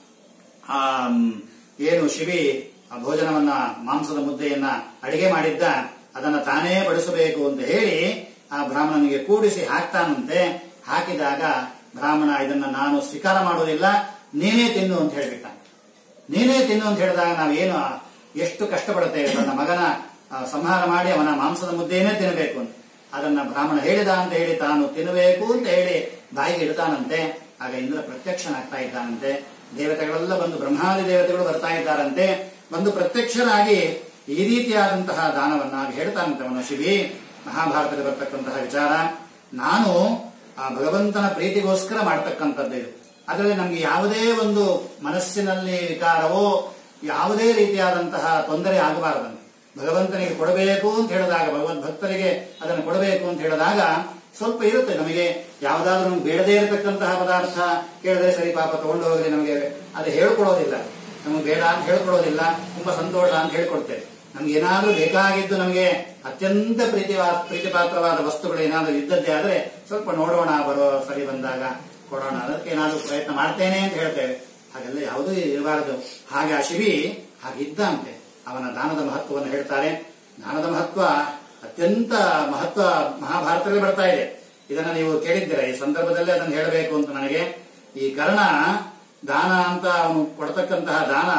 ಆ ಮ್, ಏನು ಶಿವಿ ಆ ಭೋಜನವನ್ನ ಮಾಂಸದ ಮುದ್ದೆಯನ್ನ ಅಡಿಗೆ ಮಾಡಿದ್ದ ಅದನ್ನ ತಾನೇ ಬಡಿಸಬೇಕು ಅಂತ ಹೇಳಿ ಆ ಬ್ರಾಹ್ಮಣನಿಗೆ ಕೂಡಿಸಿ ಹಾಕ್ತಾನಂತೆ ಹಾಕಿದಾಗ ಬ್ರಾಹ್ಮಣ ಇದನ್ನ ನಾನು ಸ್ವೀಕಾರ ಮಾಡೋದಿಲ್ಲ ನೀನೇ ತಿನ್ನು ಅಂತ ಹೇಳ್ಬಿಟ್ಟ ನೀನೇ ತಿನ್ನು ಅಂತ ಹೇಳಿದಾಗ ನಾವೇನು ಎಷ್ಟು ಕಷ್ಟಪಡುತ್ತೇವೆ ತನ್ನ ಮಗನ ಆ, ಸಂಹಾರ ಮಾಡಿ ಅವನ ಮಾಂಸದ ಮುದ್ದೆಯನ್ನೇ ತಿನ್ನಬೇಕು ಅಂತ ಅದನ್ನ ಬ್ರಾಹ್ಮಣ ಹೇಳಿದ ಅಂತ ಹೇಳಿ ತಾನು ತಿನ್ನಬೇಕು ಅಂತ ಹೇಳಿ ಬಾಯಿಗೆ ಇಡ್ತಾನಂತೆ ಆಗ ಇಂದ್ರ ಪ್ರತ್ಯಕ್ಷನಾಗ್ತಾ ಇದ್ದಾನಂತೆ ದೇವತೆಗಳೆಲ್ಲ ಬಂದು ಬ್ರಹ್ಮಾದಿ ದೇವತೆಗಳು ಬರ್ತಾ ಇದ್ದಾರಂತೆ ಬಂದು ಪ್ರತ್ಯಕ್ಷರಾಗಿ ಈ ರೀತಿಯಾದಂತಹ ದಾನವನ್ನ ಆಗ ಹೇಳ್ತಾನಂತೆ ಅವನ ಶಿವಿ ಮಹಾಭಾರತದಲ್ಲಿ ಬರ್ತಕ್ಕಂತಹ ವಿಚಾರ ನಾನು ಆ ಭಗವಂತನ ಪ್ರೀತಿಗೋಸ್ಕರ ಮಾಡ್ತಕ್ಕಂಥದ್ದು ಇದು ಅದರಲ್ಲಿ ನಮ್ಗೆ ಯಾವುದೇ ಒಂದು ಮನಸ್ಸಿನಲ್ಲಿ ವಿಕಾರವೋ ಯಾವುದೇ ರೀತಿಯಾದಂತಹ ತೊಂದರೆ ಆಗಬಾರದಂತೆ ಭಗವಂತನಿಗೆ ಕೊಡಬೇಕು ಅಂತ ಹೇಳಿದಾಗ ಭಗವಂತ ಭಕ್ತರಿಗೆ ಅದನ್ನು ಕೊಡಬೇಕು ಅಂತ ಹೇಳಿದಾಗ ಸ್ವಲ್ಪ ಇರುತ್ತೆ ನಮಗೆ ಯಾವ್ದಾದ್ರು ನಮ್ಗೆ ಬೇಡದೇ ಇರತಕ್ಕಂತಹ ಪದಾರ್ಥ ಕೇಳಿದ್ರೆ ಸರಿ ಪಾಪ ತಗೊಂಡು ಹೋಗ್ಲಿ ನಮಗೆ ಅದು ಹೇಳ್ಕೊಡೋದಿಲ್ಲ ನಮಗೆ ಬೇಡ ಅಂತ ಹೇಳ್ಕೊಡೋದಿಲ್ಲ ತುಂಬಾ ಸಂತೋಷ ಅಂತ ಹೇಳ್ಕೊಡ್ತೇವೆ ನಮ್ಗೆ ಏನಾದ್ರೂ ಬೇಕಾಗಿದ್ದು ನಮಗೆ ಅತ್ಯಂತ ಪ್ರೀತಿವಾ ಪ್ರೀತಿಪಾತ್ರವಾದ ವಸ್ತುಗಳು ಏನಾದ್ರೂ ಇದ್ದದ್ದೇ ಆದ್ರೆ ಸ್ವಲ್ಪ ನೋಡೋಣ ಬರೋ ಸರಿ ಬಂದಾಗ ಕೊಡೋಣ ಅದಕ್ಕೆ ಏನಾದ್ರೂ ಪ್ರಯತ್ನ ಮಾಡ್ತೇನೆ ಅಂತ ಹೇಳ್ತೇವೆ ಹಾಗೆಲ್ಲ ಯಾವುದೂ ಇರಬಾರದು ಹಾಗೆ ಆ ಶಿವಿ ಹಾಗಿದ್ದಂತೆ ಅವನ ದಾನದ ಮಹತ್ವವನ್ನು ಹೇಳ್ತಾರೆ ದಾನದ ಮಹತ್ವ ಅತ್ಯಂತ ಮಹತ್ವ ಮಹಾಭಾರತದಲ್ಲಿ ಬರ್ತಾ ಇದೆ ಇದನ್ನ ನೀವು ಕೇಳಿದ್ದೀರ ಈ ಸಂದರ್ಭದಲ್ಲಿ ಅದನ್ನು ಹೇಳಬೇಕು ಅಂತ ನನಗೆ ಈ ಕರ್ಣ ದಾನ ಅಂತ ಅವನು ಕೊಡ್ತಕ್ಕಂತಹ ದಾನ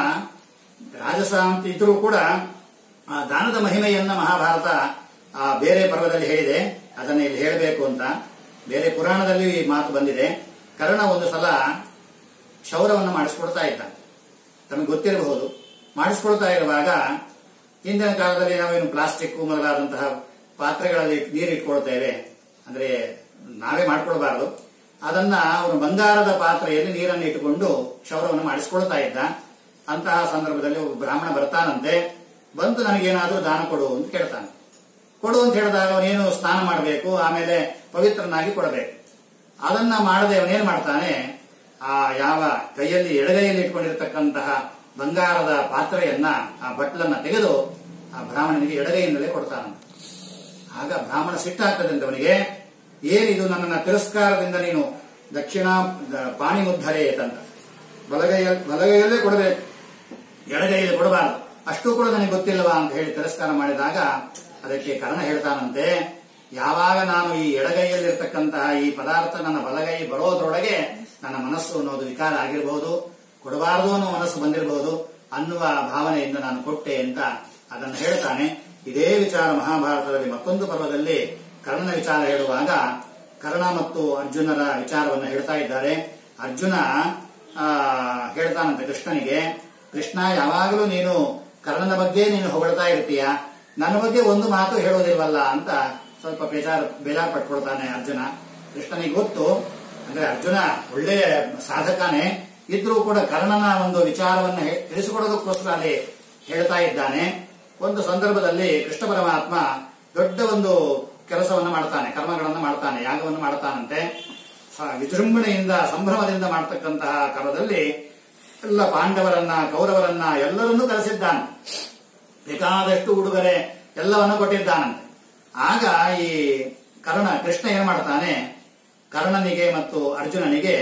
ರಾಜಸ ಅಂತ ಇದ್ರೂ ಕೂಡ ಆ ದಾನದ ಮಹಿಮೆಯನ್ನ ಮಹಾಭಾರತ ಆ ಬೇರೆ ಪರ್ವದಲ್ಲಿ ಹೇಳಿದೆ ಅದನ್ನ ಇಲ್ಲಿ ಹೇಳಬೇಕು ಅಂತ ಬೇರೆ ಪುರಾಣದಲ್ಲಿ ಈ ಮಾತು ಬಂದಿದೆ ಕರ್ಣ ಒಂದು ಸಲ ಕ್ಷೌರವನ್ನು ಮಾಡಿಸ್ಕೊಡ್ತಾ ಇದ್ದ ತಮಗೆ ಗೊತ್ತಿರಬಹುದು ಮಾಡಿಸ್ಕೊಳ್ತಾ ಇರುವಾಗ ಹಿಂದಿನ ಕಾಲದಲ್ಲಿ ನಾವೇನು ಪ್ಲಾಸ್ಟಿಕ್ ಮೊದಲಾದಂತಹ ಪಾತ್ರೆಗಳಲ್ಲಿ ನೀರು ಇಟ್ಕೊಳ್ತೇವೆ ಅಂದ್ರೆ ನಾವೇ ಮಾಡ್ಕೊಳ್ಬಾರದು ಅದನ್ನ ಅವನು ಬಂಗಾರದ ಪಾತ್ರೆಯಲ್ಲಿ ನೀರನ್ನು ಇಟ್ಟುಕೊಂಡು ಕ್ಷೌರವನ್ನು ಮಾಡಿಸ್ಕೊಳ್ತಾ ಇದ್ದ ಅಂತಹ ಸಂದರ್ಭದಲ್ಲಿ ಒಬ್ಬ ಬ್ರಾಹ್ಮಣ ಬರ್ತಾನಂತೆ ಬಂದು ನನಗೇನಾದ್ರೂ ದಾನ ಕೊಡು ಅಂತ ಕೇಳ್ತಾನೆ ಕೊಡು ಅಂತ ಹೇಳಿದಾಗ ಅವನೇನು ಸ್ನಾನ ಮಾಡಬೇಕು ಆಮೇಲೆ ಪವಿತ್ರನಾಗಿ ಕೊಡಬೇಕು ಅದನ್ನ ಮಾಡದೆ ಅವನೇನ್ ಮಾಡ್ತಾನೆ ಆ ಯಾವ ಕೈಯಲ್ಲಿ ಎಡಗೈಯಲ್ಲಿ ಇಟ್ಕೊಂಡಿರ್ತಕ್ಕಂತಹ ಬಂಗಾರದ ಪಾತ್ರೆಯನ್ನ ಆ ಬಟ್ಲನ್ನ ತೆಗೆದು ಆ ಬ್ರಾಹ್ಮಣನಿಗೆ ಎಡಗೈಯಿಂದಲೇ ಕೊಡ್ತಾನಂತೆ ಆಗ ಬ್ರಾಹ್ಮಣ ಸಿಟ್ಟಾಗ್ತದೆ ಅಂತ ಅವನಿಗೆ ಏನಿದು ನನ್ನನ್ನ ತಿರಸ್ಕಾರದಿಂದ ನೀನು ದಕ್ಷಿಣ ದ- ಪಾಣಿ ಮುದ್ಧರೆ ಅಂತ ಬಲಗೈಯ ಬಲಗೈಯಲ್ಲೇ ಕೊಡಬೇಕು ಎಡಗೈಯಲ್ಲಿ ಕೊಡಬಾರದು ಅಷ್ಟು ಕೂಡ ನನಗೆ ಗೊತ್ತಿಲ್ಲವಾ ಅಂತ ಹೇಳಿ ತಿರಸ್ಕಾರ ಮಾಡಿದಾಗ ಅದಕ್ಕೆ ಕರ್ಣ ಹೇಳ್ತಾನಂತೆ ಯಾವಾಗ ನಾನು ಈ ಎಡಗೈಯಲ್ಲಿರ್ತಕ್ಕಂತಹ ಈ ಪದಾರ್ಥ ನನ್ನ ಬಲಗೈ ಬರೋದ್ರೊಳಗೆ ನನ್ನ ಮನಸ್ಸು ಅನ್ನೋದು ವಿಕಾರ ಆಗಿರಬಹುದು ಕೊಡಬಾರದು ಅನ್ನೋ ಮನಸ್ಸು ಬಂದಿರಬಹುದು ಅನ್ನುವ ಭಾವನೆಯಿಂದ ನಾನು ಕೊಟ್ಟೆ ಅಂತ ಅದನ್ನು ಹೇಳ್ತಾನೆ ಇದೇ ವಿಚಾರ ಮಹಾಭಾರತದಲ್ಲಿ ಮತ್ತೊಂದು ಪರ್ವದಲ್ಲಿ ಕರ್ಣನ ವಿಚಾರ ಹೇಳುವಾಗ ಕರ್ಣ ಮತ್ತು ಅರ್ಜುನರ ವಿಚಾರವನ್ನು ಹೇಳ್ತಾ ಇದ್ದಾರೆ ಅರ್ಜುನ ಆ, ಹೇಳ್ತಾನಂತೆ ಕೃಷ್ಣನಿಗೆ ಕೃಷ್ಣ ಯಾವಾಗಲೂ ನೀನು ಕರ್ಣನ ಬಗ್ಗೆ ನೀನು ಹೊಗಳ್ತಾ ಇರ್ತೀಯ ನನ್ನ ಬಗ್ಗೆ ಒಂದು ಮಾತು ಹೇಳೋದಿಲ್ವಲ್ಲ ಅಂತ ಸ್ವಲ್ಪ ಬೇಜಾರು ಬೇಜಾರು ಪಟ್ಕೊಳ್ತಾನೆ ಅರ್ಜುನ ಕೃಷ್ಣನಿಗೆ ಗೊತ್ತು ಅಂದ್ರೆ ಅರ್ಜುನ ಒಳ್ಳೆ ಸಾಧಕನೇ ಇದ್ರೂ ಕೂಡ ಕರ್ಣನ ಒಂದು ವಿಚಾರವನ್ನು ಹೇ- ತಿಳಿಸಿಕೊಡೋದಕ್ಕೋಸ್ಕರ ಅಲ್ಲಿ ಹೇಳ್ತಾ ಇದ್ದಾನೆ ಒಂದು ಸಂದರ್ಭದಲ್ಲಿ ಕೃಷ್ಣ ಪರಮಾತ್ಮ ದೊಡ್ಡ ಒಂದು ಕೆಲಸವನ್ನು ಮಾಡ್ತಾನೆ ಕರ್ಮಗಳನ್ನು ಮಾಡ್ತಾನೆ ಯಾಗವನ್ನು ಮಾಡ್ತಾನಂತೆ ಸ- ವಿಜೃಂಭಣೆಯಿಂದ ಸಂಭ್ರಮದಿಂದ ಮಾಡ್ತಕ್ಕಂತಹ ಕಾಲದಲ್ಲಿ ಎಲ್ಲ ಪಾಂಡವರನ್ನ ಕೌರವರನ್ನ ಎಲ್ಲರನ್ನೂ ಕರೆಸಿದ್ದಾನೆ ಬೇಕಾದಷ್ಟು ಉಡುಗೊರೆ ಎಲ್ಲವನ್ನ ಕೊಟ್ಟಿದ್ದಾನಂತೆ ಆಗ ಈ ಕರ್ಣ ಕೃಷ್ಣ ಏನ್ ಮಾಡ್ತಾನೆ ಕರ್ಣನಿಗೆ ಮತ್ತು ಅರ್ಜುನನಿಗೆ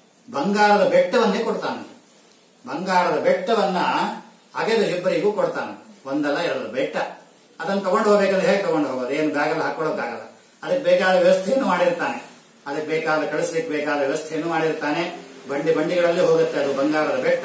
ಬಂಗಾರದ ಬೆಟ್ಟವನ್ನೇ ಕೊಡ್ತಾನೆ ಬಂಗಾರದ ಬೆಟ್ಟವನ್ನ ಅಗೆದು ಇಬ್ಬರಿಗೂ ಕೊಡ್ತಾನೆ ಒಂದಲ್ಲ ಎರಡು ಬೆಟ್ಟ ಅದನ್ನ ತಗೊಂಡು ಹೋಗ್ಬೇಕಾದ್ರೆ ಹೇಗೆ ತಗೊಂಡು ಹೋಗೋದು ಏನು ಬ್ಯಾಗಲ್ಲಿ ಹಾಕೊಳ್ಳೋಕ್ಕಾಗಲ್ಲ ಅದಕ್ಕೆ ಬೇಕಾದ ವ್ಯವಸ್ಥೆಯನ್ನು ಮಾಡಿರ್ತಾನೆ ಅದಕ್ಕೆ ಬೇಕಾದ ಕಳಿಸ್ಲಿಕ್ಕೆ ಬೇಕಾದ ವ್ಯವಸ್ಥೆಯನ್ನು ಮಾಡಿರ್ತಾನೆ ಬಂಡಿ ಬಂಡಿಗಳಲ್ಲಿ ಹೋಗುತ್ತೆ ಅದು ಬಂಗಾರದ ಬೆಟ್ಟ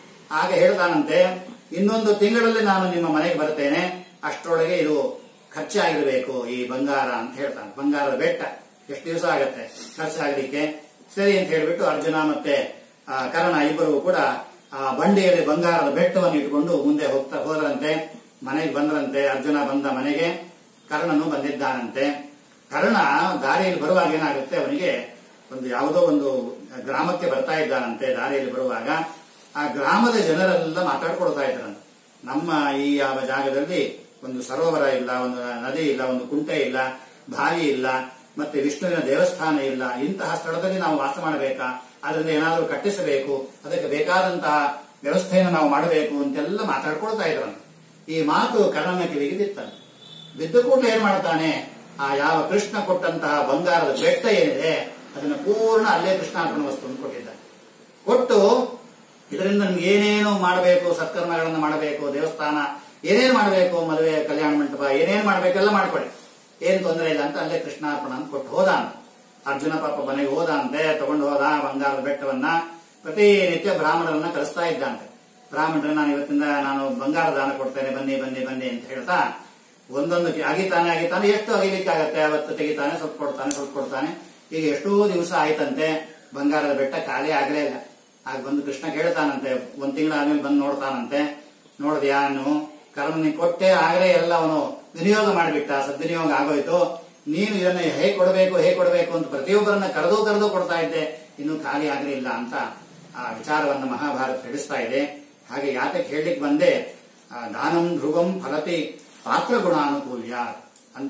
ಆಗ ಹೇಳ್ತಾನಂತೆ ಇನ್ನೊಂದು ತಿಂಗಳಲ್ಲಿ ನಾನು ನಿಮ್ಮ ಮನೆಗೆ ಬರ್ತೇನೆ ಅಷ್ಟರೊಳಗೆ ಇದು ಖರ್ಚಾಗಿರ್ಬೇಕು ಈ ಬಂಗಾರ ಅಂತ ಹೇಳ್ತಾನೆ ಬಂಗಾರದ ಬೆಟ್ಟ ಎಷ್ಟು ದಿವಸ ಆಗತ್ತೆ ಖರ್ಚಾಗಲಿಕ್ಕೆ ಸರಿ ಅಂತ ಹೇಳ್ಬಿಟ್ಟು ಅರ್ಜುನ ಮತ್ತೆ ಆ, ಕರ್ಣ ಇಬ್ಬರು ಕೂಡ ಆ ಬಂಡಿಯಲ್ಲಿ ಬಂಗಾರದ ಬೆಟ್ಟವನ್ನು ಇಟ್ಟುಕೊಂಡು ಮುಂದೆ ಹೋಗ್ತಾ ಹೋದ್ರಂತೆ ಮನೆಗೆ ಬಂದ್ರಂತೆ ಅರ್ಜುನ ಬಂದ ಮನೆಗೆ ಕರ್ಣನು ಬಂದಿದ್ದಾನಂತೆ ಕರ್ಣ ದಾರಿಯಲ್ಲಿ ಬರುವಾಗ ಏನಾಗುತ್ತೆ ಅವನಿಗೆ ಒಂದು ಯಾವುದೋ ಒಂದು ಗ್ರಾಮಕ್ಕೆ ಬರ್ತಾ ಇದ್ದಾನಂತೆ ದಾರಿಯಲ್ಲಿ ಬರುವಾಗ ಆ ಗ್ರಾಮದ ಜನರೆಲ್ಲ ಮಾತಾಡ್ಕೊಳ್ತಾ ಇದ್ರಂತೆ ನಮ್ಮ ಈ ಯಾವ ಜಾಗದಲ್ಲಿ ಒಂದು ಸರೋವರ ಇಲ್ಲ ಒಂದು ನದಿ ಇಲ್ಲ ಒಂದು ಕುಂಟೆ ಇಲ್ಲ ಬಾವಿ ಇಲ್ಲ ಮತ್ತೆ ವಿಷ್ಣುವಿನ ದೇವಸ್ಥಾನ ಇಲ್ಲ ಇಂತಹ ಸ್ಥಳದಲ್ಲಿ ನಾವು ವಾಸ ಮಾಡಬೇಕಾ ಅದರಿಂದ ಏನಾದರೂ ಕಟ್ಟಿಸಬೇಕು ಅದಕ್ಕೆ ಬೇಕಾದಂತಹ ವ್ಯವಸ್ಥೆಯನ್ನು ನಾವು ಮಾಡಬೇಕು ಅಂತೆಲ್ಲ ಮಾತಾಡ್ಕೊಳ್ತಾ ಇದ್ರಂತೆ ಈ ಮಾತು ಕರ್ಣನ ಕಿವಿಗೆ ಬಿತ್ತಂತೆ ಬಿದ್ದ ಕೂಡಲೇ ಏನ್ ಮಾಡ್ತಾನೆ ಆ ಯಾವ ಕೃಷ್ಣ ಕೊಟ್ಟಂತಹ ಬಂಗಾರದ ಬೆಟ್ಟ ಏನಿದೆ ಅದನ್ನ ಪೂರ್ಣ ಅಲ್ಲೇ ಕೃಷ್ಣಾರ್ಪಣ ವಸ್ತುವನ್ನು ಕೊಟ್ಟಿದ್ದಾನೆ ಕೊಟ್ಟು ಇದರಿಂದ ನಮ್ಗೆ ಏನೇನು ಮಾಡಬೇಕು ಸತ್ಕರ್ಮಗಳನ್ನು ಮಾಡಬೇಕು ದೇವಸ್ಥಾನ ಏನೇನು ಮಾಡಬೇಕು ಮದುವೆ ಕಲ್ಯಾಣ ಮಂಟಪ ಏನೇನು ಮಾಡಬೇಕೆಲ್ಲ ಮಾಡ್ಕೊಳ್ಳಿ ಏನ್ ತೊಂದರೆ ಇಲ್ಲ ಅಂತ ಅಲ್ಲೇ ಕೃಷ್ಣಾರ್ಪಣ ಅಂತ ಕೊಟ್ಟು ಹೋದ ಅಂತ ಅರ್ಜುನ ಪಾಪ ಮನೆಗೆ ಹೋದ ಅಂತೆ ತಗೊಂಡು ಹೋದ ಬಂಗಾರದ ಬೆಟ್ಟವನ್ನ ಪ್ರತಿನಿತ್ಯ ಬ್ರಾಹ್ಮಣರನ್ನ ಕಳಿಸ್ತಾ ಇದ್ದಂತೆ ಬ್ರಾಹ್ಮಣರು ನಾನು ಇವತ್ತಿಂದ ನಾನು ಬಂಗಾರ ದಾನ ಕೊಡ್ತೇನೆ ಬನ್ನಿ ಬನ್ನಿ ಬನ್ನಿ ಅಂತ ಹೇಳ್ತಾ ಒಂದೊಂದು ಕಿ- ಅಗಿತಾನೆ ಅಗಿತಾನೆ ಎಷ್ಟು ಅಗಿಲಿಕ್ಕಾಗತ್ತೆ ಅವತ್ತು ತೆಗಿತಾನೆ ಸ್ವಲ್ಪ ಕೊಡ್ತಾನೆ ಸ್ವಲ್ಪ ಕೊಡ್ತಾನೆ ಈಗ ಎಷ್ಟೋ ದಿವಸ ಆಯ್ತಂತೆ ಬಂಗಾರದ ಬೆಟ್ಟ ಖಾಲಿ ಆಗಲೇ ಇಲ್ಲ ಆಗ ಬಂದು ಕೃಷ್ಣ ಕೇಳ್ತಾನಂತೆ ಒಂದ್ ತಿಂಗಳ ಆದ್ಮೇಲೆ ಬಂದು ನೋಡ್ತಾನಂತೆ ನೋಡಿದ್ಯಾ ನೀನು ಕರ್ಮನಿ ಕೊಟ್ಟೆ ಆಗಲೇ ಎಲ್ಲ ಅವನು ವಿನಿಯೋಗ ಮಾಡಿಬಿಟ್ಟ ಸದ್ವಿನಿಯೋಗ ಆಗೋಯ್ತು ನೀನು ಇದನ್ನ ಹೇಗೆ ಕೊಡಬೇಕು ಹೇಗೆ ಕೊಡಬೇಕು ಅಂತ ಪ್ರತಿಯೊಬ್ಬರನ್ನ ಕರೆದು ಕರೆದು ಕೊಡ್ತಾ ಇದ್ದೆ ಇನ್ನು ಖಾಲಿ ಆಗಲಿಲ್ಲ ಅಂತ ಆ ವಿಚಾರವನ್ನ ಮಹಾಭಾರತ ತಿಳಿಸ್ತಾ ಇದೆ ಹಾಗೆ ಯಾತಕ್ಕೆ ಹೇಳಲಿಕ್ಕೆ ಬಂದೆ ಆ, ದಾನಂ ಧ್ರುವಂ ಫಲತಿ ಪಾತ್ರ ಗುಣಾನುಕೂಲ್ಯ ಅಂತ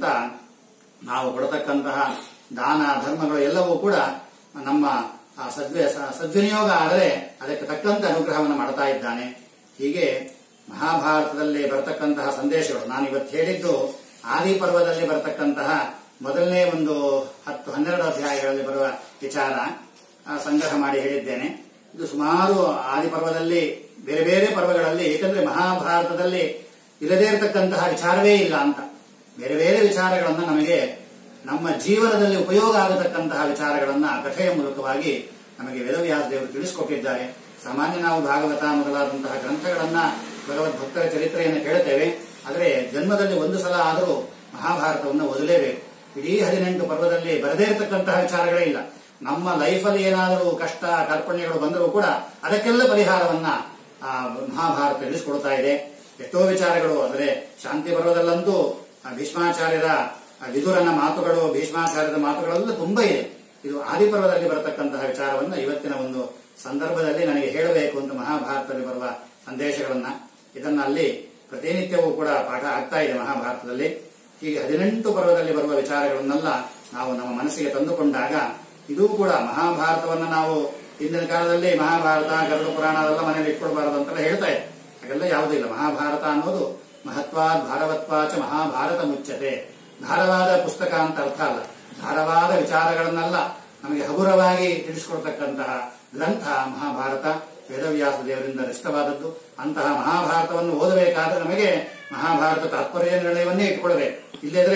ನಾವು ಕೊಡತಕ್ಕಂತಹ ದಾನ ಧರ್ಮಗಳು ಎಲ್ಲವೂ ಕೂಡ ನಮ್ಮ ಆ ಸದ್ವಿ ಸ- ಸದ್ವಿನಿಯೋಗ ಆದರೆ ಅದಕ್ಕೆ ತಕ್ಕಂತೆ ಅನುಗ್ರಹವನ್ನು ಮಾಡ್ತಾ ಇದ್ದಾನೆ ಹೀಗೆ ಮಹಾಭಾರತದಲ್ಲಿ ಬರತಕ್ಕಂತಹ ಸಂದೇಶಗಳು ನಾನು ಇವತ್ತು ಹೇಳಿದ್ದು ಆದಿ ಪರ್ವದಲ್ಲಿ ಬರತಕ್ಕಂತಹ ಮೊದಲನೇ ಒಂದು ಹತ್ತು ಹನ್ನೆರಡು ಅಧ್ಯಾಯಗಳಲ್ಲಿ ಬರುವ ವಿಚಾರ ಆ, ಸಂಗ್ರಹ ಮಾಡಿ ಹೇಳಿದ್ದೇನೆ ಇದು ಸುಮಾರು ಆದಿ ಪರ್ವದಲ್ಲಿ ಬೇರೆ ಬೇರೆ ಪರ್ವಗಳಲ್ಲಿ ಏಕೆಂದ್ರೆ ಮಹಾಭಾರತದಲ್ಲಿ ಇಲ್ಲದೇ ಇರತಕ್ಕಂತಹ ವಿಚಾರವೇ ಇಲ್ಲ ಅಂತ ಬೇರೆ ಬೇರೆ ವಿಚಾರಗಳನ್ನ ನಮಗೆ ನಮ್ಮ ಜೀವನದಲ್ಲಿ ಉಪಯೋಗ ಆಗತಕ್ಕಂತಹ ವಿಚಾರಗಳನ್ನ ಕಥೆಯ ಮೂಲಕವಾಗಿ ನಮಗೆ ವೇದವ್ಯಾಸ ದೇವರು ತಿಳಿಸಿಕೊಟ್ಟಿದ್ದಾರೆ ಸಾಮಾನ್ಯ ನಾವು ಭಾಗವತ ಮೊದಲಾದಂತಹ ಗ್ರಂಥಗಳನ್ನ ಭಗವದ್ ಭಕ್ತರ ಚರಿತ್ರೆಯನ್ನು ಕೇಳುತ್ತೇವೆ ಆದರೆ ಜನ್ಮದಲ್ಲಿ ಒಂದು ಸಲ ಆದರೂ ಮಹಾಭಾರತವನ್ನು ಓದಲೇಬೇಕು ಇಡೀ ಹದಿನೆಂಟು ಪರ್ವದಲ್ಲಿ ಬರದೇ ಇರತಕ್ಕಂತಹ ವಿಚಾರಗಳೇ ಇಲ್ಲ ನಮ್ಮ ಲೈಫಲ್ಲಿ ಏನಾದರೂ ಕಷ್ಟ ಕಾರ್ಪಣ್ಯಗಳು ಬಂದರೂ ಕೂಡ ಅದಕ್ಕೆಲ್ಲ ಪರಿಹಾರವನ್ನ ಆ ಮಹಾಭಾರತ ತಿಳಿಸಿಕೊಡ್ತಾ ಇದೆ ಎಷ್ಟೋ ವಿಚಾರಗಳು ಅಂದರೆ ಶಾಂತಿ ಪರ್ವದಲ್ಲಂತೂ ಆ ಭೀಷ್ಮಾಚಾರ್ಯರ ಆ ವಿದುರನ ಮಾತುಗಳು ಭೀಷ್ಮಾಚಾರ್ಯರ ಮಾತುಗಳೆಲ್ಲ ತುಂಬಾ ಇದೆ ಇದು ಆದಿಪರ್ವದಲ್ಲಿ ಬರತಕ್ಕಂತಹ ವಿಚಾರವನ್ನ ಇವತ್ತಿನ ಒಂದು ಸಂದರ್ಭದಲ್ಲಿ ನನಗೆ ಹೇಳಬೇಕು ಅಂತ ಮಹಾಭಾರತದಲ್ಲಿ ಬರುವ ಸಂದೇಶಗಳನ್ನ ಇದನ್ನ ಅಲ್ಲಿ ಪ್ರತಿನಿತ್ಯವೂ ಕೂಡ ಪಾಠ ಆಗ್ತಾ ಇದೆ ಮಹಾಭಾರತದಲ್ಲಿ ಹೀಗೆ ಹದಿನೆಂಟು ಪರ್ವದಲ್ಲಿ ಬರುವ ವಿಚಾರಗಳನ್ನೆಲ್ಲ ನಾವು ನಮ್ಮ ಮನಸ್ಸಿಗೆ ತಂದುಕೊಂಡಾಗ ಇದೂ ಕೂಡ ಮಹಾಭಾರತವನ್ನ ನಾವು ಹಿಂದಿನ ಕಾಲದಲ್ಲಿ ಮಹಾಭಾರತ ಗರುಡ ಪುರಾಣ ಅದೆಲ್ಲ ಮನೇಲಿ ಇಟ್ಕೊಳ್ಬಾರದು ಅಂತೆಲ್ಲ ಹೇಳ್ತಾ ಇದೆ ಹಾಗೆಲ್ಲ ಯಾವುದೂ ಇಲ್ಲ ಮಹಾಭಾರತ ಅನ್ನೋದು ಮಹತ್ವಾದ್ ಭಾರವತ್ವಾಚ ಮಹಾಭಾರತ ಮುಚ್ಚತೆ ಭಾರವಾದ ಪುಸ್ತಕ ಅಂತ ಅರ್ಥ ಅಲ್ಲ ಭಾರವಾದ ವಿಚಾರಗಳನ್ನೆಲ್ಲ ನಮಗೆ ಹಗುರವಾಗಿ ತಿಳಿಸಿಕೊಡ್ತಕ್ಕಂತಹ ಗ್ರಂಥ ಮಹಾಭಾರತ ವೇದವ್ಯಾಸ ದೇವರಿಂದ ರಚಿತವಾದದ್ದು ಅಂತಹ ಮಹಾಭಾರತವನ್ನು ಓದಬೇಕಾದ್ರೆ ನಮಗೆ ಮಹಾಭಾರತ ತಾತ್ಪರ್ಯ ನಿರ್ಣಯವನ್ನೇ ಇಟ್ಕೊಳ್ಬೇಕು ಇಲ್ಲದ್ರೆ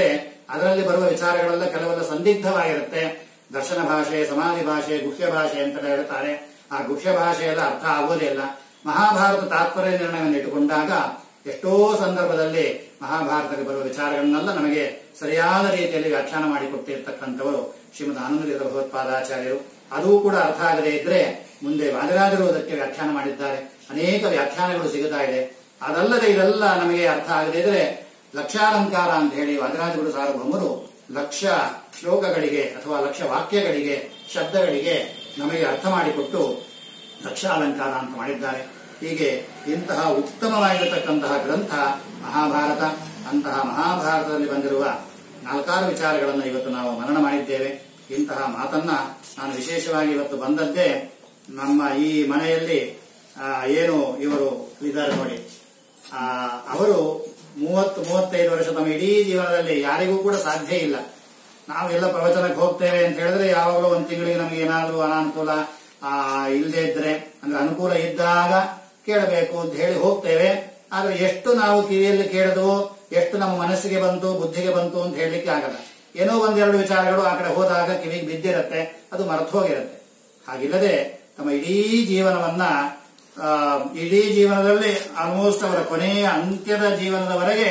ಅದರಲ್ಲಿ ಬರುವ ವಿಚಾರಗಳೆಲ್ಲ ಕೆಲವೆಲ್ಲ ಸಂದಿಗ್ಧವಾಗಿರುತ್ತೆ ದರ್ಶನ ಭಾಷೆ ಸಮಾಧಿ ಭಾಷೆ ಗುಹ್ಯ ಭಾಷೆ ಅಂತ ಹೇಳ್ತಾರೆ ಆ ಗುಹ್ಯ ಭಾಷೆ ಎಲ್ಲ ಅರ್ಥ ಆಗೋದೇ ಇಲ್ಲ ಮಹಾಭಾರತ ತಾತ್ಪರ್ಯ ನಿರ್ಣಯವನ್ನು ಇಟ್ಟುಕೊಂಡಾಗ ಎಷ್ಟೋ ಸಂದರ್ಭದಲ್ಲಿ ಮಹಾಭಾರತದಲ್ಲಿ ಬರುವ ವಿಚಾರಗಳನ್ನೆಲ್ಲ ನಮಗೆ ಸರಿಯಾದ ರೀತಿಯಲ್ಲಿ ವ್ಯಾಖ್ಯಾನ ಮಾಡಿಕೊಟ್ಟಿರ್ತಕ್ಕಂಥವರು ಶ್ರೀಮದ್ ಆನಂದೀರ ಭಗವತ್ಪಾದಾಚಾರ್ಯರು ಅದೂ ಕೂಡ ಅರ್ಥ ಆಗದೇ ಇದ್ರೆ ಮುಂದೆ ವಾದಿರಾಜರು ಅದಕ್ಕೆ ವ್ಯಾಖ್ಯಾನ ಮಾಡಿದ್ದಾರೆ ಅನೇಕ ವ್ಯಾಖ್ಯಾನಗಳು ಸಿಗುತ್ತಾ ಇದೆ ಅದಲ್ಲದೆ ಇದೆಲ್ಲ ನಮಗೆ ಅರ್ಥ ಆಗದೇ ಇದ್ರೆ ಲಕ್ಷಾಲಂಕಾರ ಅಂತ ಹೇಳಿ ವಾದಿರಾಜಗುರು ಸಾರ್ವಭೌಮರು ಲಕ್ಷ ಶ್ಲೋಕಗಳಿಗೆ ಅಥವಾ ಲಕ್ಷ ವಾಕ್ಯಗಳಿಗೆ ಶಬ್ದಗಳಿಗೆ ನಮಗೆ ಅರ್ಥ ಮಾಡಿಕೊಟ್ಟು ಲಕ್ಷಾಲಂಕಾರ ಅಂತ ಮಾಡಿದ್ದಾರೆ ಹೀಗೆ ಇಂತಹ ಉತ್ತಮವಾಗಿರತಕ್ಕಂತಹ ಗ್ರಂಥ ಮಹಾಭಾರತ ಅಂತಹ ಮಹಾಭಾರತದಲ್ಲಿ ಬಂದಿರುವ ನಾಲ್ಕಾರು ವಿಚಾರಗಳನ್ನು ಇವತ್ತು ನಾವು ಮನನ ಮಾಡಿದ್ದೇವೆ ಇಂತಹ ಮಾತನ್ನ ನಾನು ವಿಶೇಷವಾಗಿ ಇವತ್ತು ಬಂದದ್ದೇ ನಮ್ಮ ಈ ಮನೆಯಲ್ಲಿ ಆ, ಏನು ಇವರು ಇದ್ದಾರೆ ನೋಡಿ ಆ, ಅವರು ಮೂವತ್ತು ಮೂವತ್ತೈದು ವರ್ಷ ತಮ್ಮ ಇಡೀ ಜೀವನದಲ್ಲಿ ಯಾರಿಗೂ ಕೂಡ ಸಾಧ್ಯ ಇಲ್ಲ ನಾವೆಲ್ಲ ಪ್ರವಚನಕ್ಕೆ ಹೋಗ್ತೇವೆ ಅಂತ ಹೇಳಿದ್ರೆ ಯಾವಾಗಲೂ ಒಂದು ತಿಂಗಳಿಗೆ ನಮಗೆ ಏನಾದರೂ ಅನಾನುಕೂಲ ಆ, ಇಲ್ಲದೆ ಇದ್ರೆ ಅಂದ್ರೆ ಅನುಕೂಲ ಇದ್ದಾಗ ಕೇಳಬೇಕು ಅಂತ ಹೇಳಿ ಹೋಗ್ತೇವೆ ಆದ್ರೆ ಎಷ್ಟು ನಾವು ಕಿವಿಯಲ್ಲಿ ಕೇಳದು ಎಷ್ಟು ನಮ್ಮ ಮನಸ್ಸಿಗೆ ಬಂತು ಬುದ್ಧಿಗೆ ಬಂತು ಅಂತ ಹೇಳಲಿಕ್ಕೆ ಆಗಲ್ಲ ಏನೋ ಒಂದೆರಡು ವಿಚಾರಗಳು ಆ ಕಡೆ ಹೋದಾಗ ಕಿವಿಗೆ ಬಿದ್ದಿರತ್ತೆ ಅದು ಮರೆತು ಹೋಗಿರುತ್ತೆ ಹಾಗಿಲ್ಲದೆ ತಮ್ಮ ಇಡೀ ಜೀವನವನ್ನ ಆ, ಇಡೀ ಜೀವನದಲ್ಲಿ ಆಲ್ಮೋಸ್ಟ್ ಅವರ ಕೊನೆಯ ಅಂತ್ಯದ ಜೀವನದವರೆಗೆ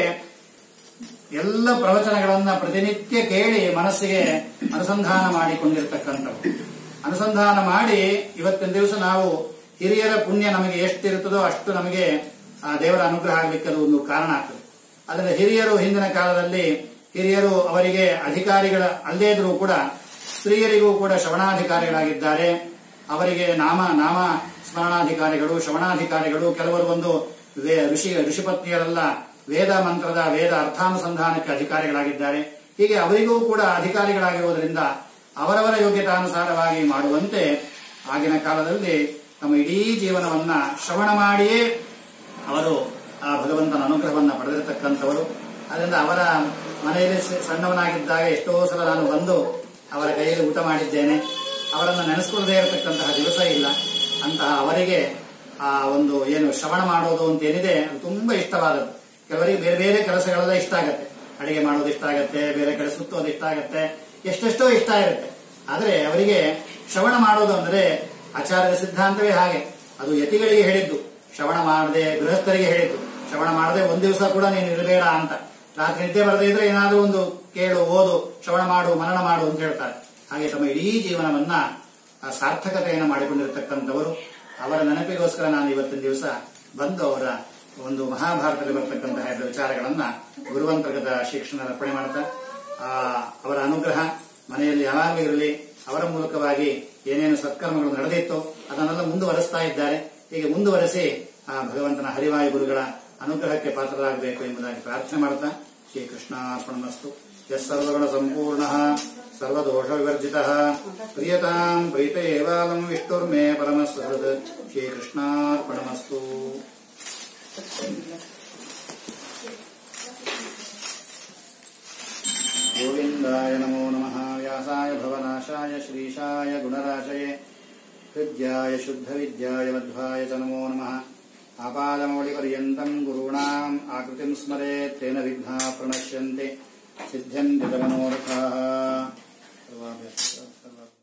ಎಲ್ಲ ಪ್ರವಚನಗಳನ್ನ ಪ್ರತಿನಿತ್ಯ ಕೇಳಿ ಮನಸ್ಸಿಗೆ ಅನುಸಂಧಾನ ಮಾಡಿಕೊಂಡಿರ್ತಕ್ಕಂಥವು ಅನುಸಂಧಾನ ಮಾಡಿ ಇವತ್ತಿನ ದಿವಸ ನಾವು ಹಿರಿಯರ ಪುಣ್ಯ ನಮಗೆ ಎಷ್ಟಿರುತ್ತದೋ ಅಷ್ಟು ನಮಗೆ ಆ ದೇವರ ಅನುಗ್ರಹ ಆಗಲಿಕ್ಕೆ ಅದು ಒಂದು ಕಾರಣ ಆಗ್ತದೆ ಅದರಿಂದ ಹಿರಿಯರು ಹಿಂದಿನ ಕಾಲದಲ್ಲಿ ಹಿರಿಯರು ಅವರಿಗೆ ಅಧಿಕಾರಿಗಳ ಅಲ್ಲದೇ ಇದ್ರೂ ಕೂಡ ಸ್ತ್ರೀಯರಿಗೂ ಕೂಡ ಶ್ರವಣಾಧಿಕಾರಿಗಳಾಗಿದ್ದಾರೆ ಅವರಿಗೆ ನಾಮ ನಾಮ ಸ್ಮರಣಾಧಿಕಾರಿಗಳು ಶ್ರವಣಾಧಿಕಾರಿಗಳು ಕೆಲವರು ಒಂದು ವೇ- ಋಷಿ ಋಷಿಪತ್ನಿಯರೆಲ್ಲ ವೇದ ಮಂತ್ರದ ವೇದ ಅರ್ಥಾನುಸಂಧಾನಕ್ಕೆ ಅಧಿಕಾರಿಗಳಾಗಿದ್ದಾರೆ ಹೀಗೆ ಅವರಿಗೂ ಕೂಡ ಅಧಿಕಾರಿಗಳಾಗಿರುವುದರಿಂದ ಅವರವರ ಯೋಗ್ಯತಾನುಸಾರವಾಗಿ ಮಾಡುವಂತೆ ಆಗಿನ ಕಾಲದಲ್ಲಿ ತಮ್ಮ ಇಡೀ ಜೀವನವನ್ನ ಶ್ರವಣ ಮಾಡಿಯೇ ಅವರು ಆ ಭಗವಂತನ ಅನುಗ್ರಹವನ್ನ ಪಡೆದಿರತಕ್ಕಂಥವರು ಅದರಿಂದ ಅವರ ಮನೆಯಲ್ಲಿ ಸ- ಸಣ್ಣವನಾಗಿದ್ದಾಗ ಎಷ್ಟೋ ಸಲ ನಾನು ಬಂದು ಅವರ ಕೈಯಲ್ಲಿ ಊಟ ಮಾಡಿದ್ದೇನೆ ಅವರನ್ನು ನೆನೆಸ್ಕೊಳ್ಳದೇ ಇರತಕ್ಕಂತಹ ದಿವಸ ಇಲ್ಲ ಅಂತಹ ಅವರಿಗೆ ಆ ಒಂದು ಏನು ಶ್ರವಣ ಮಾಡೋದು ಅಂತ ಏನಿದೆ ಅದು ತುಂಬಾ ಇಷ್ಟವಾದದ್ದು ಕೆಲವರಿಗೆ ಬೇರೆ ಬೇರೆ ಕೆಲಸಗಳೆಲ್ಲ ಇಷ್ಟ ಆಗತ್ತೆ ಅಡಿಗೆ ಮಾಡೋದು ಇಷ್ಟ ಆಗತ್ತೆ ಬೇರೆ ಕಡೆ ಸುತ್ತೋದು ಇಷ್ಟ ಆಗತ್ತೆ ಎಷ್ಟೆಷ್ಟೋ ಇಷ್ಟ ಇರುತ್ತೆ ಆದ್ರೆ ಅವರಿಗೆ ಶ್ರವಣ ಮಾಡೋದು ಅಂದ್ರೆ ಆಚಾರ್ಯರ ಸಿದ್ಧಾಂತವೇ ಹಾಗೆ ಅದು ಯತಿಗಳಿಗೆ ಹೇಳಿದ್ದು ಶ್ರವಣ ಮಾಡದೆ ಗೃಹಸ್ಥರಿಗೆ ಹೇಳಿದ್ದು ಶ್ರವಣ ಮಾಡದೆ ಒಂದ್ ದಿವಸ ಕೂಡ ನೀನು ಇರಬೇಡ ಅಂತ ರಾತ್ರಿ ನಿದ್ದೆ ಬರದೇ ಇದ್ರೆ ಏನಾದ್ರೂ ಒಂದು ಕೇಳು ಓದು ಶ್ರವಣ ಮಾಡು ಮನನ ಮಾಡು ಅಂತ ಹೇಳ್ತಾರೆ ಹಾಗೆ ತಮ್ಮ ಇಡೀ ಜೀವನವನ್ನ ಆ ಸಾರ್ಥಕತೆಯನ್ನು ಮಾಡಿಕೊಂಡಿರತಕ್ಕಂಥವರು ಅವರ ನೆನಪಿಗೋಸ್ಕರ ನಾನು ಇವತ್ತಿನ ದಿವಸ ಬಂದು ಅವರ ಒಂದು ಮಹಾಭಾರತದಲ್ಲಿ ಬರ್ತಕ್ಕಂತಹ ಎರಡು ವಿಚಾರಗಳನ್ನ ಗುರುವಂತರ್ಗತ ಶಿಕ್ಷಣ ಅರ್ಪಣೆ ಮಾಡ್ತಾ ಆ, ಅವರ ಅನುಗ್ರಹ ಮನೆಯಲ್ಲಿ ಯಾವಾಗಲೂ ಇರಲಿ ಅವರ ಮೂಲಕವಾಗಿ ಏನೇನು ಸತ್ಕರ್ಮಗಳು ನಡೆದಿತ್ತು ಅದನ್ನೆಲ್ಲ ಮುಂದುವರೆಸ್ತಾ ಇದ್ದಾರೆ ಹೀಗೆ ಮುಂದುವರೆಸಿ ಆ ಭಗವಂತನ ಹರಿವಾಯು ಗುರುಗಳ ಅನುಗ್ರಹಕ್ಕೆ ಪಾತ್ರರಾಗಬೇಕು ಎಂಬುದಾಗಿ ಪ್ರಾರ್ಥನೆ ಮಾಡ್ತಾ ಶ್ರೀ ಕೃಷ್ಣಾರ್ಪಣಮಸ್ತು ಯಸ್ ಸರ್ವಗುಣ ಸಂಪೂರ್ಣ ಸರ್ವದೋಷ ವಿವರ್ಜಿತ ಪ್ರಿಯತಾಂ ಪ್ರೀತ ಏವಾಲಂ ವಿಷ್ಣುರ್ಮೇ ಪರಮಸ್ವಹೃದ್ ಶ್ರೀ ಕೃಷ್ಣಾರ್ಪಣಮಸ್ತು गोविन्दाय नमो नमः व्यासाय भवनाशाय श्रीशाय गुणराशये हृद्याय शुद्धविद्याय मध्वाय च नमो नमः आपादमौलिपर्यन्तम् गुरूणाम् आकृतिम् स्मरेत् तेन विघ्नाः प्रणश्यन्ति सिद्ध्यन्ति च मनोरथाः सर्वाभ्यः सर्व-